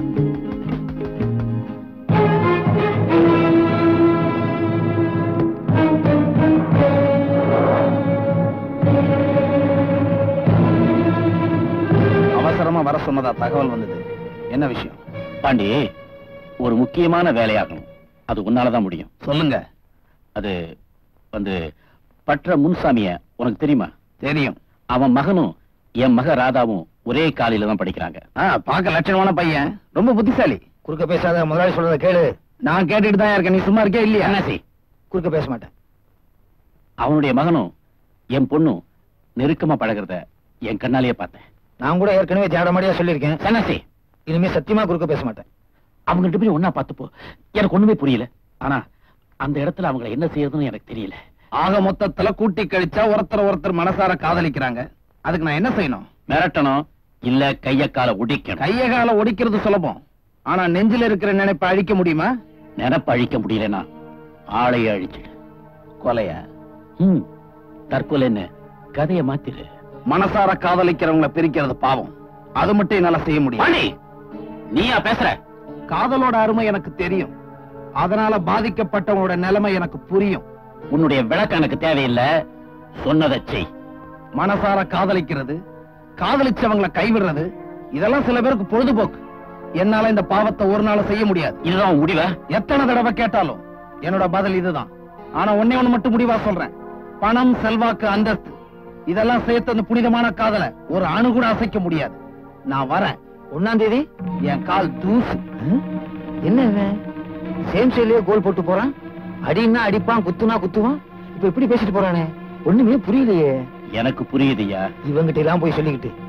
அவசரமா வர சொன்னதா தகவல் வந்தது என்ன விஷயம் பாண்டி ஒரு முக்கியமான வேலையாகணும் அது உன்னாலதான் முடியும் சொல்லுங்க அது வந்து பற்ற முன்சாமிய உனக்கு தெரியுமா தெரியும் அவன் மகனும் என் மக ராதாவும் ஒரே காலையில தான் படிக்கிறாங்க ஆ, பார்க்க லட்சணமான பையன் ரொம்ப புத்திசாலி குறுக்க பேசாத முதலாளி சொல்றத கேளு நான் கேட்டுட்டு தான் இருக்கேன் நீ சும்மா இருக்கே இல்லையா சன்னாசி, குறுக்க பேச மாட்டேன் அவனுடைய மகனும் என் பொண்ணும் நெருக்கமா பழகுறத என் கண்ணாலேயே பார்த்தேன் நான் கூட ஏற்கனவே தேடமாடியா சொல்லியிருக்கேன் சன்னாசி இனிமே சத்தியமா குறுக்க பேச மாட்டேன் அவங்க ரெண்டு பேரும் ஒன்னா பார்த்தப்போ எனக்கு ஒண்ணுமே புரியல ஆனா அந்த இடத்துல அவங்கள என்ன செய்யறதுன்னு எனக்கு தெரியல ஆக மொத்தத்துல கூட்டி கழிச்சா ஒருத்தர் ஒருத்தர் மனசார காதலிக்கிறாங்க அதுக்கு நான் என்ன செய்யணும் மிரட்டணும் இல்ல கைய கால உடிக்கணும் கைய கால ஒடிக்கிறது சுலபம் ஆனா நெஞ்சில இருக்கிற நினைப்பை அழிக்க முடியுமா நினப்ப அழிக்க முடியலனா ஆளைய அழிச்சிடு கொலையா ம் தற்கொலைன்னு கதைய மாத்திரு மனசார காதலிக்கிறவங்கள பிரிக்கிறது பாவம் அது மட்டும் என்னால செய்ய முடியும் பாண்டி நீயா பேசுற காதலோட அருமை எனக்கு தெரியும் அதனால பாதிக்கப்பட்டவங்களோட நிலைமை எனக்கு புரியும் உன்னுடைய விளக்கம் எனக்கு தேவையில்லை சொன்னதை செய் மனசார காதலிக்கிறது காதலிச்சவங்கள கைவிடுறது இதெல்லாம் சில பேருக்கு பொழுதுபோக்கு என்னால இந்த பாவத்தை ஒரு நாள் செய்ய முடியாது இதுதான் உன் முடிவா எத்தனை தடவை கேட்டாலும் என்னோட பதில் இதுதான் ஆனா ஒண்ணே ஒண்ணு மட்டும் முடிவா சொல்றேன் பணம் செல்வாக்கு அந்தஸ்து இதெல்லாம் சேர்த்து அந்த புனிதமான காதலை ஒரு அணு கூட அசைக்க முடியாது நான் வரேன் ஒன்னாம் தேதி என் கால் தூசு என்ன இவன் சேம் சைட்லயே கோல் போட்டு போறான் அடின்னா அடிப்பான் குத்துனா குத்துவான் இப்ப எப்படி பேசிட்டு போறானே ஒண்ணுமே புரியலையே எனக்கு புரியுதுயா இவங்கிட்ட எல்லாம் போய் சொல்லிக்கிட்டு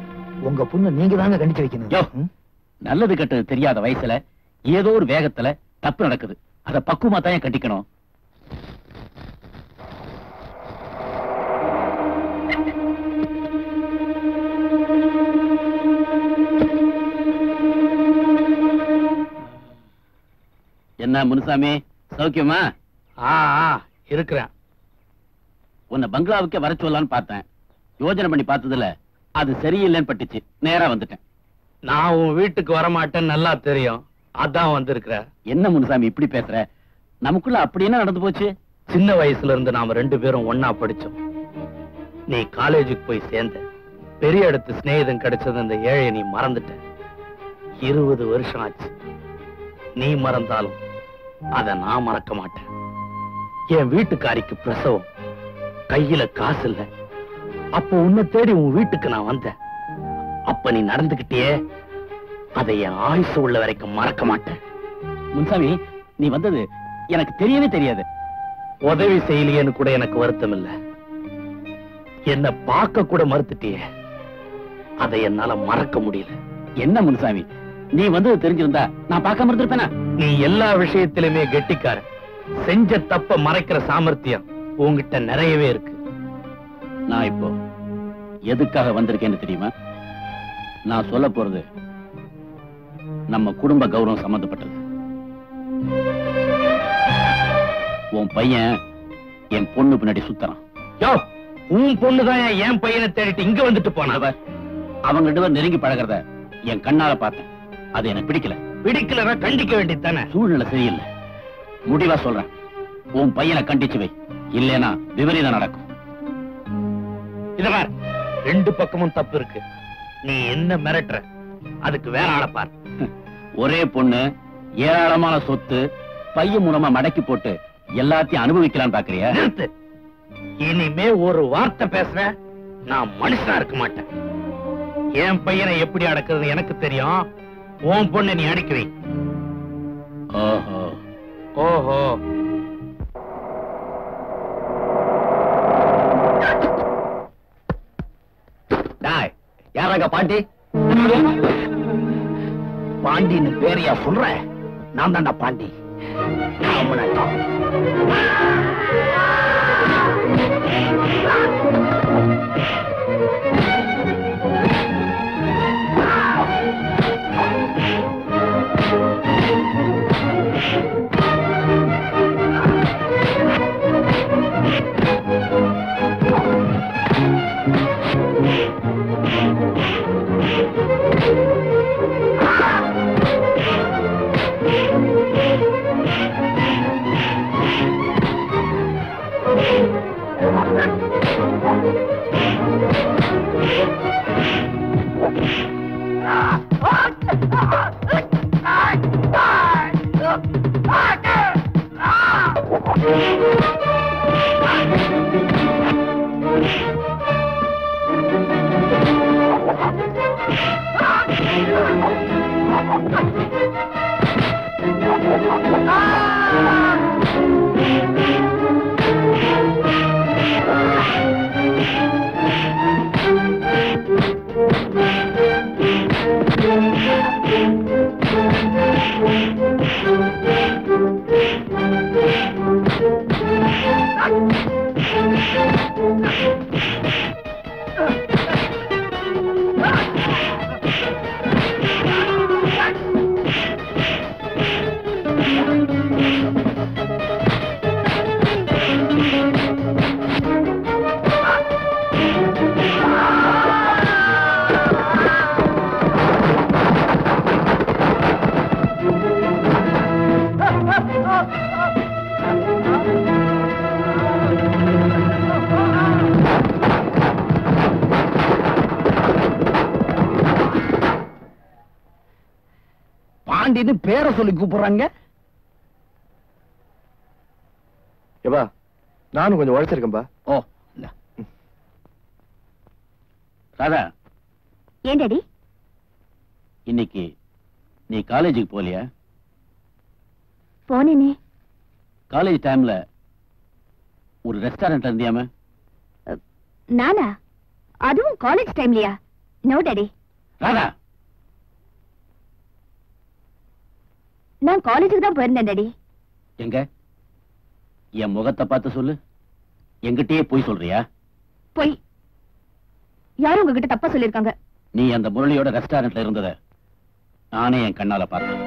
உங்க பொண்ணு நீங்க தாங்க கண்டிச்சு யோ, வைக்கணும் நல்லது கெட்டது தெரியாத வயசுல ஏதோ ஒரு வேகத்துல தப்பு நடக்குது அத பக்குவமா தான் ஏன் கட்டிக்கணும் என்ன முனுசாமி சௌக்கியமா ஆ ஆ, இருக்கிறேன் உன்னை பங்களாவுக்கே வர சொல்லலாம்னு பார்த்தேன் யோசனை பண்ணி பார்த்ததுல அது சரியில்லைன்னு பட்டுச்சு நேரா வந்துட்டேன் நான் உன் வீட்டுக்கு வரமாட்டேன்னு நல்லா தெரியும் அதான் வந்திருக்கிற என்ன முனுசாமி இப்படி பேசுற நமக்குள்ள அப்படி என்ன நடந்து போச்சு சின்ன வயசுல இருந்து நாம ரெண்டு பேரும் ஒன்னா படிச்சோம் நீ காலேஜுக்கு போய் சேர்ந்த பெரிய இடத்து சிநேகிதம் கிடைச்சது அந்த ஏழைய நீ மறந்துட்ட இருபது வருஷம் ஆச்சு நீ மறந்தாலும் அத நான் மறக்க மாட்டேன் என் வீட்டுக்காரிக்கு பிரசவம் கையில காசு இல்ல அப்போ உன்னை தேடி உன் வீட்டுக்கு நான் வந்தேன் அப்ப நீ நடந்துகிட்டியே அதை என் ஆயுசு உள்ள வரைக்கும் மறக்க மாட்டேன் முன்சாமி நீ வந்தது எனக்கு தெரியவே தெரியாது உதவி செய்யலையேன்னு கூட எனக்கு வருத்தம் இல்ல என்ன பார்க்க கூட மறுத்துட்டியே அதை என்னால மறக்க முடியல என்ன முனுசாமி நீ வந்தது தெரிஞ்சிருந்தா நான் பார்க்காம இருந்திருப்பேனா நீ எல்லா விஷயத்திலுமே கெட்டிக்கார செஞ்ச தப்ப மறைக்கிற சாமர்த்தியம் உன்கிட்ட நிறையவே இருக்கு நான் இப்போ எதுக்காக வந்திருக்கேன்னு தெரியுமா நான் சொல்ல போறது நம்ம குடும்ப கௌரவம் சம்பந்தப்பட்டது உன் பையன் என் பொண்ணு பின்னாடி சுத்தறான் யோ உன் பொண்ணுதான் என் பையனை தேடிட்டு இங்க வந்துட்டு போனா அவ அவங்க ரெண்டு பேரும் நெருங்கி பழகிறத என் கண்ணால பார்த்தேன் அது எனக்கு பிடிக்கல பிடிக்கலன்னா கண்டிக்க வேண்டியது தானே சூழ்நிலை சரியில்லை முடிவா சொல்றேன் உன் பையனை கண்டிச்சு வை இல்லைன்னா விபரீதம் நடக்கும் இத பார் ரெண்டு பக்கமும் தப்பு இருக்கு நீ என்ன மிரட்டுற அதுக்கு வேற ஆளை பார் ஒரே பொண்ணு ஏராளமான சொத்து பையன் மூலமா மடக்கி போட்டு எல்லாத்தையும் அனுபவிக்கலாம்னு பாக்குறியா நிறுத்து இனிமே ஒரு வார்த்தை பேசுற நான் மனுஷனா இருக்க மாட்டேன் என் பையனை எப்படி அடக்குறது எனக்கு தெரியும் உன் பொண்ணை நீ அடக்கி வை ஓஹோ ஓஹோ டாய் யாராங்க பாண்டி பாண்டின்னு பேரையா சொல்ற நான் தான்டா பாண்டி ராமநாதா. பாண்டின்னு பேரை சொல்லி கூப்பிடுறாங்க ஏப்பா நானும் கொஞ்சம் உழைச்சிருக்கேன்பா ஓ இந்தா. ராதா ஏன் டாடி இன்னைக்கு நீ காலேஜுக்கு போலியா போனேனே காலேஜ் டைம்ல ஒரு ரெஸ்டாரண்ட்ல இருந்தியாம நானா அதுவும் காலேஜ் டைம்லயா நோ டாடி ராதா நான் காலேஜுக்கு தான் போயிருந்தேன் டாடி எங்க என் முகத்தை பார்த்து சொல்லு எங்கிட்டயே போய் சொல்றியா போய் யாரும் உங்ககிட்ட தப்பா சொல்லிருக்காங்க நீ அந்த முரளியோட ரெஸ்டாரண்ட்ல இருந்தத நானே என் கண்ணால பார்த்தேன்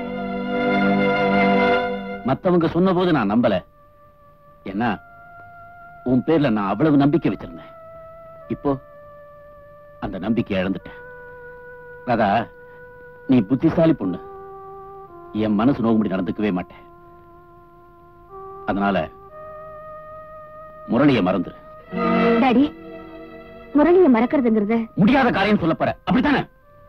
மத்தவங்க சொன்னபோது நான் நம்பல என்ன உன் பேர்ல நான் அவ்வளவு நம்பிக்கை வச்சிருந்தேன் இப்போ அந்த நம்பிக்கை இழந்துட்டேன் ராதா நீ புத்திசாலி பொண்ணு என் மனசு நோகும்படி நடந்துக்கவே மாட்டேன் அதனால முரளிய மறந்துரு டாடி முரளிய மறக்கிறதுங்கிறது முடியாத காரியம் சொல்ல போற அப்படித்தானே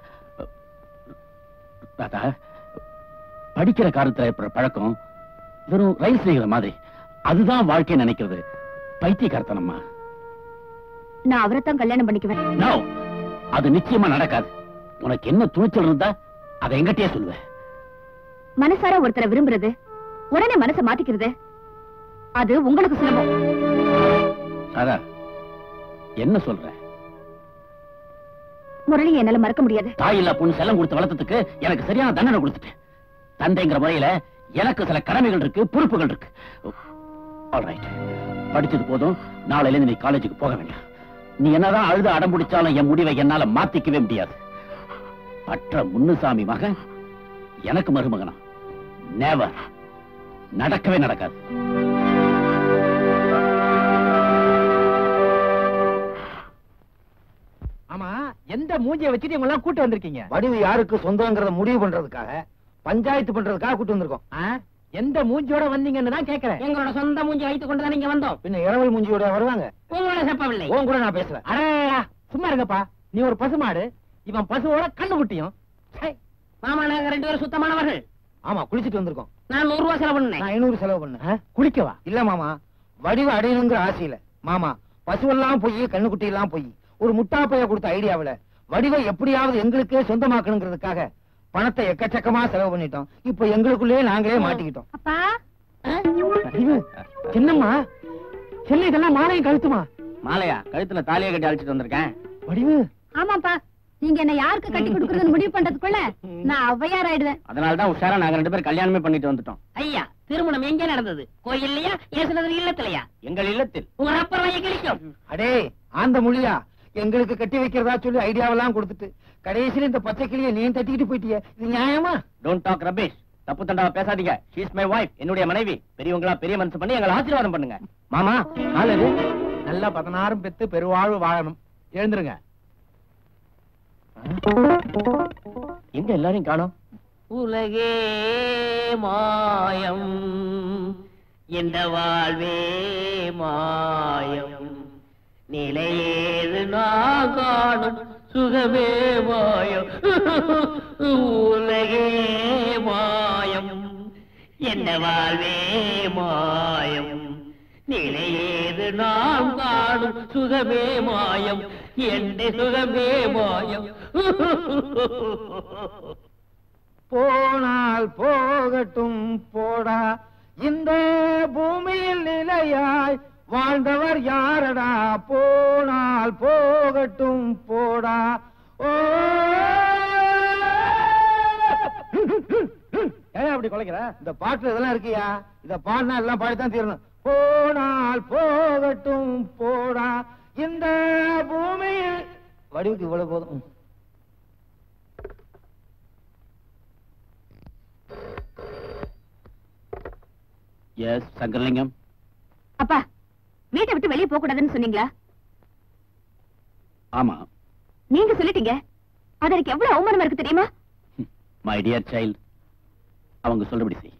தாத்தா படிக்கிற காலத்துல ஏற்படுற பழக்கம் வெறும் ரயில் செய்கிற மாதிரி அதுதான் வாழ்க்கை நினைக்கிறது பைத்தியக்காரத்தனம்மா நான் அவரை தான் கல்யாணம் பண்ணிக்குவேன் நோ அது நிச்சயமா நடக்காது உனக்கு என்ன துணிச்சல் இருந்தா அதை எங்கிட்டயே சொல்லுவேன் மனசார ஒருத்தரை விரும்புறது உடனே மனசை மாத்திக்கிறது அது உங்களுக்கு சுலபம் ராதா என்ன சொல்ற முரளியை என்னால மறக்க முடியாது தாய் இல்ல பொண்ணு செல்லம் கொடுத்து வளர்த்ததுக்கு எனக்கு சரியான தண்டனை கொடுத்துட்டேன் தந்தைங்கிற முறையில எனக்கு சில கடமைகள் இருக்கு பொறுப்புகள் இருக்கு ஆல்ரைட் படிச்சது போதும் நாளையில இருந்து நீ காலேஜுக்கு போக வேண்டாம் நீ என்னதான் அழுத அடம் பிடிச்சாலும் என் முடிவை என்னால மாத்திக்கவே முடியாது பற்ற முன்னுசாமி மகன் எனக்கு மருமகனா நேவர் நடக்கவே நடக்காது ஆமா எந்த மூஞ்சிய வச்சுட்டு இவங்க எல்லாம் கூட்டு வந்திருக்கீங்க வடிவு யாருக்கு சொந்தங்கிறத முடிவு பண்றதுக்காக பஞ்சாயத்து பண்றதுக்காக கூட்டு வந்திருக்கோம் ஆ? எந்த மூஞ்சியோட வந்தீங்கன்னு தான் கேக்குறேன் எங்களோட சொந்த மூஞ்சி வைத்துக் கொண்டு தான் இங்க வந்தோம் பின்ன இரவல் மூஞ்சியோட வருவாங்க உங்களோட செப்பவில்லை உன் கூட நான் பேசுறேன் அடடா சும்மா இருங்கப்பா நீ ஒரு பசுமாடு இவன் பசுவோட கண்ணு குட்டியும் ச்சை. மாமா நாங்க ரெண்டு பேரும் சுத்தமானவர்கள் ஆமா குளிச்சிட்டு வந்திருக்கோம் நான் நூறு ரூபாய் செலவு பண்ணேன் நான் ஐநூறு செலவு பண்ணேன் ஆ? குளிக்கவா இல்ல மாமா வடிவ அடையணுங்கிற ஆசையில மாமா பசுவெல்லாம் போய் கண்ணுக்குட்டி எல்லாம் போய் ஒரு முட்டா பைய கொடுத்த ஐடியாவுல வடிவை எப்படியாவது எங்களுக்கே சொந்தமாக்கணுங்கிறதுக்காக பணத்தை எக்கச்சக்கமா செலவு பண்ணிட்டோம் இப்போ எங்களுக்குள்ளே நாங்களே மாட்டிக்கிட்டோம் அப்பா வடிவு, சின்னம்மா செல்ல இதெல்லாம் மாலையும் கழுத்துமா மாலையா கழுத்துல தாலியை கட்டி அழைச்சிட்டு வந்திருக்கேன் வடிவு ஆமாப்பா நீங்க என்ன யாருக்கு கட்டி கொடுக்கறதுன்னு முடிவு பண்றதுக்குள்ள நான் ஔவையார் ஆயிடுவேன் அதனால தான் உஷாரா நாங்க ரெண்டு பேரும் கல்யாணமே பண்ணிட்டு வந்துட்டோம் ஐயா திருமணம் எங்க நடந்தது கோயில்லையா ஏசுனது இல்லத்திலையா எங்கள் இல்லத்தில் உங்க ரப்பர் வாங்கி கிழிக்கும் அடே ஆந்த மொழியா எங்களுக்கு கட்டி வைக்கிறதா சொல்லி ஐடியாவெல்லாம் கொடுத்துட்டு கடைசியில இந்த பச்சை கிளியை நீ தட்டிக்கிட்டு போயிட்டிய இது நியாயமா டோன்ட் டாக் ரபேஷ் தப்பு தண்டாவா பேசாதீங்க ஷீ இஸ் மை வைஃப் என்னுடைய மனைவி பெரியவங்களா பெரிய மனசு பண்ணி எங்களை ஆசீர்வாதம் பண்ணுங்க மாமா நாலு நல்லா பதினாறும் பெத்து பெருவாழ்வு வாழணும் எழுந்துருங்க எங்க எல்லாரையும் காணோம் உலகே மாயம் இந்த வாழ்வே மாயம் நிலையேது நான் காணும் சுகமே மாயம் உலகே மாயம் என்ன வாழ்வே மாயம் நிலையேது நாம் காணும் சுகமே மாயம் எந்த சுகமே மாயம் போனால் போகட்டும் போடா இந்த பூமியில் நிலையாய் வாழ்ந்தவர் யாரடா போனால் போகட்டும் போடா ஓ ஏன் அப்படி குலைக்கிற இந்த பாட்டுல இதெல்லாம் இருக்கியா இத பாடினா எல்லாம் பாடித்தான் தீரணும் போனால் போகட்டும் போடா இந்த பூமியில் வடிவுக்கு இவ்வளவு போதும் எஸ் சங்கரலிங்கம் அப்பா வீட்டை விட்டு வெளியே போக கூடாதுன்னு சொன்னீங்களா ஆமா நீங்க சொல்லிட்டீங்க அது எனக்கு எவ்வளவு அவமானமா இருக்கு தெரியுமா மை டியர் சைல்ட் அவங்க சொல்றபடி செய்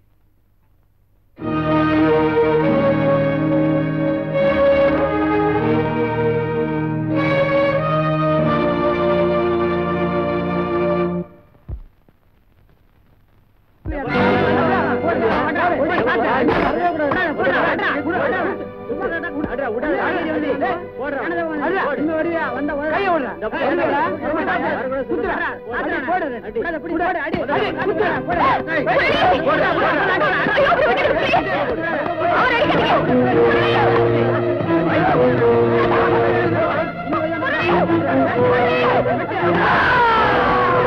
அவரை அடிக்காதீங்க.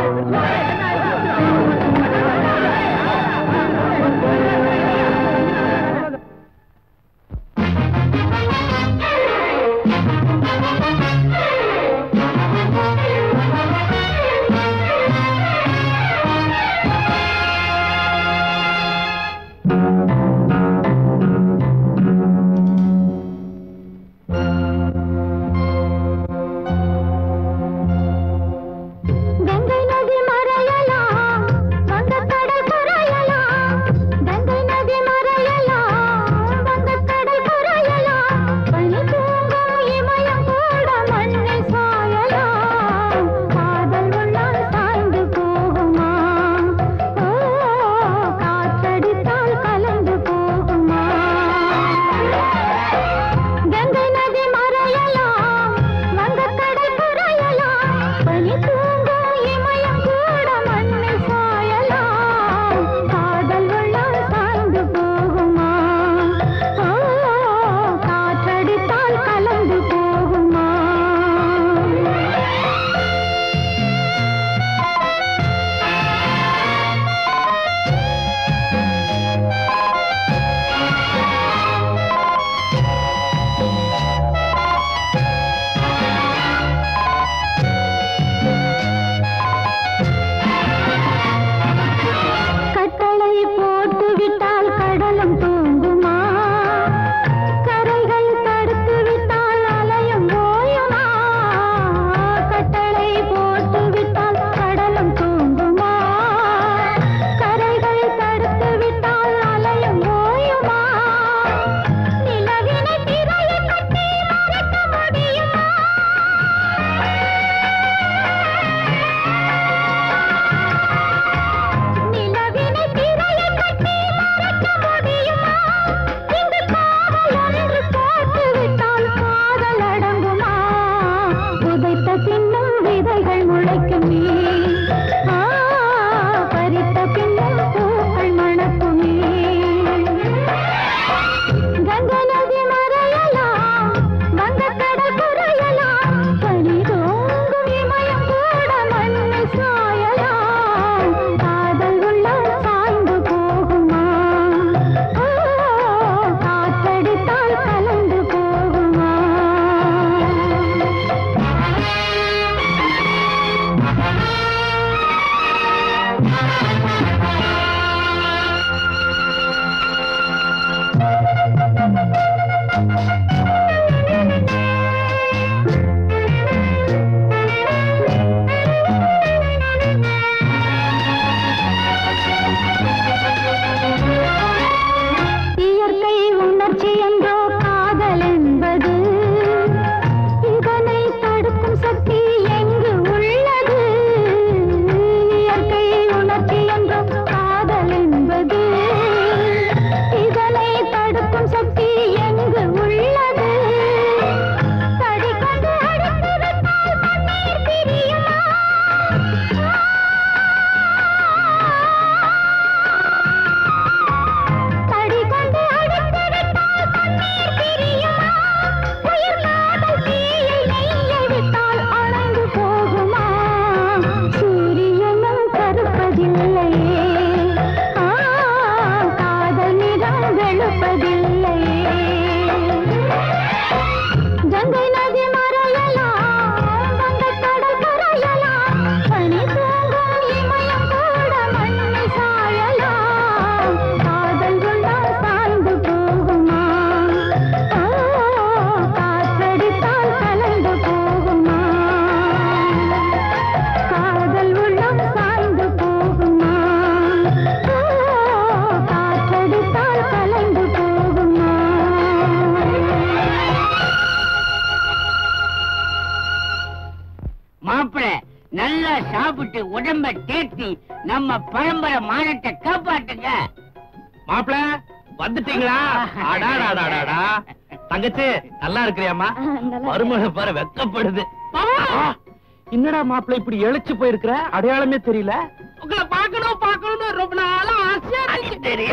நல்லா சாப்பிட்டு உடம்ப தேத்தி நம்ம பரம்பரை மானத்தை காப்பாட்டுங்க மாப்பிள வந்துட்டீங்களா அடாடாடாடாடா தங்கச்சி நல்லா இருக்கிறியாமா மருமக பாரு வெக்கப்படுது ஆ, என்னடா மாப்பிள இப்படி இழைச்சு போயிருக்கிற அடையாளமே தெரியல உங்களை பார்க்கணும் பார்க்கணும்னு ரொம்ப நாளா ஆசையா இருந்துச்சு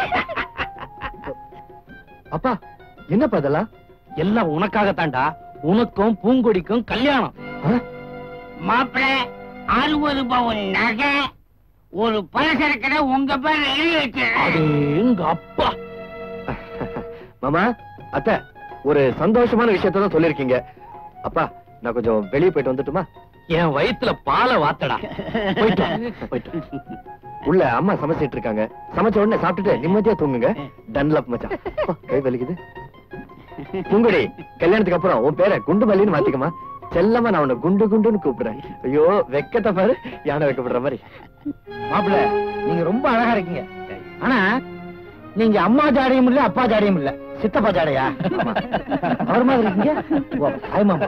அப்பா என்னப்பா இதெல்லாம் எல்லாம் உனக்காகத்தான்டா உனக்கும் பூங்கொடிக்கும் கல்யாணம் மாப்பிள அறுபது பவுன் நகை ஒரு பலசரக்கடை உங்க பேர்ல எழுதி வச்சிருக்கேன் எங்க அப்பா மாமா அத்தை ஒரு சந்தோஷமான விஷயத்த தான் சொல்லிருக்கீங்க அப்பா நான் கொஞ்சம் வெளியே போயிட்டு வந்துட்டுமா என் வயித்துல பாலை வாத்தடா போயிட்டு வா, போயிட்டு வா. உள்ள அம்மா சமைச்சிட்டு இருக்காங்க சமைச்ச உடனே சாப்பிட்டுட்டு நிம்மதியா தூங்குங்க டன்லப் மச்சான் அப்பா, கை வலிக்குது பூங்குடி கல்யாணத்துக்கு அப்புறம் உன் பேரை குண்டு மல்லின்னு மாத்திக்கமா செல்லமா நான் உன்னை குண்டு குண்டுன்னு கூப்பிடுறேன் ஐயோ வெக்கத்தை பாரு யானை வைக்கப்படுற மாதிரி மாப்பிள்ள நீங்க ரொம்ப அழகா இருக்கீங்க ஆனா நீங்க அம்மா ஜாடையும் இல்ல அப்பா ஜாடையும் இல்ல சித்தப்பா ஜாடையா அவர் மாதிரி இருக்கீங்க ஓ, ஹாய் மாமா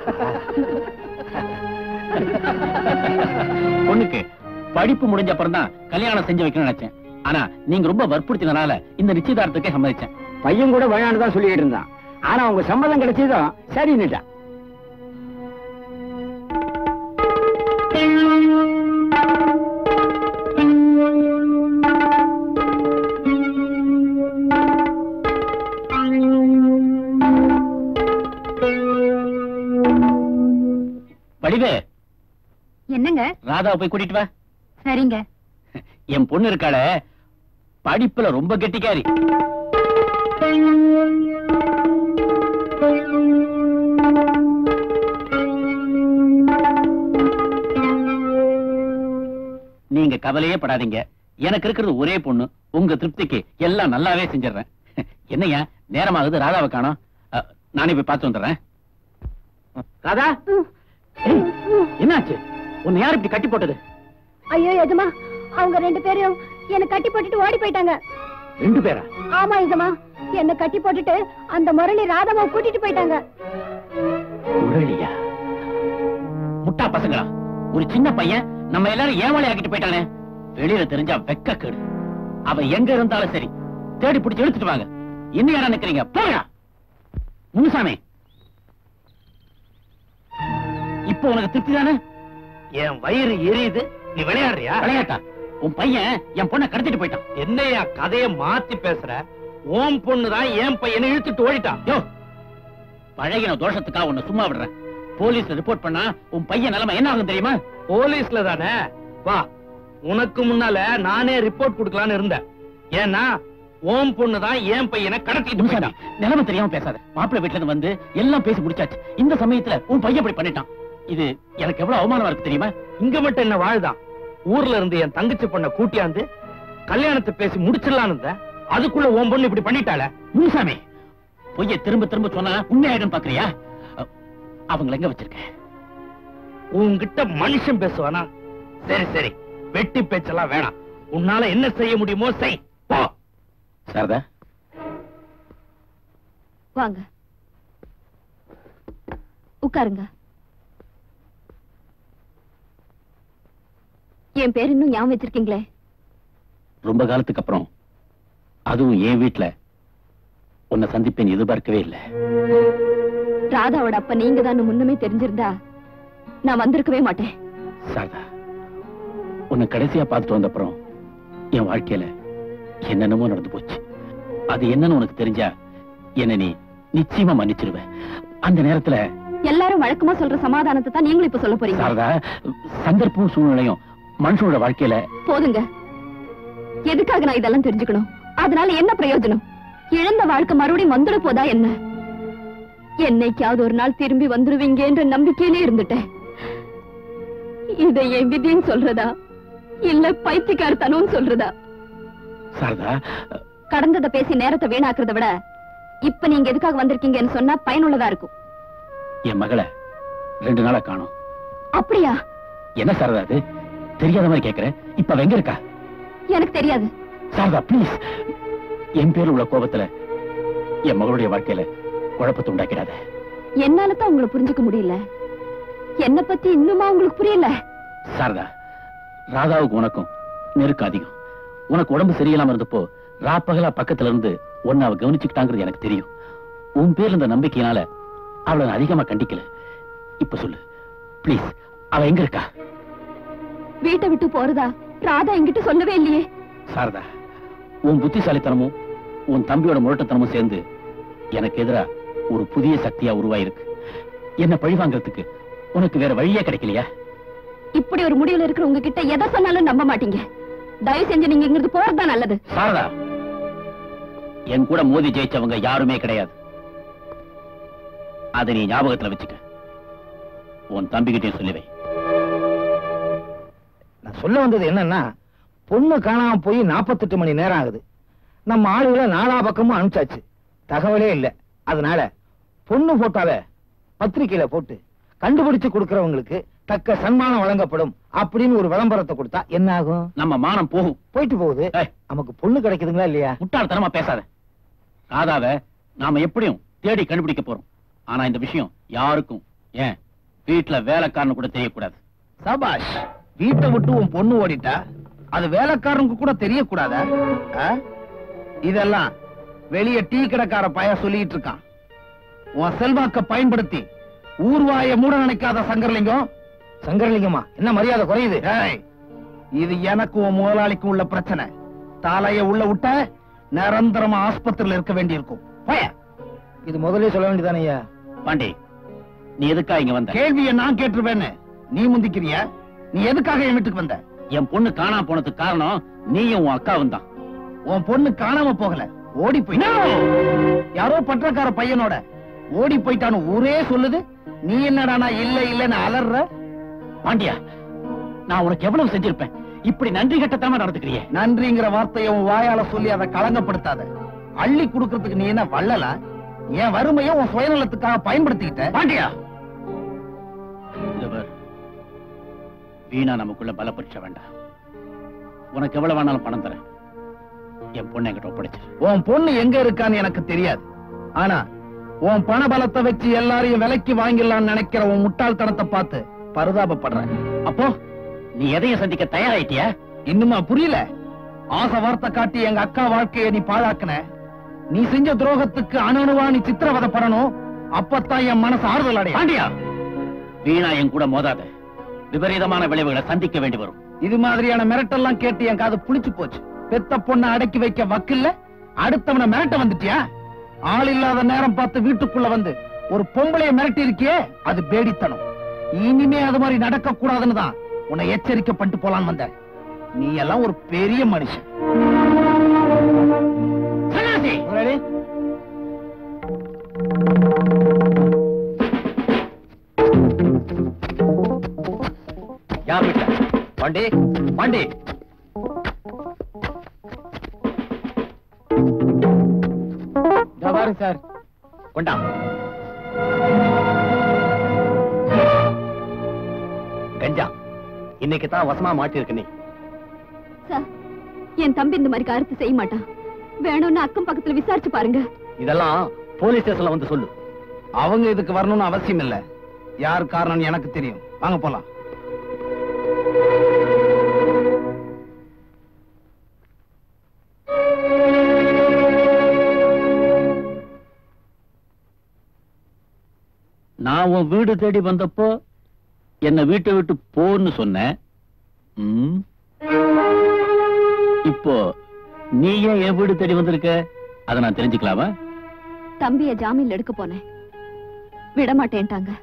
பொண்ணுக்கு படிப்பு முடிஞ்ச அப்புறம் தான் கல்யாணம் செஞ்சு வைக்கணும்னு நினைச்சேன் ஆனா நீங்க ரொம்ப வற்புறுத்தினால இந்த நிச்சயதார்த்தத்துக்கு சம்மதிச்சேன் பையன் கூட வேணான்னு தான் சொல்லிட்டு இருந்தான் ஆனா உங்க சம்மதம் கிடைச்சதும் சரின்னுட்டான் வடிவே என்னங்க ராதாவை போய் கூட்டிட்டு வா சரிங்க என் பொண்ணு இருக்காள படிப்புல ரொம்ப கெட்டிக்காரி நீங்க கவலையே படாதீங்க எனக்கு இருக்கிறது ஒரே பொண்ணு உங்க திருப்திக்கு எல்லாம் நல்லாவே செஞ்சிடுறேன் என்னய்யா நேரமாகுது ராதாவை காணோம் அ, நானே போய் பார்த்து வந்துடுறேன் ராதா ஏய், என்னாச்சு உன்னை யார் இப்படி கட்டி போட்டது ஐயோ எஜமா அவங்க ரெண்டு பேரும் என்ன கட்டி போட்டுட்டு ஓடி போயிட்டாங்க ரெண்டு பேரா ஆமா எஜமா என்ன கட்டி போட்டுட்டு அந்த முரளி ராதமாவை கூட்டிட்டு போயிட்டாங்க முரளியா முட்டா பசங்களா ஒரு சின்ன பையன் நம்ம எல்லாரும் ஏமாளி ஆக்கிட்டு போயிட்டானே வெளியில தெரிஞ்சா வெக்க கேடு அவ எங்க இருந்தாலும் சரி தேடி பிடிச்சு எடுத்துட்டு வாங்க இன்னும் யாரா நிக்கிறீங்க போங்க முனுசாமி இப்போ உனக்கு திருப்தி தானே என் வயிறு எரியுது நீ விளையாடுறியா விளையாட்டா உன் பையன் என் பொண்ணை கடத்திட்டு போயிட்டான் என்னையா கதைய மாத்தி பேசுற ஓம் பொண்ணுதான் என் பையனை இழுத்துட்டு ஓடிட்டான் யோ பழகின தோஷத்துக்காக உன்னை சும்மா விடுறேன் போலீஸ் ரிப்போர்ட் பண்ணா உன் பையன் நிலைமை என்ன ஆகும் தெரியுமா போலீஸ்ல தானே வா உனக்கு முன்னால நானே ரிப்போர்ட் கொடுக்கலான்னு இருந்தேன் ஏன்னா ஓம் பொண்ணு தான் என் பையனை கடத்திட்டு முனுசாமி போயிட்டான் நிலைமை தெரியாம பேசாத மாப்பிள்ளை வீட்டுல இருந்து வந்து எல்லாம் பேசி முடிச்சாச்சு இந்த சமயத்துல உன் பையன் இப்படி பண்ணிட்டான் இது எனக்கு எவ்வளவு அவமானமா இருக்கு தெரியுமா இங்க மட்டும் என்ன வாழ்தான் ஊர்ல இருந்து என் தங்கச்சி பொண்ண கூட்டியாந்து கல்யாணத்தை பேசி முடிச்சிடலான்னு இருந்தேன் அதுக்குள்ள ஓம் பொண்ணு இப்படி பண்ணிட்டாளே முனுசாமி பொய்ய திரும்ப திரும்ப சொன்னா உண்மையாயிடும் பாக்குறியா அ, அவங்கள எங்க வச்சிருக்க உன்கிட்ட மனுஷன் பேசுவானா சரி சரி வெட்டி பேச்செல்லாம் வேணாம் உன்னால என்ன செய்ய முடியுமோ செய் போ சாரதா வாங்க உட்காருங்க என் பேர் இன்னும் ஞாபகம் வச்சிருக்கீங்களே ரொம்ப காலத்துக்கு அப்புறம் அதுவும் என் வீட்டுல உன்னை சந்திப்பேன் எதிர்பார்க்கவே இல்லை ராதாவோட அப்ப நீங்க தான் முன்னமே தெரிஞ்சிருந்தா நான் வந்திருக்கவே மாட்டேன் சாரதா உன்னை கடைசியா பார்த்துட்டு வந்த அப்புறம் என் வாழ்க்கையில என்னென்னமோ நடந்து போச்சு அது என்னன்னு உனக்கு தெரிஞ்சா என்ன நீ நிச்சயமா மன்னிச்சிருவ அந்த நேரத்துல எல்லாரும் வழக்கமா சொல்ற சமாதானத்தை தான் நீங்களும் இப்ப சொல்ல போறீங்க சாரதா சந்தர்ப்பம் சூழ்நிலையும் மனுஷனோட வாழ்க்கையில போதுங்க எதுக்காக நான் இதெல்லாம் தெரிஞ்சுக்கணும் அதனால என்ன பிரயோஜனம் இழந்த வாழ்க்கை மறுபடியும் வந்துட போதா என்ன என்னைக்காவது ஒரு நாள் திரும்பி வந்துருவீங்க என்ற நம்பிக்கையிலே இருந்துட்டேன் இதை என் விதின்னு சொல்றதா இல்ல பைத்தியக்காரத்தனம் சொல்றதா சாரதா கடந்ததை பேசி நேரத்தை வீணாக்குறத விட இப்ப நீங்க எதுக்காக வந்திருக்கீங்கன்னு சொன்னா பயனுள்ளதா இருக்கும் என் மகளை ரெண்டு நாளா காணோம் அப்படியா என்ன சாரதா அது தெரியாத மாதிரி கேக்குற இப்ப அவ எங்க இருக்கா எனக்கு தெரியாது சாரதா ப்ளீஸ் என் பேர்ல உள்ள கோபத்துல என் மகளுடைய வாழ்க்கையில குழப்பத்தை உண்டாக்கிடாத என்னால தான் உங்களை புரிஞ்சுக்க முடியல என்ன பத்தி இன்னுமா உங்களுக்கு புரியல சாரதா ராதாவுக்கு உனக்கும் நெருக்கம் அதிகம் உனக்கு உடம்பு சரியில்லாம இருந்தப்போ ராப்பகலா பக்கத்துல இருந்து உன்னை அவ கவனிச்சுக்கிட்டாங்கிறது எனக்கு தெரியும் உன் பேர்ல இந்த நம்பிக்கையினால அவளை நான் அதிகமா கண்டிக்கல இப்ப சொல்லு ப்ளீஸ் அவ எங்க இருக்கா வீட்டை விட்டு போறதா ராதா என்கிட்ட சொல்லவே இல்லையே சாரதா உன் புத்திசாலித்தனமும் உன் தம்பியோட முரட்டத்தனமும் சேர்ந்து எனக்கு எதிரா ஒரு புதிய சக்தியா உருவாயிருக்கு என்ன பழி வாங்குறதுக்கு உனக்கு வேற வழியே கிடைக்கலையா இப்படி ஒரு முடிவுல இருக்கிற உங்ககிட்ட எதை சொன்னாலும் நம்ப மாட்டீங்க தயவு செஞ்சு நீங்க இங்கிருந்து போறதுதான் நல்லது சாரதா என் கூட மோதி ஜெயிச்சவங்க யாருமே கிடையாது அதை நீ ஞாபகத்துல வச்சுக்க உன் தம்பிகிட்டயும் சொல்லி வை நான் சொல்ல வந்தது என்னன்னா பொண்ணு காணாம போய் 48 மணி நேரம் ஆகுது நம்ம ஆளுகளை நாலா பக்கமும் அனுப்பிச்சாச்சு தகவலே இல்ல அதனால பொண்ணு போட்டாவ பத்திரிக்கையில போட்டு கண்டுபிடிச்சு கொடுக்கறவங்களுக்கு தக்க சன்மானம் வழங்கப்படும் அப்படின்னு ஒரு விளம்பரத்தை கொடுத்தா என்ன ஆகும் நம்ம மானம் போகும் போயிட்டு போகுது ஏய், நமக்கு பொண்ணு கிடைக்குதுங்களா இல்லையா முட்டாள்தனமா பேசாத ராதாவை நாம எப்படியும் தேடி கண்டுபிடிக்க போறோம் ஆனா இந்த விஷயம் யாருக்கும் ஏன் வீட்டுல வேலைக்காரனு கூட தெரியக்கூடாது சபாஷ் வீட்டை விட்டு உன் பொண்ணு ஓடிட்டா அது வேலைக்காரனுக்கு கூட தெரியக்கூடாதா ஆ? இதெல்லாம் வெளிய டீ கடைக்கார பய சொல்லிட்டு இருக்கான் உன் செல்வாக்க பயன்படுத்தி ஊர்வாய மூட நினைக்காத சங்கரலிங்கம் சங்கரலிங்கமா என்ன மரியாதை குறையுது ஏய், இது எனக்கு உன் முதலாளிக்கும் உள்ள பிரச்சனை தலைய உள்ள விட்ட நிரந்தரமா ஆஸ்பத்திரியில இருக்க வேண்டியிருக்கும் பய இது முதல்ல சொல்ல வேண்டியதானே ஐயா பாண்டி நீ எதுக்கா இங்க வந்த கேள்வியை நான் கேட்டுருவேன்னு நீ முந்திக்கிறிய நீ எதுக்காக என் வீட்டுக்கு வந்த என் பொண்ணு காணாம போனதுக்கு காரணம் நீயும் உன் அக்காவும் தான் உன் பொண்ணு காணாம போகல ஓடி போய் யாரோ பற்றக்கார பையனோட ஓடி போயிட்டான்னு ஊரே சொல்லுது நீ என்னடானா இல்ல இல்லன்னு அலற பாண்டியா நான் உனக்கு எவ்வளவு செஞ்சிருப்பேன் இப்படி நன்றி கட்டத்தாம நடந்துக்கிறியே நன்றிங்கிற வார்த்தையை உன் வாயால சொல்லி அதை களங்கப்படுத்தாத அள்ளி குடுக்கறதுக்கு நீ என்ன வள்ளலா என் வறுமையை உன் சுயநலத்துக்காக பயன்படுத்திக்கிட்ட பாண்டியா இதோ பார். வீணா நமக்குள்ள பல பரீட்சை வேண்டாம் உனக்கு எவ்வளவு வேணாலும் பணம் தரேன் என் பொண்ணை என்கிட்ட ஒப்படைச்சிரு உன் பொண்ணு எங்க இருக்கான்னு எனக்கு தெரியாது ஆனா உன் பண பலத்தை வச்சு எல்லாரையும் விலைக்கு வாங்கிடலாம்னு நினைக்கிற உன் முட்டாள்தனத்தை பார்த்து பரிதாபப்படுறேன் அப்போ நீ எதையும் சந்திக்க தயாராயிட்டியா இன்னுமா புரியல ஆசை வார்த்தை காட்டி எங்க அக்கா வாழ்க்கைய நீ பாழாக்குன நீ செஞ்ச துரோகத்துக்கு அணுவா நீ சித்திரவதைப்படணும் அப்பத்தான் என் மனசு ஆறுதல் அடையும் பாண்டியா வீணா என் கூட மோதாத விபரீதமான விளைவுகளை சந்திக்க வேண்டி வரும் இது மாதிரியான மிரட்டெல்லாம் கேட்டு என் காது புளிச்சு போச்சு பெத்த பொண்ணை அடக்கி வைக்க வக்கில்ல அடுத்தவனை மிரட்ட வந்துட்டியா ஆள் இல்லாத நேரம் பார்த்து வீட்டுக்குள்ள வந்து ஒரு பொம்பளைய மிரட்டி இருக்கியே அது பேடித்தனம் இனிமே அது மாதிரி நடக்க கூடாதுன்னு தான் உன்னை எச்சரிக்கை பண்ணிட்டு போலான்னு வந்தேன் நீ எல்லாம் ஒரு பெரிய மனுஷன் சன்னியாசி! Ready? யார் வீட்டுல பாண்டி பாண்டி சார் கொண்டா கஞ்சா இன்னைக்கு தான் வசமா மாட்டிருக்க நீ சார் என் தம்பி இந்த மாதிரி காரியத்தை செய்ய மாட்டான் வேணும்னு அக்கம் பக்கத்துல விசாரிச்சு பாருங்க இதெல்லாம் போலீஸ் ஸ்டேஷன்ல வந்து சொல்லு அவங்க இதுக்கு வரணும்னு அவசியம் இல்ல யார் காரணம் எனக்கு தெரியும் வாங்க போலாம் நான் உன் வீடு தேடி வந்தப்போ என்ன வீட்டை விட்டு போன்னு சொன்னேன் ம். இப்போ நீ ஏன் என் வீடு தேடி வந்திருக்க அதை நான் தெரிஞ்சுக்கலாமா தம்பிய ஜாமீன்ல எடுக்க போனேன் விட மாட்டேன்ட்டாங்க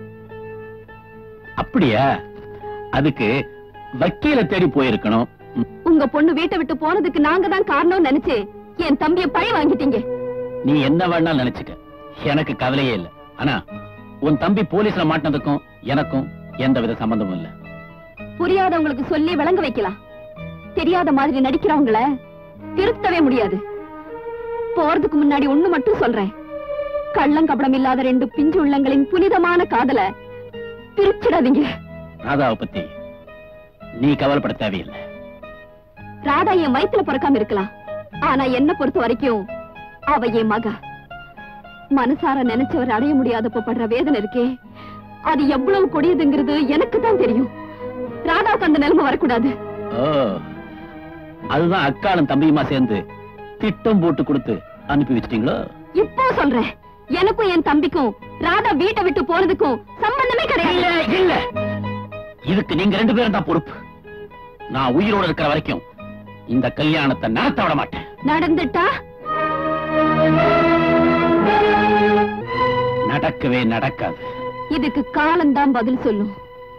அப்படியா அதுக்கு வக்கீல தேடி போயிருக்கணும் ம். உங்க பொண்ணு வீட்டை விட்டு போனதுக்கு நாங்க தான் காரணம் நினைச்சு என் தம்பிய பழி வாங்கிட்டீங்க நீ என்ன வேணாலும் நினைச்சுக்க எனக்கு கவலையே இல்ல ஆனா உன் தம்பி போலீஸ்ல மாட்டினதுக்கும் எனக்கும் எந்த வித சம்பந்தமும் இல்ல புரியாதவங்களுக்கு சொல்லி விளங்க வைக்கலாம் தெரியாத மாதிரி நடிக்கிறவங்கள திருத்தவே முடியாது போறதுக்கு முன்னாடி ஒண்ணு மட்டும் சொல்றேன் கள்ளங்கபடம் இல்லாத ரெண்டு பிஞ்சு உள்ளங்களின் புனிதமான காதல பிரிச்சிடாதீங்க ராதாவை பத்தி நீ கவலைப்பட தேவையில்லை ராதா என் வயித்துல பிறக்காம இருக்கலாம் ஆனா என்ன பொறுத்த வரைக்கும் அவ என் மக மனசார நினைச்சவர் அடைய முடியாதப்ப படுற வேதனை இருக்கே அது எவ்வளவு கொடியதுங்கிறது எனக்கு தான் தெரியும் ராதாவுக்கு அந்த நிலைமை வரக்கூடாது ஓ அதுதான் அக்காளும் தம்பியுமா சேர்ந்து திட்டம் போட்டு கொடுத்து அனுப்பி வச்சிட்டீங்களோ இப்போ சொல்றேன் எனக்கும் என் தம்பிக்கும் ராதா வீட்டை விட்டு போறதுக்கும் சம்பந்தமே இல்ல கிடையாது இல்ல இதுக்கு நீங்க ரெண்டு பேரும் தான் பொறுப்பு நான் உயிரோட இருக்கிற வரைக்கும் இந்த கல்யாணத்தை நடத்த விட மாட்டேன் நடந்துட்டா நடக்கவே நடக்காது இதுக்கு காலம்தான் பதில் சொல்லும்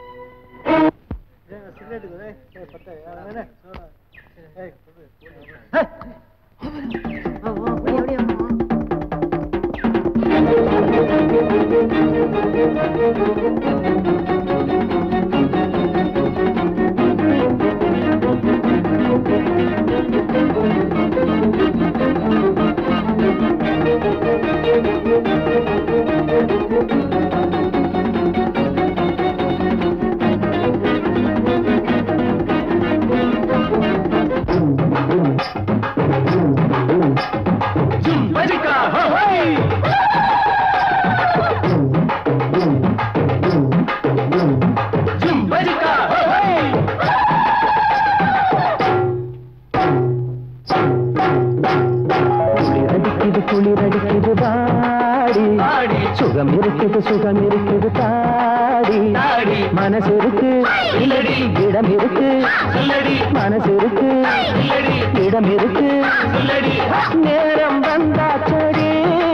குளிரடிக்குது குளிரடிக்குது பாடி சுகம் இருக்குது சுகம் இருக்குது தாடி மனசு இருக்கு இடம் இருக்கு மனசு இருக்கு இடம் இருக்கு நேரம் வந்தா செடி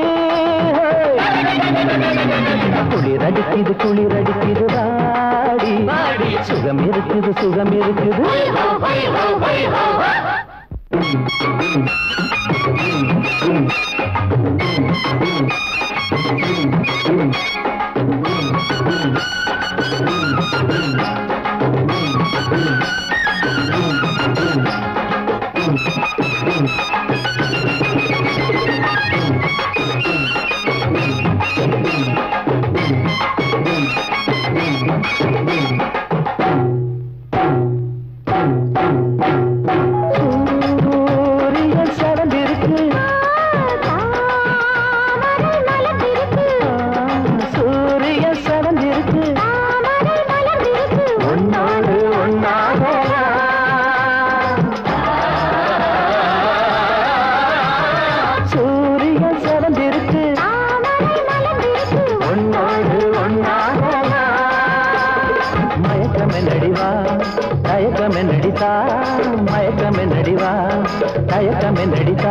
குளிரடிக்குது குளிரடிக்குது பாடி சுகம் இருக்குது சுகம் இருக்குது சூரியன் சடந்திருக்கு சூரியன் சடந்திருக்கு ஒன்னோடு ஒன்னாக சூரியன் சடந்திருக்கு ஒன்னோடு ஒன்னாக மயக்கமே நடிவா தயக்கமே நடித்தா மயக்கமே நடிவா தயக்கமே நடித்தா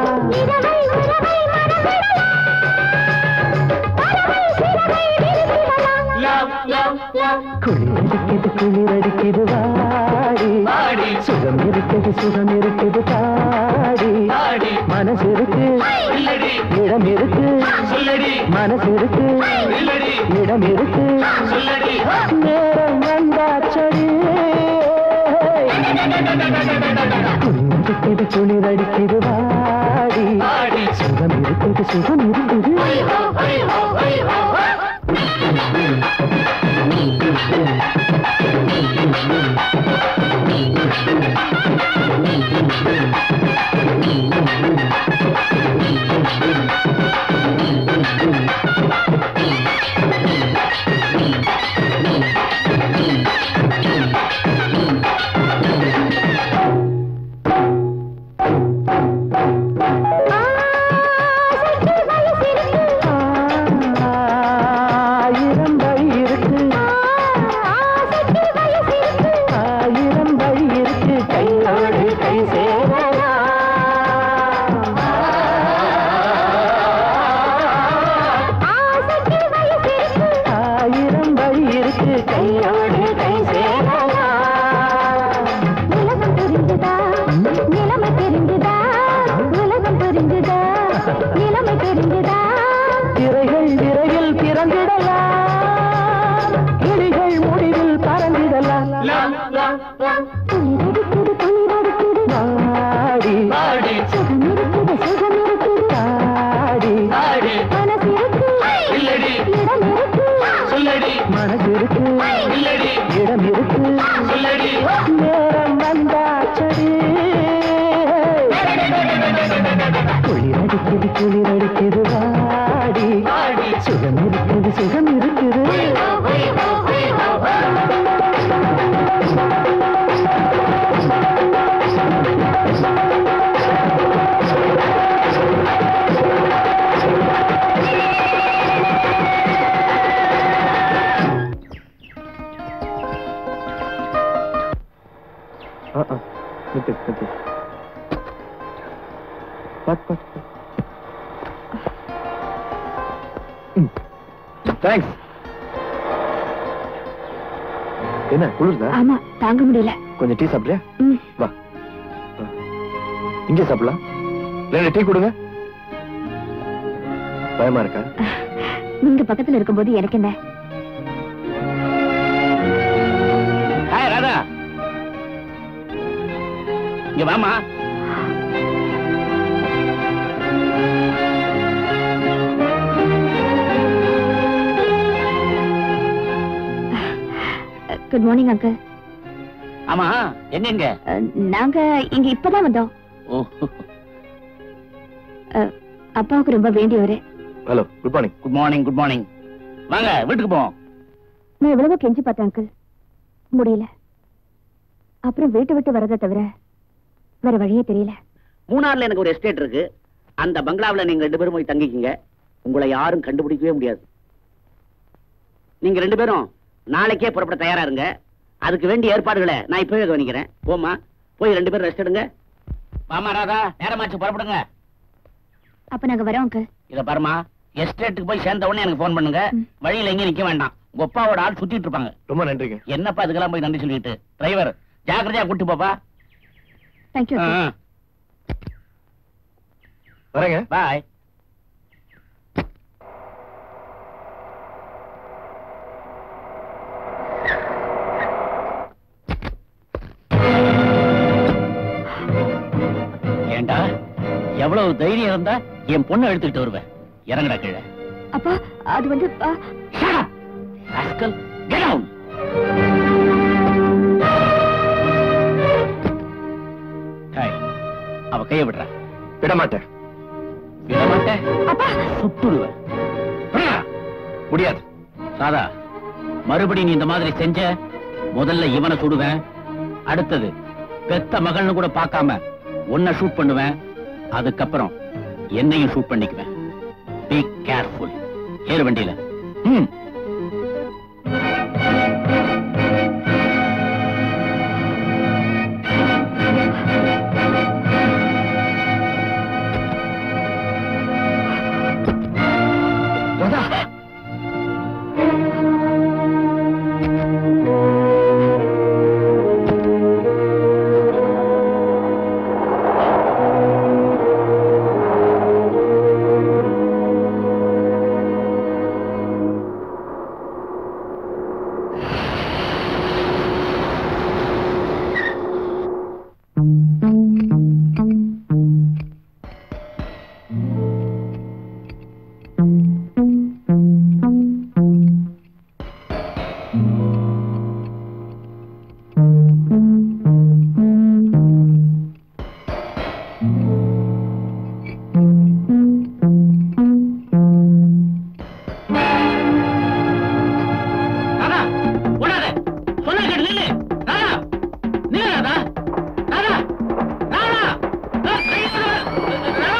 குளிரடிக்குது குளிரடிக்குது வாடி சுகம் இருக்குது சுகம் இருக்குது தாடி மனசு இருக்கு இடம் இருக்கு மனசு இருக்கு இடம் இருக்கு நேரம் வந்தாச்சடி குளிரடிக்குது குளிரடிக்குது வாடி சுகம் இருக்குது சுகம் இருக்குது ஆயிரம் வழி இருக்கு ஆயிரம் வழி இருக்கு கையோடு கை சேரலாம் ஆயிரம் வழி இருக்கு கையோடு கை சேரலாம் உலகம் புரிஞ்சுதா நிலைமை தெரிஞ்சுதா உலகம் புரிஞ்சுதா நிலைமை தெரிஞ்சுதா திரைகள் விரைவில் பிறந்திடலாம் கிளிகள் முடிவில் பறந்திடலாம் குளிரடிக்குது குளிரடிக்குது வாடி சுகம் இருக்குது சுகம் இருக்குது தாடி மனசு இருக்கு இடம் இருக்கு மனசு இருக்கு இடம் இருக்கு நேரம் வந்தாச்சடி குளிரடிக்குது குளிரடிக்குது வாடி சுகம் இருக்குது சுகம் இருக்குது தேங்க்ஸ் என்ன குளிர்தா ஆமா தாங்க முடியல கொஞ்சம் டீ சாப்பிடுறியா ம். வா ஆ. இங்கே சாப்பிடலாம் ரெண்டு டீ கொடுங்க பயமா இருக்கா நீங்க பக்கத்துல இருக்கும்போது எனக்கு என்ன ஹாய் ராதா இங்க வாமா குட் மார்னிங் அங்கிள் ஆமா எங்கெங்க நாங்க இங்க இப்பதான் வந்தோம் ஓ அஹ், அப்பாவுக்கு ரொம்ப வேண்டியவரு hello good morning good morning good morning வாங்க வீட்டுக்கு போவோம் நான் எவ்வளவோ கெஞ்சி பார்த்தேன் அங்கிள் முடியல அப்புறம் வீட்டை விட்டு வரதை தவிர வேற வழியே தெரியல மூணார்ல எனக்கு ஒரு எஸ்டேட் இருக்கு அந்த பங்களாவுல நீங்க ரெண்டு பேரும் போய் தங்கிக்கிங்க உங்களை யாரும் கண்டுபிடிக்கவே முடியாது நீங்க ரெண்டு பேரும் நாளைக்கே புறப்பட தயாரா இருங்க அதுக்கு வேண்டிய ஏற்பாடுகளை நான் இப்பவே கவனிக்கிறேன் போமா போய் ரெண்டு பேரும் ரெஸ்ட் எடுங்க வாமா ராதா நேரமாச்சு புறப்படுங்க அப்ப நாங்க வரோம் அங்கிள் இத பாருமா எஸ்டேட்டுக்கு போய் சேர்ந்த உடனே எனக்கு ஃபோன் பண்ணுங்க ம். வழியில எங்கேயும் நிக்க வேண்டாம் உங்க அப்பாவோட ஆள் சுத்திட்டு இருப்பாங்க ரொம்ப நன்றிங்க என்னப்பா இதுக்கெல்லாம் போய் நன்றி சொல்லிட்டு டிரைவர் ஜாக்கிரதையா கூட்டு போப்பா தேங்க்யூ வரேங்க பாய் ஏண்டா எவ்வளவு தைரியம் இருந்தா என் பொண்ணை எடுத்துக்கிட்டு வருவேன் இறங்கடா கீழே அப்பா அது வந்து ஆ, Shut up! Rascal, get down! Hi அவ கைய விடுற விட மாட்டேன் விட மாட்டேன் சுட்டுடுவேன் விடுடா. முடியாது ராதா மறுபடியும் நீ இந்த மாதிரி செஞ்ச முதல்ல இவனை சுடுவேன் அடுத்தது பெத்த மகள்னு கூட பார்க்காம உன்னை ஷூட் பண்ணுவேன் அதுக்கப்புறம் என்னையும் ஷூட் பண்ணிக்குவேன் பி கேர்ஃபுல் ஏறு வண்டியில ம் ராதா ராதா ஓடாத சொன்னா கேட்டு நில்லு ராதா நில்லு ராதா ராதா ராதா ஆ, கையை விடு. ராதா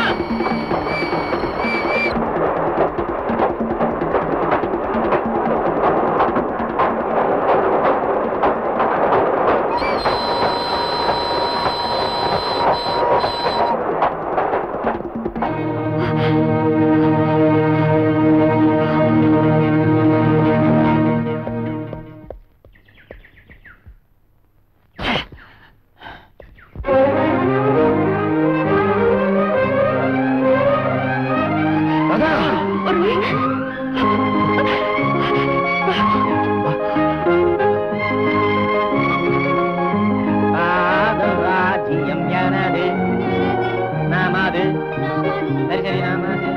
ராஜ்யம் எனது நாமாது சரி சரி நாமாது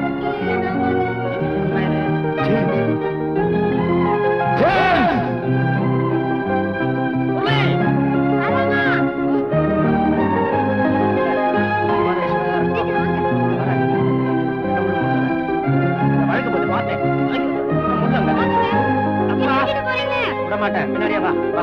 வழக்கு போட்டு பார்த்தேன் விட மாட்டேன் பின்னாடியே வா வா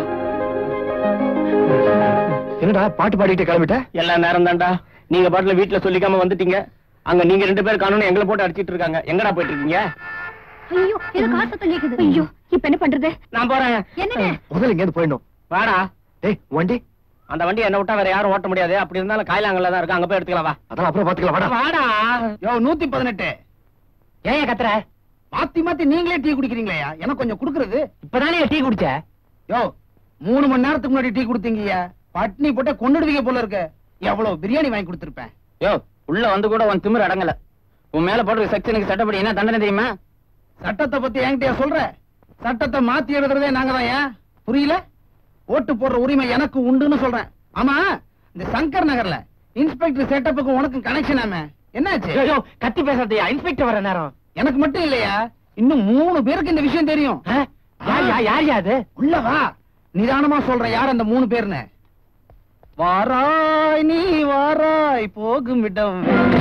என்னடா பாட்டு பாடிட்டு கிளம்பிட்ட எல்லா நேரம் தான்டா நீங்க பாட்டுல வீட்டுல சொல்லிக்காம வந்துட்டீங்க அங்க நீங்க ரெண்டு பேர் காணும் எங்களை போட்டு அடிச்சிட்டு இருக்காங்க எங்கடா போயிட்டு இருக்கீங்க ஐயோ ஏதோ காசு சத்தம் கேக்குது ஐயோ இப்ப என்ன பண்றது நான் போறேன் என்னங்க முதல்ல இங்கேருந்து போயிடணும் வாடா டேய் வண்டி அந்த வண்டி என்ன விட்டா வேற யாரும் ஓட்ட முடியாது அப்படி இருந்தாலும் காயிலாங்கல்ல தான் இருக்கு அங்க போய் எடுத்துக்கலாம் வா அதான் அப்புறம் பாத்துக்கலாம் வாடா வாடா யோ நூத்தி பதினெட்டு ஏன் கத்துற மாத்தி மாத்தி நீங்களே டீ குடிக்கிறீங்களேயா எனக்கு கொஞ்சம் குடுக்கறது இப்பதானே டீ குடிச்ச யோ மூணு மணி நேரத்துக்கு முன்னாடி டீ கொடுத்தீங்கய்யா பட்னி போட்ட கொண்டுடுவீங்க போல இருக்க எவ்வளவு பிரியாணி வாங்கி கொடுத்திருப்பேன் யோ உள்ள வந்து கூட உன் திமிர் அடங்கல உன் மேல போடுற செக்ஷனுக்கு சட்டப்படி என்ன தண்டனை தெரியுமா சட்டத்தை பத்தி என்கிட்டயா சொல்ற சட்டத்தை மாத்தி எழுதுறதே நாங்க தான் ஏன் புரியல ஓட்டு போடுற உரிமை எனக்கு உண்டுன்னு சொல்றேன் ஆமா இந்த சங்கர் நகர்ல இன்ஸ்பெக்டர் செட்டப்புக்கு உனக்கு கனெக்ஷன் ஆமே என்னாச்சு ஐயோ கத்தி பேசுறதையா இன்ஸ்பெக்டர் வர நேரம் எனக்கு மட்டும் இல்லையா இன்னும் மூணு பேருக்கு இந்த விஷயம் தெரியும் யார் யா யார் யாது உள்ள வா நிதானமா சொல்ற யார் அந்த மூணு பேர்னு வாராய் நீ வாராய் போகும் இடம்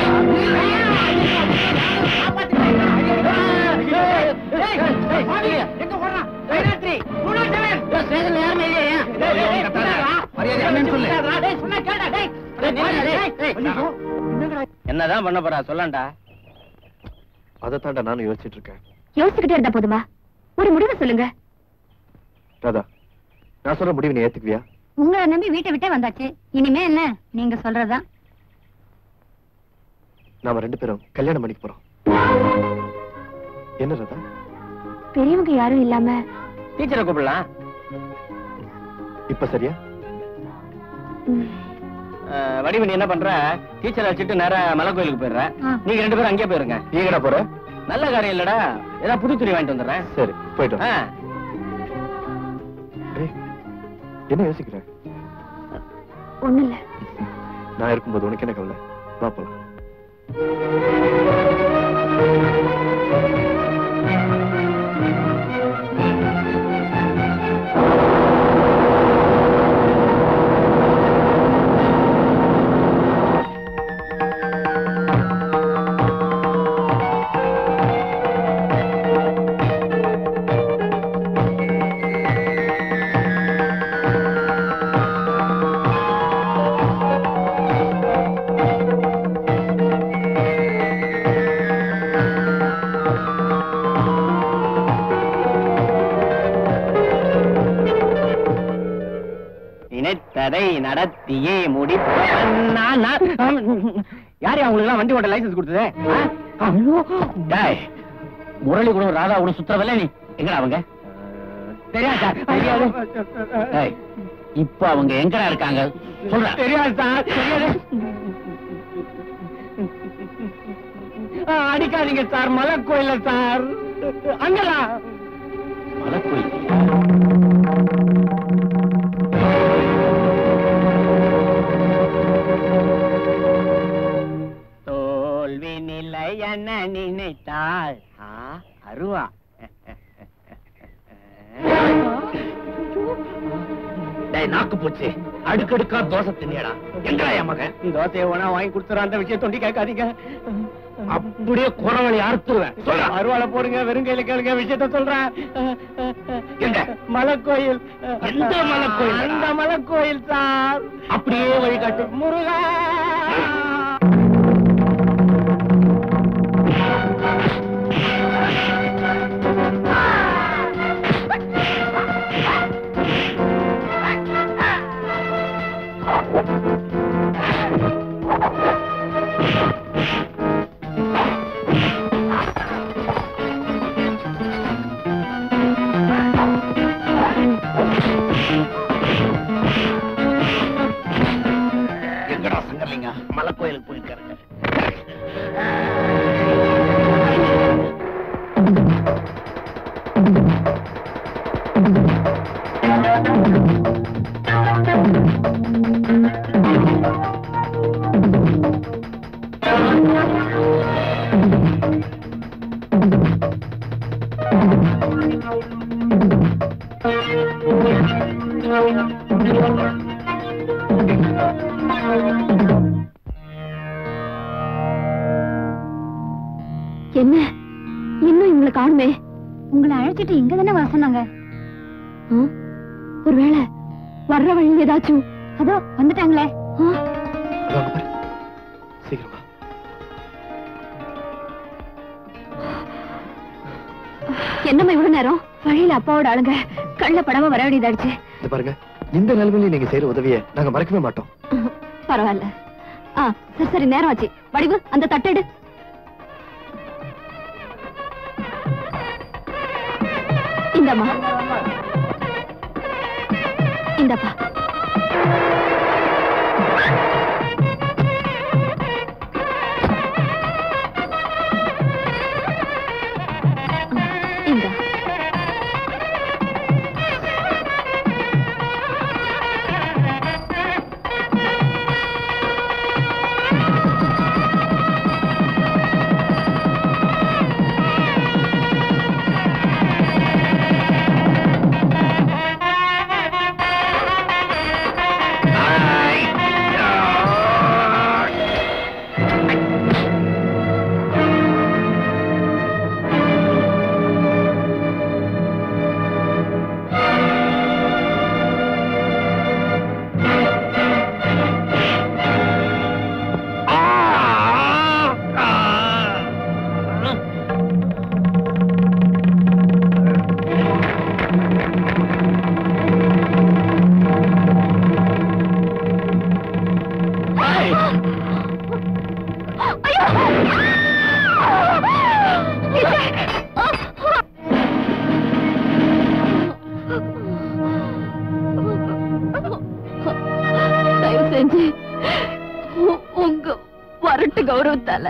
என்னதான் பண்ண போறா சொல்லண்டா அதை தாண்டா நானும் யோசிச்சுட்டு இருக்கேன் யோசிச்சுக்கிட்டே இருந்தா போதுமா ஒரு முடிவு சொல்லுங்க ராதா நான் சொல்ற முடிவு நீ ஏத்துக்குவியா உங்களை நம்பி வீட்டை விட்டே வந்தாச்சு இனிமே என்ன நீங்க சொல்றதுதான் நாம ரெண்டு பேரும் கல்யாணம் பண்ணிக்க போறோம் என்ன ராதா பெரியவங்க யாரும் இல்லாம டீச்சரை கூப்பிடலாம் இப்ப சரியா அஹ், வடிவு நீ என்ன பண்ற டீச்சரை வச்சுட்டு நேரா மலை கோயிலுக்கு போயிடுற ஆ. நீங்க ரெண்டு பேரும் அங்கேயே போயிருங்க நீ எங்கடா போற நல்ல காரியம் இல்லடா ஏதாவது புது துணி வாங்கிட்டு வந்துடுறேன் சரி போயிட்டு வா. ஆ. ஏய், என்ன யோசிக்கிற ஒண்ணு இல்ல நான் இருக்கும்போது உனக்கு என்ன கவலை வா போலாம் நினைத்ததை நடத்தியே முடிப்பவன் நான் நான். யாரு அவங்களுக்கு எல்லாம் வண்டி ஓட்ட லைசன்ஸ் கொடுத்தது ஆ? ஐயோ. டேய், முரளி கூட ராதா கூட சுத்தரவில்ல நீ எங்கடா அவங்க தெரியாது சார் தெரியாது டேய், இப்ப அவங்க எங்கடா இருக்காங்க சொல்ற தெரியாது சார் தெரியாது அடிக்காதீங்க சார் மலை கோயில சார் அங்கதான் மலை கோயில் தோல்வி நிலை என்ன நினைத்தாள் ஆ, அருவா டேய் நாக்கு போச்சு அடுக்கடுக்கா தோசை தின்னியடா எங்கடா என் மகன் தோசையை வேணா வாங்கி கொடுத்துற அந்த விஷயம் தொண்டி கேட்காதீங்க அப்படியே குறவழி அறுத்துருவேன் சொல்ற அருவாளை போடுங்க வெறுங்கையில கேளுங்க விஷயத்த சொல்றேன் எங்க மலைக்கோயில் எந்த மலைக்கோயில் அந்த மலைக்கோயில் சார் அப்படியே வழிகாட்டு முருகா எங்கடா சங்கர்லிங்க மலைக்கோயிலுக்கு போயிருக்காருங்க என்ன இன்னும் இவங்களை காணுமே உங்களை அழைச்சிட்டு இங்க தானே வர சொன்னாங்க ஆ? ஒருவேளை வர்ற வழி ஏதாச்சும் அதோ வந்துட்டாங்களே ஆ? அதோ அங்க பாரு. சீக்கிரம் வா என்னம்மா இவ்வளவு நேரம் வழியில அப்பாவோட ஆளுங்க கண்ணுல படாம வர வேண்டியதாச்சு இந்த பாருங்க இந்த நிலைமையில நீங்க செய்யற உதவியை நாங்க மறக்கவே மாட்டோம் பரவாயில்ல ஆ சரி சரி நேரம் ஆச்சு வடிவு அந்த தட்டெடு இந்தம்மா இந்தப்பா இந்த தயவு செஞ்சு உ- உங்க வரட்டு கௌரவத்தால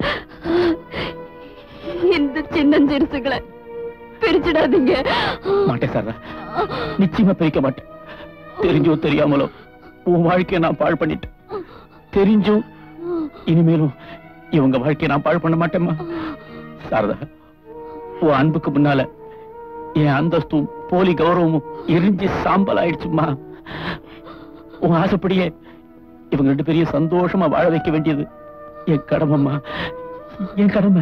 இந்த சின்னஞ்சிறுசுகளை பிரிச்சிடாதீங்க மாட்டேன் சார் நிச்சயமா பிரிக்க மாட்டேன் தெரிஞ்சோ தெரியாமலோ உன் வாழ்க்கையை நான் பாழ் பண்ணிட்டேன் தெரிஞ்சும் இனிமேலும் இவங்க வாழ்க்கையை நான் பாழ் பண்ண மாட்டேம்மா சாரதா உன் அன்புக்கு முன்னால என் அந்தஸ்தும் போலி கௌரவமும் எரிஞ்சு சாம்பல் ஆயிடுச்சுமா உன் ஆசைப்படியே இவங்க ரெண்டு பேரையும் சந்தோஷமா வாழ வைக்க வேண்டியது என் கடமைம்மா என் கடமை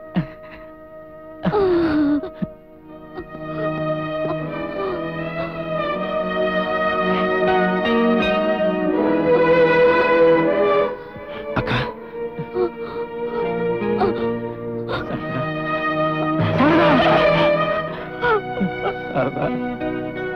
அக்கா சாரதா சாரதா